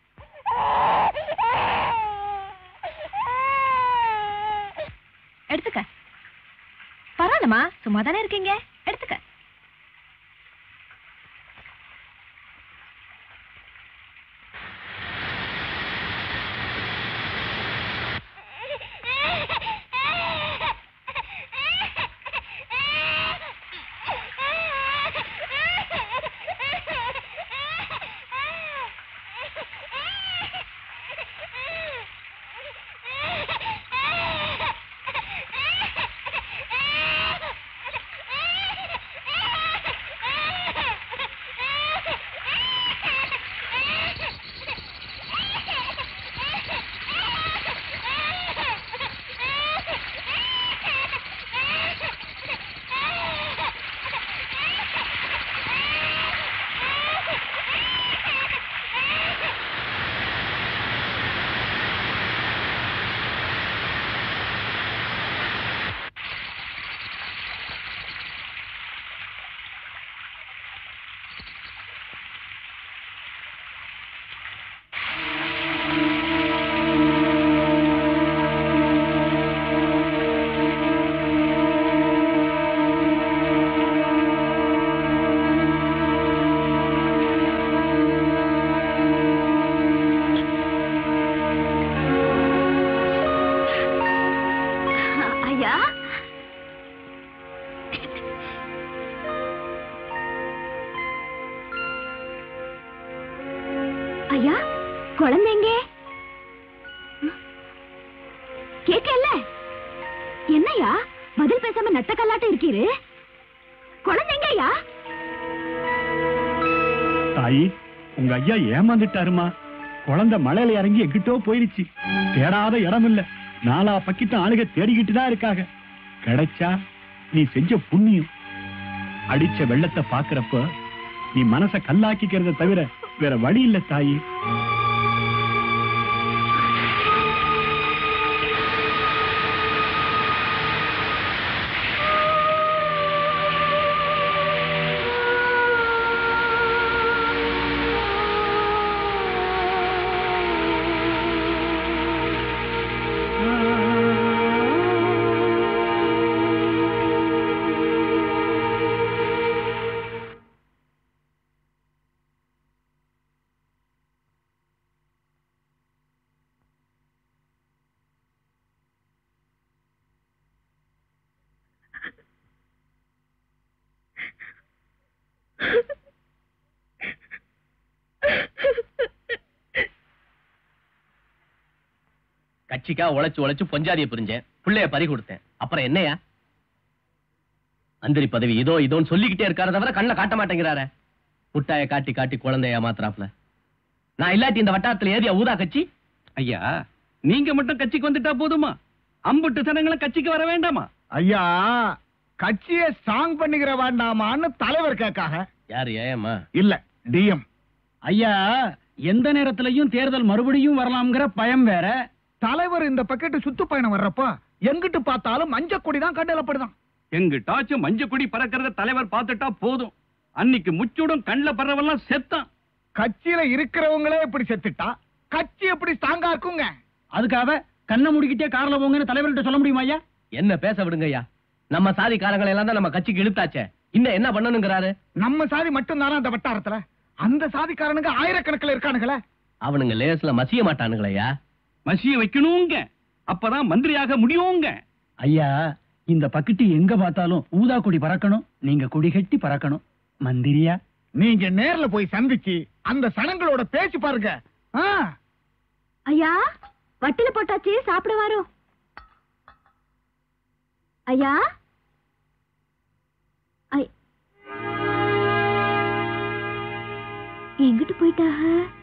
எடுத்துக்க பரவாயில்லம்மா சும்மா தானே இருக்கீங்க எடுத்துக்க ஐயா ஐயா குழந்தைங்க கேட்கல என்னய்யா பதில் பேசாம நட்ட கல்லாட்டம் இருக்கீரு குழந்தைங்க ஐயா தாயி உங்க ஐயா ஏமாந்துட்டாருமா குழந்தை மலையில இறங்கி எங்கிட்டோ போயிருச்சு தேடாத இடம் இல்ல நாலா பக்கிட்டும் ஆளுக தேடிக்கிட்டு தான் இருக்காங்க கிடைச்சா நீ செஞ்ச புண்ணியம் அடிச்ச வெள்ளத்தை பாக்குறப்ப நீ மனச கல்லாக்கிக்கிறத தவிர வேற வழி இல்ல தாயி கட்சிக்கா உழைச்சு உழைச்சு பொஞ்சாதிய புரிஞ்சேன் பிள்ளைய பறி கொடுத்தேன் அப்புறம் என்னையா மந்திரி பதவி இதோ இதோன்னு சொல்லிக்கிட்டே இருக்காரு தவிர கண்ணை காட்ட மாட்டேங்கிறாரே முட்டாய காட்டி காட்டி குழந்தைய மாத்திராப்ல நான் இல்லாட்டி இந்த வட்டாரத்துல ஏரியா ஊதா கட்சி ஐயா நீங்க மட்டும் கட்சிக்கு வந்துட்டா போதுமா அம்புட்டு சனங்களும் கட்சிக்கு வர வேண்டாமா ஐயா கட்சியை ஸ்ட்ராங் பண்ணிக்கிற வேண்டாமான்னு தலைவர் கேட்காக யாரு ஏமா இல்ல டிஎம் ஐயா எந்த நேரத்திலையும் தேர்தல் மறுபடியும் வரலாம்ங்கிற பயம் வேற தலைவர் இந்த பக்கெட்டு சுத்துப்பயணம் வர்றப்போ எங்கிட்டு பார்த்தாலும் மஞ்ச கொடி தான் கண்டலப்படுதான் எங்கிட்டாச்சும் மஞ்ச கொடி பறக்கிறத தலைவர் பார்த்துட்டா போதும் அன்னைக்கு முச்சூடும் கண்ணுல பறவெல்லாம் செத்தான் கட்சியில இருக்கிறவங்களே இப்படி செத்துட்டா கட்சி எப்படி ஸ்ட்ராங்கா இருக்குங்க அதுக்காக கண்ணை முடிக்கிட்டே கார்ல போங்கன்னு தலைவர்கிட்ட சொல்ல முடியுமா ஐயா என்ன பேச விடுங்க ஐயா நம்ம சாதிக்காரங்களை எல்லாம் தான் நம்ம கட்சிக்கு இழுத்தாச்சே இன்னும் என்ன பண்ணணுங்கிறாரு நம்ம சாதி மட்டும் தானே அந்த வட்டாரத்துல அந்த சாதிக்காரனுங்க ஆயிரக்கணக்கில் இருக்கானுங்களே அவனுங்க லேஸ்ல மசிய மாட்டானுங்களையா மசிய வைக்கணுங்க அப்பதான் மந்திரியாக முடியுங்க ஐயா இந்த பக்கெட்டு எங்க பார்த்தாலும் ஊதா கொடி பறக்கணும் நீங்க கொடி கட்டி பறக்கணும் மந்திரியா நீங்க நேர்ல போய் சந்திச்சு அந்த சனங்களோட பேசி பாருங்க ஆ, ஐயா வட்டில போட்டாச்சு சாப்பிட வரோம் ஐயா ஐ- எங்கிட்டு போயிட்டாக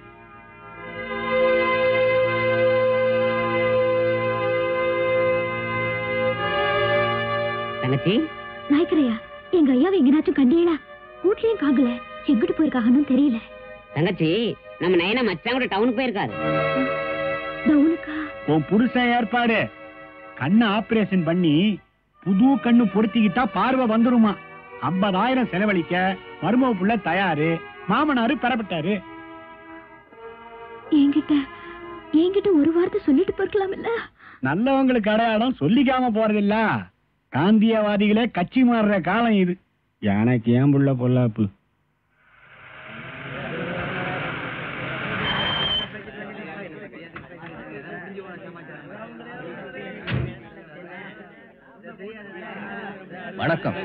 தங்கச்சி நாய்க்கரையா எங்க ஐயாவை எங்கனாச்சும் கண்டியடா வீட்லயும் காங்கல எங்கிட்டு போயிருக்காங்கன்னு தெரியல தங்கச்சி நம்ம நயனா மச்சான் கூட டவுனுக்கு போயிருக்காரு டவுனுக்கா உன் புருஷன் ஏற்பாடு கண்ணு ஆபரேஷன் பண்ணி புது கண்ணு பொருத்திக்கிட்டா பார்வை வந்துருமா ஐம்பதாயிரம் செலவழிக்க மருமக புள்ள தயாரு மாமனாரு பெறப்பட்டாரு என்கிட்ட என்கிட்ட ஒரு வார்த்தை சொல்லிட்டு போயிருக்கலாம்ல நல்லவங்களுக்கு அடையாளம் சொல்லிக்காம போறதில்ல காந்தியவாதிகளே கட்சி மாறுற காலம் இது எனக்கு ஏன் புள்ள பொல்லாப்பு வணக்கம்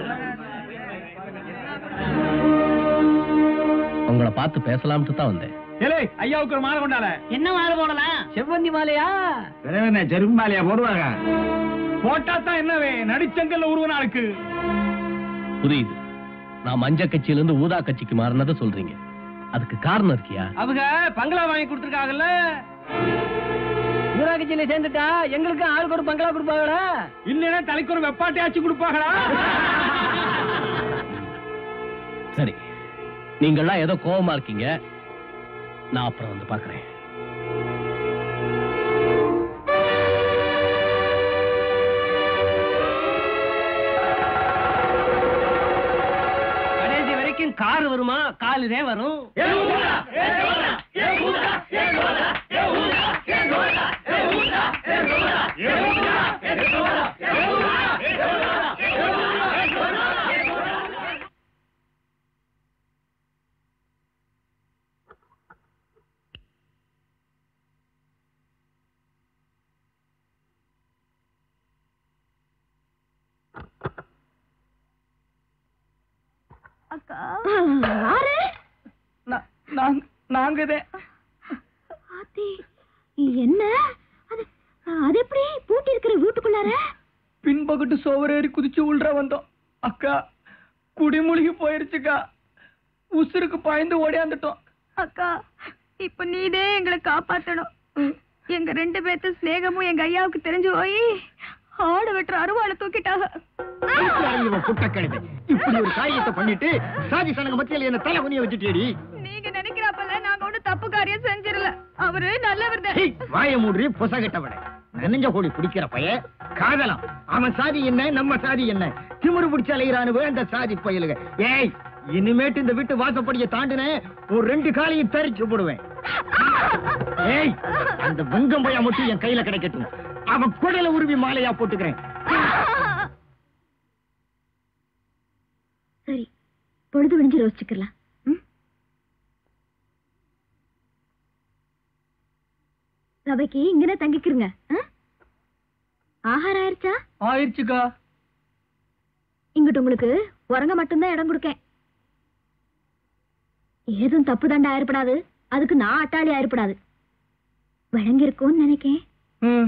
உங்களை பார்த்து பேசலாம்னு தான் வந்தேன் ஏலே ஐயாவுக்கு ஒரு மாலை கொண்டால என்ன மாலை போடலாம் செவ்வந்தி மாலையா செரும்பாலையா போடுவாங்க போட்டா தான் என்னவே நடிச்சங்கல்ல உருவ நாளுக்கு புரியுது நான் மஞ்ச கட்சியில இருந்து ஊதா கட்சிக்கு மாறினதை சொல்றீங்க அதுக்கு காரணம் இருக்கியா அவங்க பங்களா வாங்கி கொடுத்துருக்காங்கல்ல ஊரா கட்சியில சேர்ந்துட்டா எங்களுக்கு ஆளுக்கு ஒரு பங்களா கொடுப்பாங்கடா இல்லைன்னா தலைக்கு ஒரு வெப்பாட்டி ஆச்சு கொடுப்பாங்களா சரி நீங்கெல்லாம் ஏதோ கோவமா இருக்கீங்க நான் அப்புறம் வந்து பாக்குறேன் கடைசி வரைக்கும் கார் வருமா காலுதே வரும் அக்கா யாரு நாங்கதே ஆத்தி என்ன அது அது எப்படி பூட்டி இருக்கிற வீட்டுக்குள்ளார பின்பகுட்டு சோவரேறி குதிச்சு உள்ற வந்தோம் அக்கா குடிமூழ்கி போயிருச்சுக்கா உசுருக்கு பாய்ந்து ஓடியாந்துட்டோம் அக்கா இப்ப நீதே எங்களை காப்பாத்தணும் எங்க ரெண்டு பேர்த்து சிநேகமும் எங்க ஐயாவுக்கு தெரிஞ்சு போய் ஆடு வெட்டுற அருவாளை தூக்கிட்டாங்க புட்ட கழுதை இப்படி ஒரு காரியத்தை பண்ணிட்டு சாதி சனங்க மத்தியில என்ன தலை குனிய வச்சுட்டேடி நீங்க நினைக்கிறப்பல நாங்க ஒண்ணு தப்பு காரியம் செஞ்சிடல அவரு நல்லவர் தான் ஏய், வாய மூடி பொசகட்டவன நனைஞ்ச கோழி பிடிக்கிற பைய காதலாம் அவன் சாதி என்ன நம்ம சாதி என்ன திமிரு பிடிச்ச அலைகிறானுவ அந்த சாதி பயலுக ஏய் இனிமேட்டு இந்த வீட்டு வாசப்படிய தாண்டின ஒரு ரெண்டு காலையும் தரிச்சு போடுவேன் ஏய் அந்த வெங்கம் பையா மட்டும் என் கையில கிடைக்கட்டும் அவன் குடல உருவி மாலையா போட்டுக்கிறேன் சரி பொழுது விடிஞ்சு யோசிச்சுக்கலாம் ம்? சபைக்கு இங்கனே தங்கிக்கிறங்க ஆ? ஆகாரம் ஆயிருச்சா ஆயிடுச்சுக்கா இங்கிட்டு உங்களுக்கு உறங்க மட்டும்தான் இடம் கொடுக்கேன் ஏதும் தப்பு தண்டை ஆயிருப்படாது அதுக்கு நான் அட்டாளி ஆயிருப்படாது விளங்கிருக்கும்னு நினைக்கேன் ம்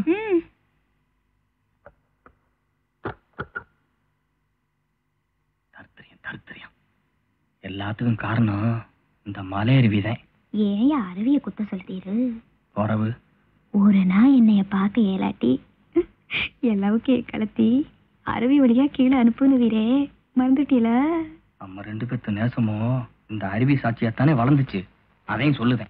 தருத்திரியம் தருத்திரியம் எல்லாத்துக்கும் காரணம் இந்த மலையருவி தான் ஏன் அருவிய குத்த சொல்றீரு உறவு ஒரு நாள் என்னைய பார்க்க ஏலாட்டி எல்லாவுக்கே கலத்தி அருவி வழியா கீழே அனுப்புனுவீரே மறந்துட்டீல நம்ம ரெண்டு பேர்த்து நேசமும் இந்த அருவி சாட்சியாத்தானே வளர்ந்துச்சு அதையும் சொல்லுதேன்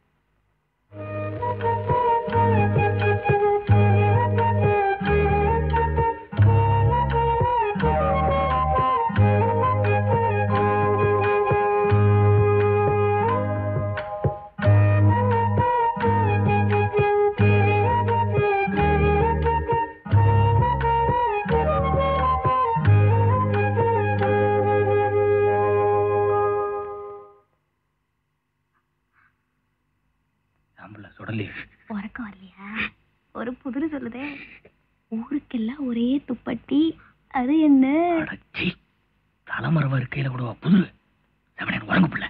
நம்மள சுடலி உறக்கம் வரலையா ஒரு புதிரு சொல்லுதே ஊருக்கெல்லாம் ஒரே துப்பட்டி அது என்ன தலைமறைவா இருக்கையில கூட புதுரு செவனேன் உறங்கு பிள்ளை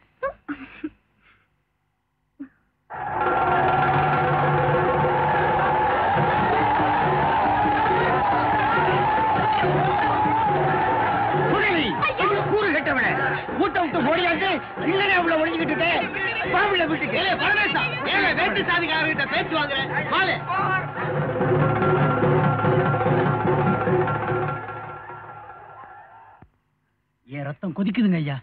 கூறு கட்டவன ஊட்ட விட்டு ஓடியாந்து இல்லனே அவள ஒளிஞ்சுக்கிட்டு இருக்கே பாவில வீட்டுக்கு ஏலே பரமேசா ஏலே வேட்டு சாதிக்காரர்கிட்ட பேச்சு வாங்குறேன் வாலே என் ரத்தம் கொதிக்குதுங்க ஐயா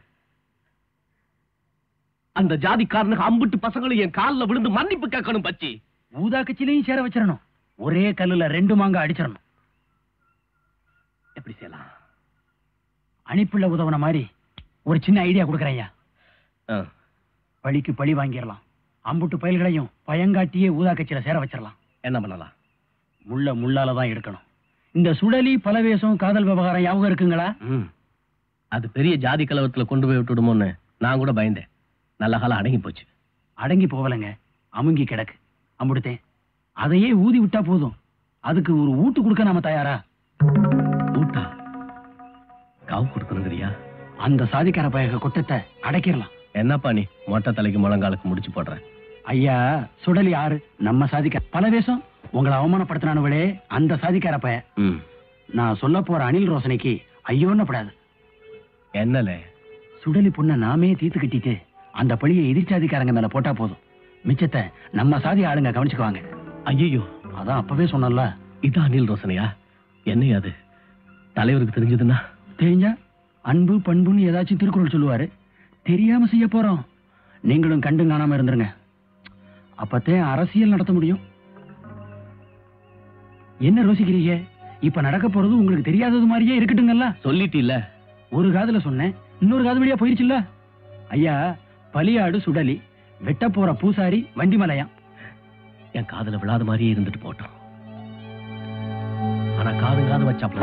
அந்த ஜாதிக்காரனுக்கு அம்புட்டு பசங்களும் என் கால்ல விழுந்து மன்னிப்பு கேட்கணும் பச்சி ஊதா கட்சியிலையும் சேர வச்சிடணும் ஒரே கல்லுல ரெண்டு மாங்க அடிச்சிடணும் எப்படி செய்யலாம் அணிப்புள்ள உதவுன மாதிரி ஒரு சின்ன ஐடியா கொடுக்குறேன் ஐயா ஆ. பழிக்கு பழி வாங்கிடலாம் அம்புட்டு பயல்களையும் பயங்காட்டியே ஊதா கட்சியில சேர வச்சிடலாம் என்ன பண்ணலாம் முள்ள முள்ளால தான் எடுக்கணும் இந்த சுடலி பலவேசம் காதல் விவகாரம் ஞாபகம் இருக்குங்களா ம். அது பெரிய ஜாதி கலவரத்துல கொண்டு போய் விட்டுடுமோன்னு நான் கூட பயந்தேன் நல்ல காலம் அடங்கி போச்சு அடங்கி போகலைங்க அமுங்கி கிடக்கு அம்புடுத்தேன் அதையே ஊதி விட்டா போதும் அதுக்கு ஒரு ஊட்டு கொடுக்க நாம தயாரா ஊட்டா காவு கொடுக்கணுங்கிறியா அந்த சாதிக்கார பயக குத்தத்தை அடைக்கிடலாம் என்னப்பா நீ மொட்டை தலைக்கு முழங்காலுக்கு முடிச்சு போடுற ஐயா சுடலி ஆறு நம்ம சாதிக்க பல வேஷம் உங்களை அவமானப்படுத்தினானுவளே அந்த சாதிக்கார பய ம் நான் சொல்ல போற அனில் ரோசனைக்கு ஐயோன்னு படாது என்னல சுடலி பொண்ண நாமே தீர்த்து கட்டிட்டு அந்த பழியை எதிர்ச்சாதிக்காரங்க மேல போட்டா போதும் மிச்சத்தை நம்ம சாதி ஆளுங்க கவனிச்சுக்குவாங்க ஐயோ அதான் அப்பவே சொன்னல இது அனில் ரோசனையா என்னையா அது தலைவருக்கு தெரிஞ்சதுன்னா தெரிஞ்சா அன்பு பண்புன்னு ஏதாச்சும் திருக்குறள் சொல்லுவாரு தெரியாம செய்ய போறோம் நீங்களும் கண்டு காணாம இருந்துருங்க அப்பத்தே அரசியல் நடத்த முடியும் என்ன ரோசிக்கிறீங்க இப்ப நடக்க போறது உங்களுக்கு தெரியாதது மாதிரியே இருக்கட்டுங்கல்ல சொல்லிட்டீல்ல ஒரு காதுல சொன்னேன் இன்னொரு காது வழியா போயிருச்சுல்ல ஐயா பலியாடு சுடலி வெட்ட போற பூசாரி வண்டிமலையாம் என் காதுல விழாத மாதிரியே இருந்துட்டு போட்டோம் ஆனா காது காது வச்சாப்ல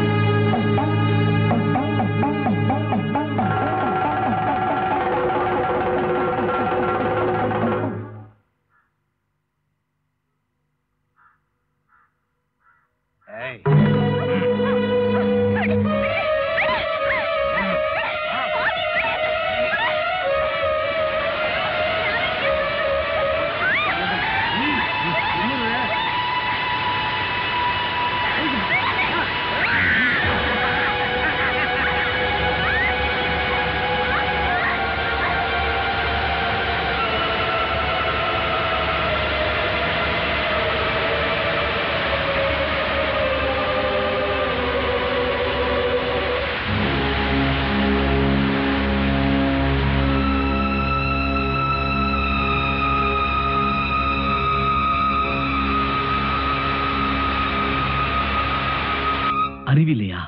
அறிவில்லையா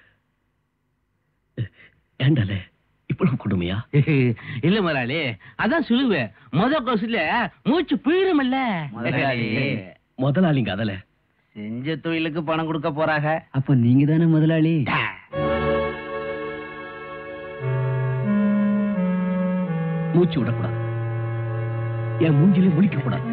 ஏண்டலே இவ்வளவு கொடுமையா இல்ல முதலாளி அதான் சொல்லுவேன் முத கோசுல மூச்சு போயிருமல்ல முதலாளி. முதலாளிங்க அதல செஞ்ச தொழிலுக்கு பணம் கொடுக்க போறாங்க அப்ப நீங்க தானே முதலாளி மூச்சு விடக்கூடாது என் மூஞ்சிலே முழிக்க கூடாது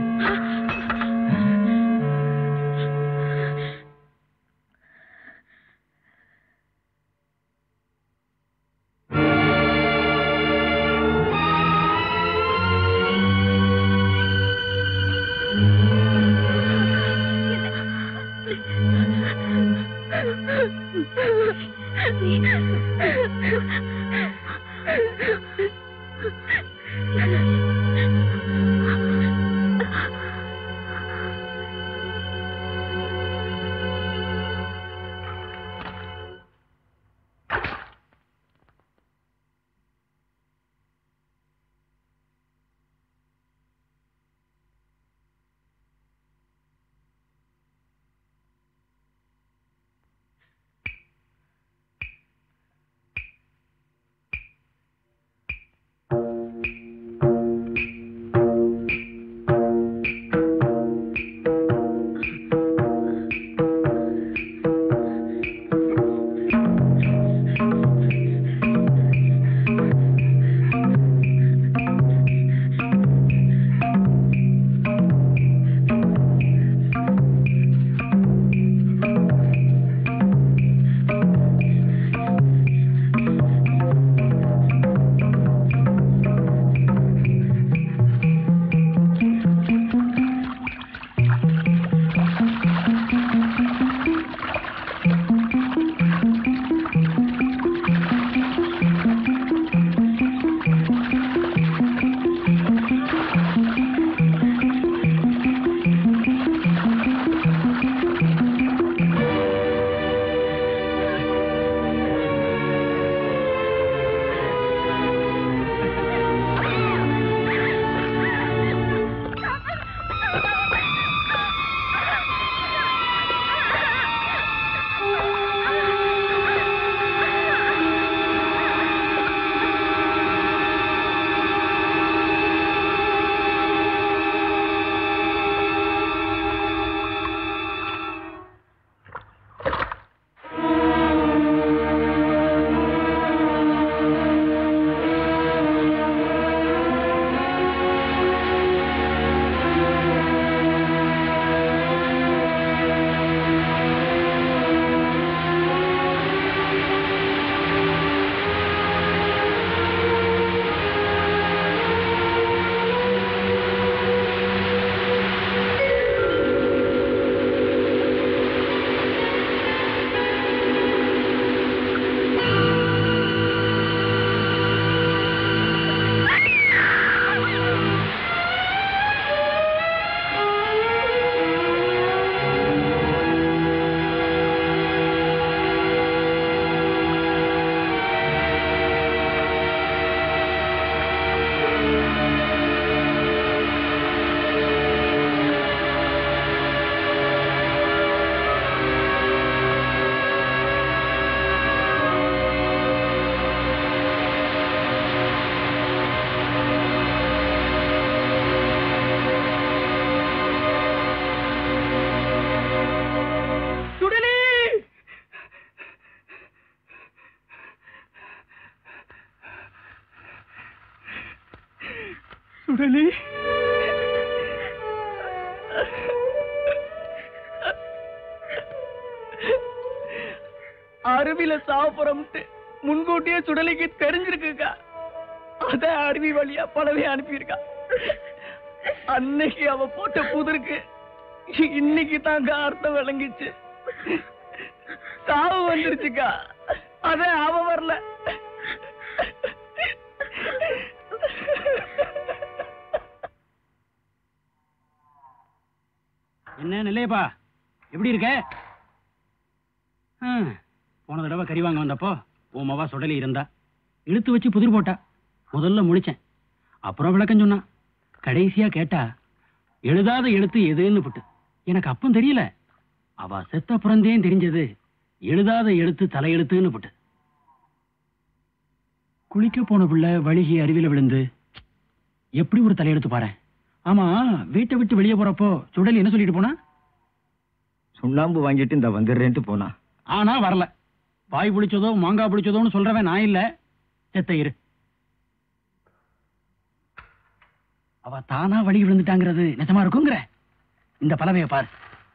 அருவியில சாப்பிடறோம்ட்டு முன்கூட்டியே சுடலைக்கு தெரிஞ்சிருக்குக்கா அத அருவி வழியா பழவே அனுப்பியிருக்கா அன்னைக்கு அவ போட்ட புதிருக்கு இன்னைக்கு தாங்க அர்த்தம் விளங்கிச்சு சாவு வந்துருச்சுக்கா அத அவ வரல என்ன நிலையப்பா எப்படி இருக்க ஆ, போன தடவை கறி வாங்க வந்தப்போ உன் மவா சுடலி இருந்தா இழுத்து வச்சு புதிர் போட்டா முதல்ல முழிச்சேன் அப்புறம் விளக்கம் சொன்னான் கடைசியா கேட்டா எழுதாத எழுத்து எதுன்னு புட்டு எனக்கு அப்பம் தெரியல அவ செத்த புறந்தேன் தெரிஞ்சது எழுதாத எழுத்து தலையெழுத்துன்னு புட்டு குளிக்க போன பிள்ளை வழுகி அருவியில விழுந்து எப்படி ஒரு தலையெழுத்து பாரு ஆமா வீட்டை விட்டு வெளியே போறப்போ சுடலி என்ன சொல்லிட்டு போனா சுண்ணாம்பு வாங்கிட்டு இந்த வந்துடுறேன்ட்டு போனா ஆனா வரல வாய் பிடிச்சதோ மாங்காய் பிடிச்சதோன்னு சொல்றவன் நான் இல்ல செத்த இரு அவ தானா வழி விழுந்துட்டாங்கிறது நிஜமா இருக்குங்கிற இந்த பலவைய பாரு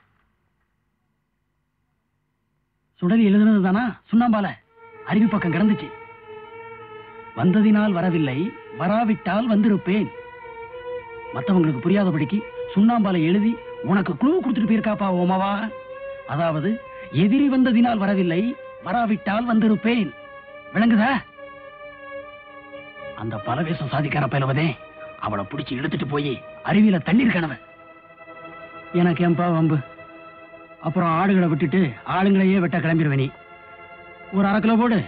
சுடலி எழுதுனது தானா சுண்ணாம்பால அருவி பக்கம் கிடந்துச்சு வந்ததினால் வரவில்லை வராவிட்டால் வந்திருப்பேன் மத்தவங்களுக்கு புரியாதபடிக்கு சுண்ணாம்பால எழுதி உனக்கு குழு கொடுத்துட்டு போயிருக்காப்பா ஓமாவா அதாவது எதிரி வந்ததினால் வரவில்லை வராவிட்டால் வந்திருப்பேன் விளங்குதா அந்த பலவேசம் சாதிக்கார பயிலவதே அவளை பிடிச்சு இழுத்துட்டு போய் அருவியில தள்ளியிருக்கணவன் எனக்கு ஏன்பா வம்பு அப்புறம் ஆடுகளை விட்டுட்டு ஆளுங்களையே வெட்ட கிளம்பிடுவேன் நீ ஒரு அரை கிலோ போடு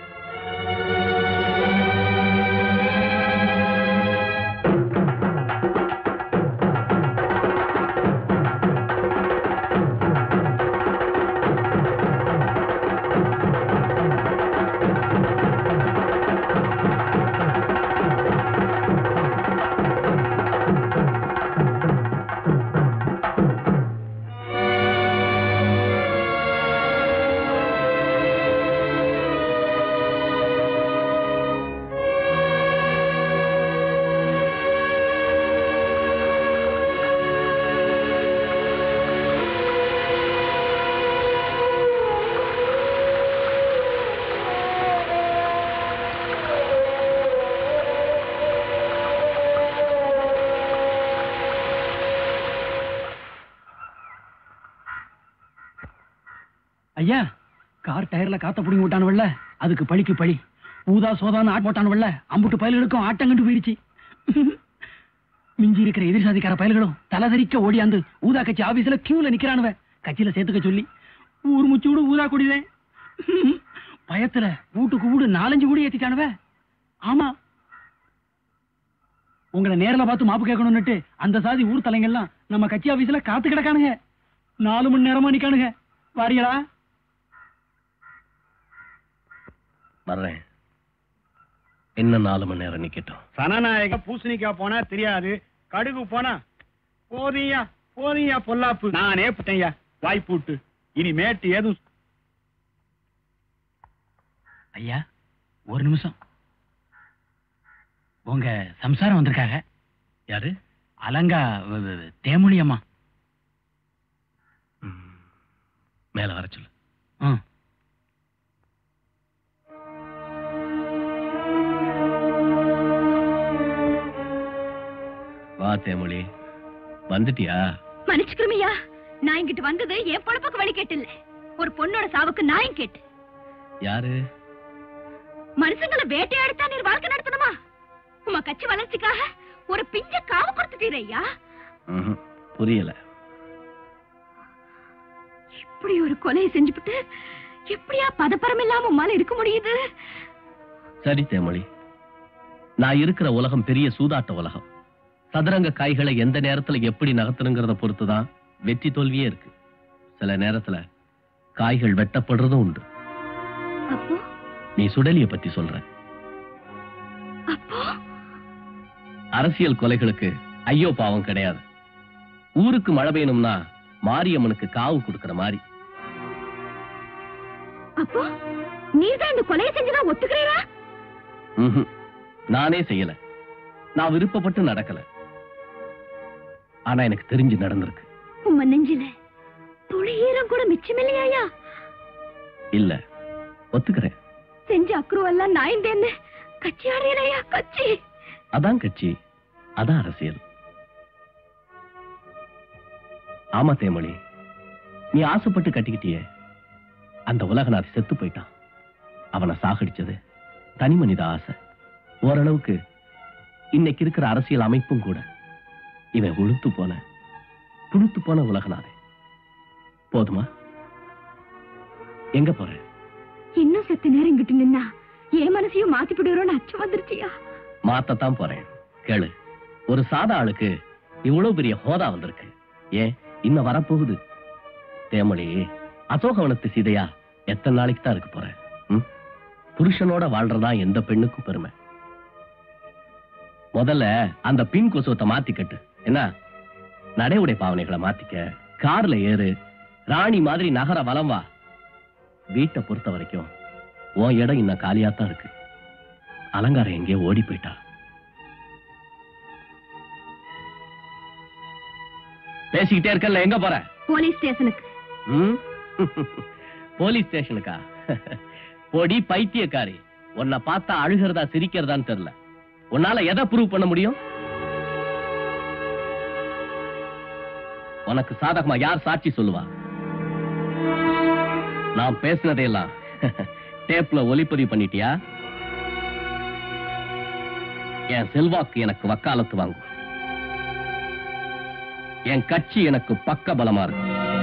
ஐயா கார் டயர்ல காத்த புடிங்கி விட்டானுவல்ல அதுக்கு பழிக்கு பழி ஊதா சோதான்னு ஆட் போட்டானுவல்ல அம்புட்டு பயல்களுக்கும் ஆட்டங்கண்டு போயிருச்சு மிஞ்சி இருக்கிற எதிர்சாதிக்கார பயல்களும் தலைதறிக்க ஓடியாந்து ஊதா கட்சி ஆபீஸ்ல கியூல நிக்கிறானுவ கட்சியில சேர்த்துக்க சொல்லி ஊர் முச்சு விடு ஊதா குடிதேன் பயத்துல வீட்டுக்கு வீடு நாலஞ்சு வீடு ஏத்திட்டானுவ ஆமா உங்களை நேர்ல பார்த்து மாப்பு கேட்கணும்னுட்டு அந்த சாதி ஊர் தலைங்கெல்லாம் நம்ம கட்சி ஆபீஸ்ல காத்து கிடக்கானுங்க நாலு மணி நேரமா நிக்கானுங்க வாரியலா வர்றேன் என்ன நாலு மணி நேரம் நிக்கட்டும் சனநாயக பூசணிக்காய் போனா தெரியாது கடுகு போனா போதியா போதியா பொல்லாப்பு நானே புட்டையா வாய்ப்பூட்டு இனிமேட்டு ஏதும் ஐயா ஒரு நிமிஷம் உங்க சம்சாரம் வந்திருக்காங்க யாரு அலங்கா வ- வ- தேமொழி அம்மா மேல வர சொல்லு ஆ. வா தேமொழி வந்துட்டியா மன்னிச்சுக்கிறமையா நான் இங்கிட்டு வந்தது என் பொழப்புக்கு வழி கேட்டு இல்ல ஒரு பொண்ணோட சாவுக்கு நாயம் கேட்டு யாரு மனுஷங்களை வேட்டையாடித்தான் நீர் வாழ்க்கை நடத்தணுமா உமா கட்சி வளர்ச்சிக்காக ஒரு பிஞ்ச காவு கொடுத்துட்டீர் ஐயா ம்ஹும். புரியல இப்படி ஒரு கொலையை செஞ்சுபிட்டு எப்படியா பதப்பரம் இல்லாம உமால இருக்க முடியுது சரி தேமொழி நான் இருக்கிற உலகம் பெரிய சூதாட்ட உலகம் சதுரங்க காய்களை எந்த நேரத்துல எப்படி நகர்த்தணுங்கிறத பொறுத்துதான் வெற்றி தோல்வியே இருக்கு சில நேரத்துல காய்கள் வெட்டப்படுறதும் உண்டு அப்போ நீ சுடலிய பத்தி சொல்ற அப்போ அரசியல் கொலைகளுக்கு ஐயோ பாவம் கிடையாது ஊருக்கு மழை பெய்யணும்னா மாரியம்மனுக்கு காவு கொடுக்கிற மாதிரி அப்போ நீர்தான் இந்த கொலையை செஞ்சுதான் ஒத்துக்கிறீரா ம்ஹும். நானே செய்யல நான் விருப்பப்பட்டு நடக்கல ஆனா எனக்கு தெரிஞ்சு நடந்திருக்கு உம்ம நெஞ்சில துளி ஈரம் கூட மிச்சமில்லையா இல்ல ஒத்துக்கிறேன் செஞ்ச அக்ரூவெல்லாம் நாய்ந்தேன்னு கட்சி ஆடுறேனையா கட்சி அதான் கட்சி அதான் அரசியல் ஆமா தேமொழி நீ ஆசைப்பட்டு கட்டிக்கிட்டியே அந்த உலகநாதி செத்து போயிட்டான் அவனை சாகடிச்சது தனி மனித ஆசை ஓரளவுக்கு இன்னைக்கு இருக்கிற அரசியல் அமைப்பும் கூட இவன் உளுத்து போன புழுத்து போன உலகநாதே போதுமா எங்க போற இன்னும் செத்த நேரம் இங்கிட்டு நின்னா என் மனசையும் மாத்தி போடுறோம்னு அச்சம் வந்துருச்சியா மாத்தத்தான் போறேன் கேளு ஒரு சாதா ஆளுக்கு இவ்வளவு பெரிய ஹோதா வந்திருக்கு ஏன் இன்னும் வரப்போகுது தேமொழி அசோகவனத்து சீதையா எத்தனை நாளைக்கு தான் இருக்க போற ம்? புருஷனோட வாழ்றதா எந்த பெண்ணுக்கும் பெருமை முதல்ல அந்த பின் கொசுவத்தை மாத்திக்கட்டு என்ன நடை உடை பாவனைகளை மாத்திக்க கார்ல ஏறு ராணி மாதிரி நகர வலம் வா வீட்டை பொறுத்த வரைக்கும் உன் இடம் இன்னும் காலியா தான் இருக்கு அலங்காரம் எங்கேயோ ஓடி போயிட்டா பேசிக்கிட்டே இருக்கல எங்க போற போலீஸ் ஸ்டேஷனுக்கு ம்? போலீஸ் ஸ்டேஷனுக்கா பொடி பைத்தியக்காரி உன்னை பார்த்தா அழுகிறதா சிரிக்கிறதான்னு தெரியல உன்னால எதை ப்ரூவ் பண்ண முடியும் உனக்கு சாதகமா யார் சாட்சி சொல்லுவா நான் பேசினதையெல்லாம் டேப்ல ஒளிப்பதிவு பண்ணிட்டியா என் செல்வாக்கு எனக்கு வக்காலத்து வாங்கும் என் கட்சி எனக்கு பக்க பலமா இருக்கு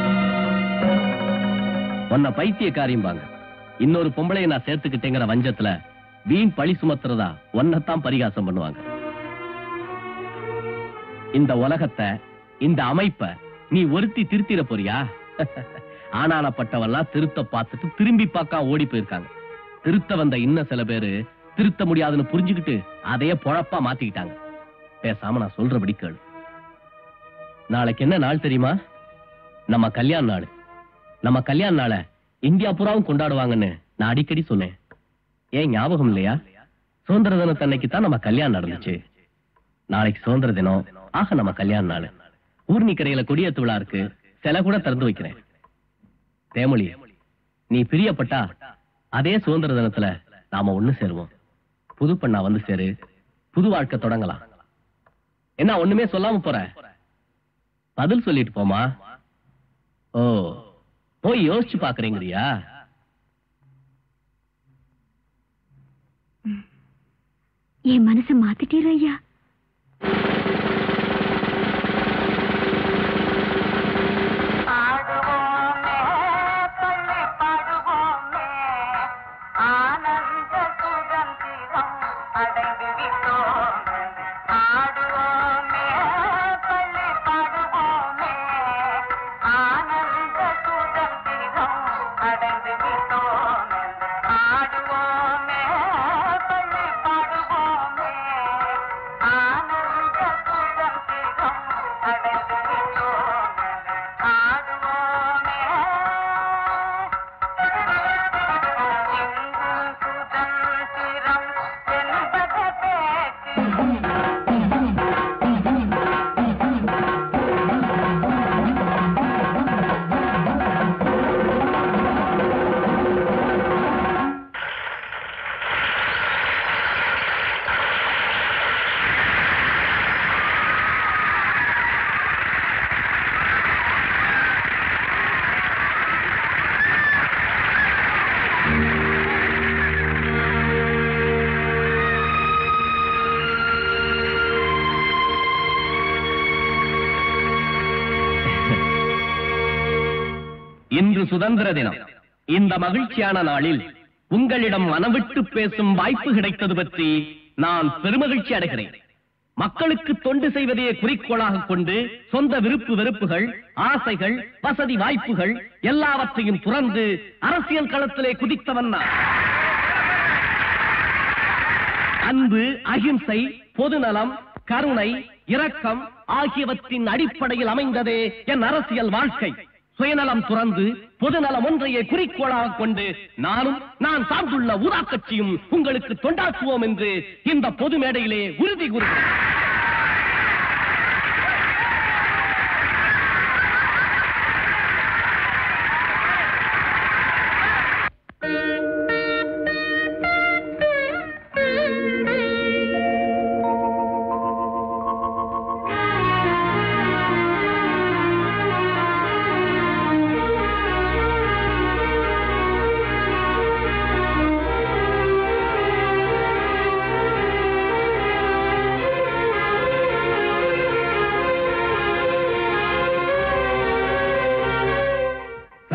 உன்னை பைத்தியக்காரியும்பாங்க இன்னொரு பொம்பளைய நான் சேர்த்துக்கிட்டேங்கிற வஞ்சத்துல வீண் பழி சுமத்துறதா ஒன்னத்தான் பரிகாசம் பண்ணுவாங்க இந்த உலகத்தை இந்த அமைப்ப நீ ஒருத்தி திருத்திட போறியா ஆனானப்பட்டவெல்லாம் திருத்த பார்த்துட்டு திரும்பி பார்க்க ஓடி போயிருக்காங்க திருத்த வந்த இன்னும் சில பேரு திருத்த முடியாதுன்னு புரிஞ்சுக்கிட்டு அதையே பொழப்பா மாத்திக்கிட்டாங்க பேசாம நான் சொல்றபடி கேளு நாளைக்கு என்ன நாள் தெரியுமா நம்ம கல்யாண நாள் நம்ம கல்யாண நாளை இந்தியா பூராவும் கொண்டாடுவாங்கன்னு நான் அடிக்கடி சொன்னேன் ஏன் ஞாபகம் இல்லையா சுதந்திர தினத்தன்னைக்கு தான் நம்ம கல்யாணம் நடந்துச்சு நாளைக்கு சுதந்திர தினம் ஆக நம்ம கல்யாண நாள் ஊர்னி கரையில கொடியேத்து விழா இருக்கு சில கூட திறந்து வைக்கிறேன் தேமொழி நீ பிரியப்பட்டா அதே சுதந்திர தினத்துல நாம ஒண்ணு சேருவோம் புது பெண்ணா வந்து சேரு புது வாழ்க்கை தொடங்கலாம் என்ன ஒண்ணுமே சொல்லாம போற பதில் சொல்லிட்டு போமா ஓ போய் யோசிச்சு பாக்குறீங்கறியா என் மனசை மாத்திட்டீரு ஐயா இன்று சுதந்திர தினம் இந்த மகிழ்ச்சியான நாளில் உங்களிடம் மனவிட்டு பேசும் வாய்ப்பு கிடைத்தது பற்றி நான் பெருமகிழ்ச்சி அடைகிறேன் மக்களுக்கு தொண்டு செய்வதையே குறிக்கோளாக கொண்டு சொந்த விருப்பு வெறுப்புகள் ஆசைகள் வசதி வாய்ப்புகள் எல்லாவற்றையும் துறந்து அரசியல் களத்திலே குதித்தவன் நான் அன்பு அகிம்சை பொதுநலம் கருணை இரக்கம் ஆகியவற்றின் அடிப்படையில் அமைந்ததே என் அரசியல் வாழ்க்கை சுயநலம் துறந்து பொதுநலம் ஒன்றையே குறிக்கோளாக கொண்டு நானும் நான் சார்ந்துள்ள ஊதா கட்சியும் உங்களுக்கு தொண்டாற்றுவோம் என்று இந்த பொது மேடையிலே உறுதி கூறுகிறேன்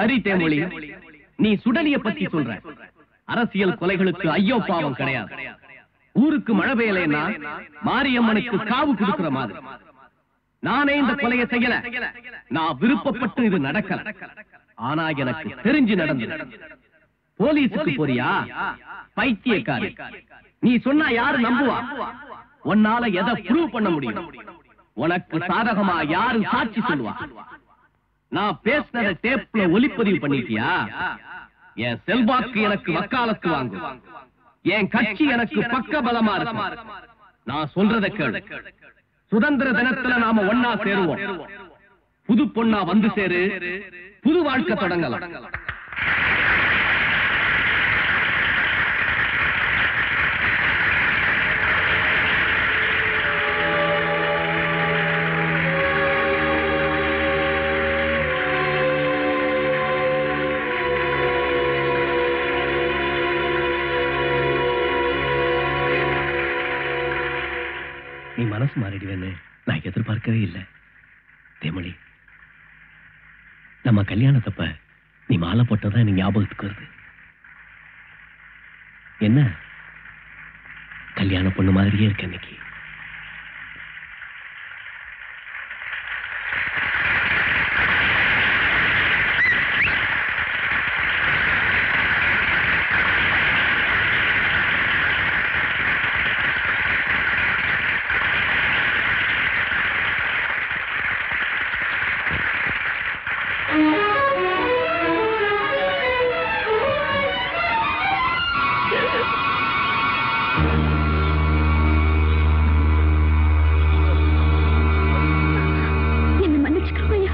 சரி தேமொழி நீ சுடலிய பத்தி சொல்ற அரசியல் கொலைகளுக்கு ஐயோ பாவம் கிடையாது ஊருக்கு மழை பெய்யலைன்னா மாரியம்மனுக்கு காவு கொடுக்கிற மாதிரி நானே இந்த கொலையை செய்யல நான் விருப்பப்பட்டு இது நடக்கல ஆனா எனக்கு தெரிஞ்சு நடந்தது போலீஸுக்கு போறியா பைத்தியக்காரி நீ சொன்னா யாரு நம்புவா உன்னால எதை ப்ரூவ் பண்ண முடியும் உனக்கு சாதகமா யாரு சாட்சி சொல்லுவா நான் பேசினத டேப்ல ஒலிப்பதிவு பண்ணிட்டியா என் செல்வாக்கு எனக்கு வக்காலத்து வாங்கும் என் கட்சி எனக்கு பக்க பலமா இருக்கும் நான் சொல்றத கேளு சுதந்திர தினத்துல நாம ஒன்னா சேருவோம் புது பொண்ணா வந்து சேரு புது வாழ்க்கை தொடங்கலாம் நீ மனசு மாறிடுவேன்னு நான் எதிர்பார்க்கவே இல்லை தேமொழி நம்ம கல்யாணத்தப்ப நீ மாலை போட்டதான் எனக்கு ஞாபகத்துக்கு வருது என்ன கல்யாண பொண்ணு மாதிரியே இருக்கு இன்னைக்கு என்ன மன்னிச்சுக்கோ ஐயா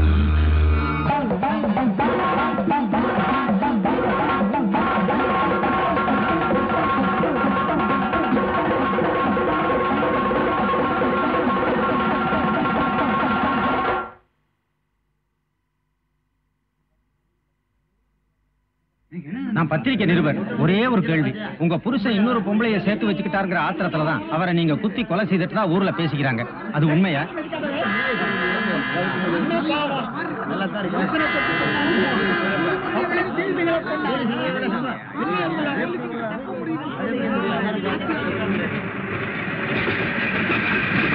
நான் பத்திரிக்கை நிருபர் ஒரே ஒரு கேள்வி உங்க புருஷன் இன்னொரு பொம்பளைய சேர்த்து வச்சுக்கிட்டாருங்கிற ஆத்திரத்துல தான் அவரை நீங்க குத்தி கொலை செய்துட்டு தான் ஊர்ல பேசிக்கிறாங்க அது உண்மையா நல்லா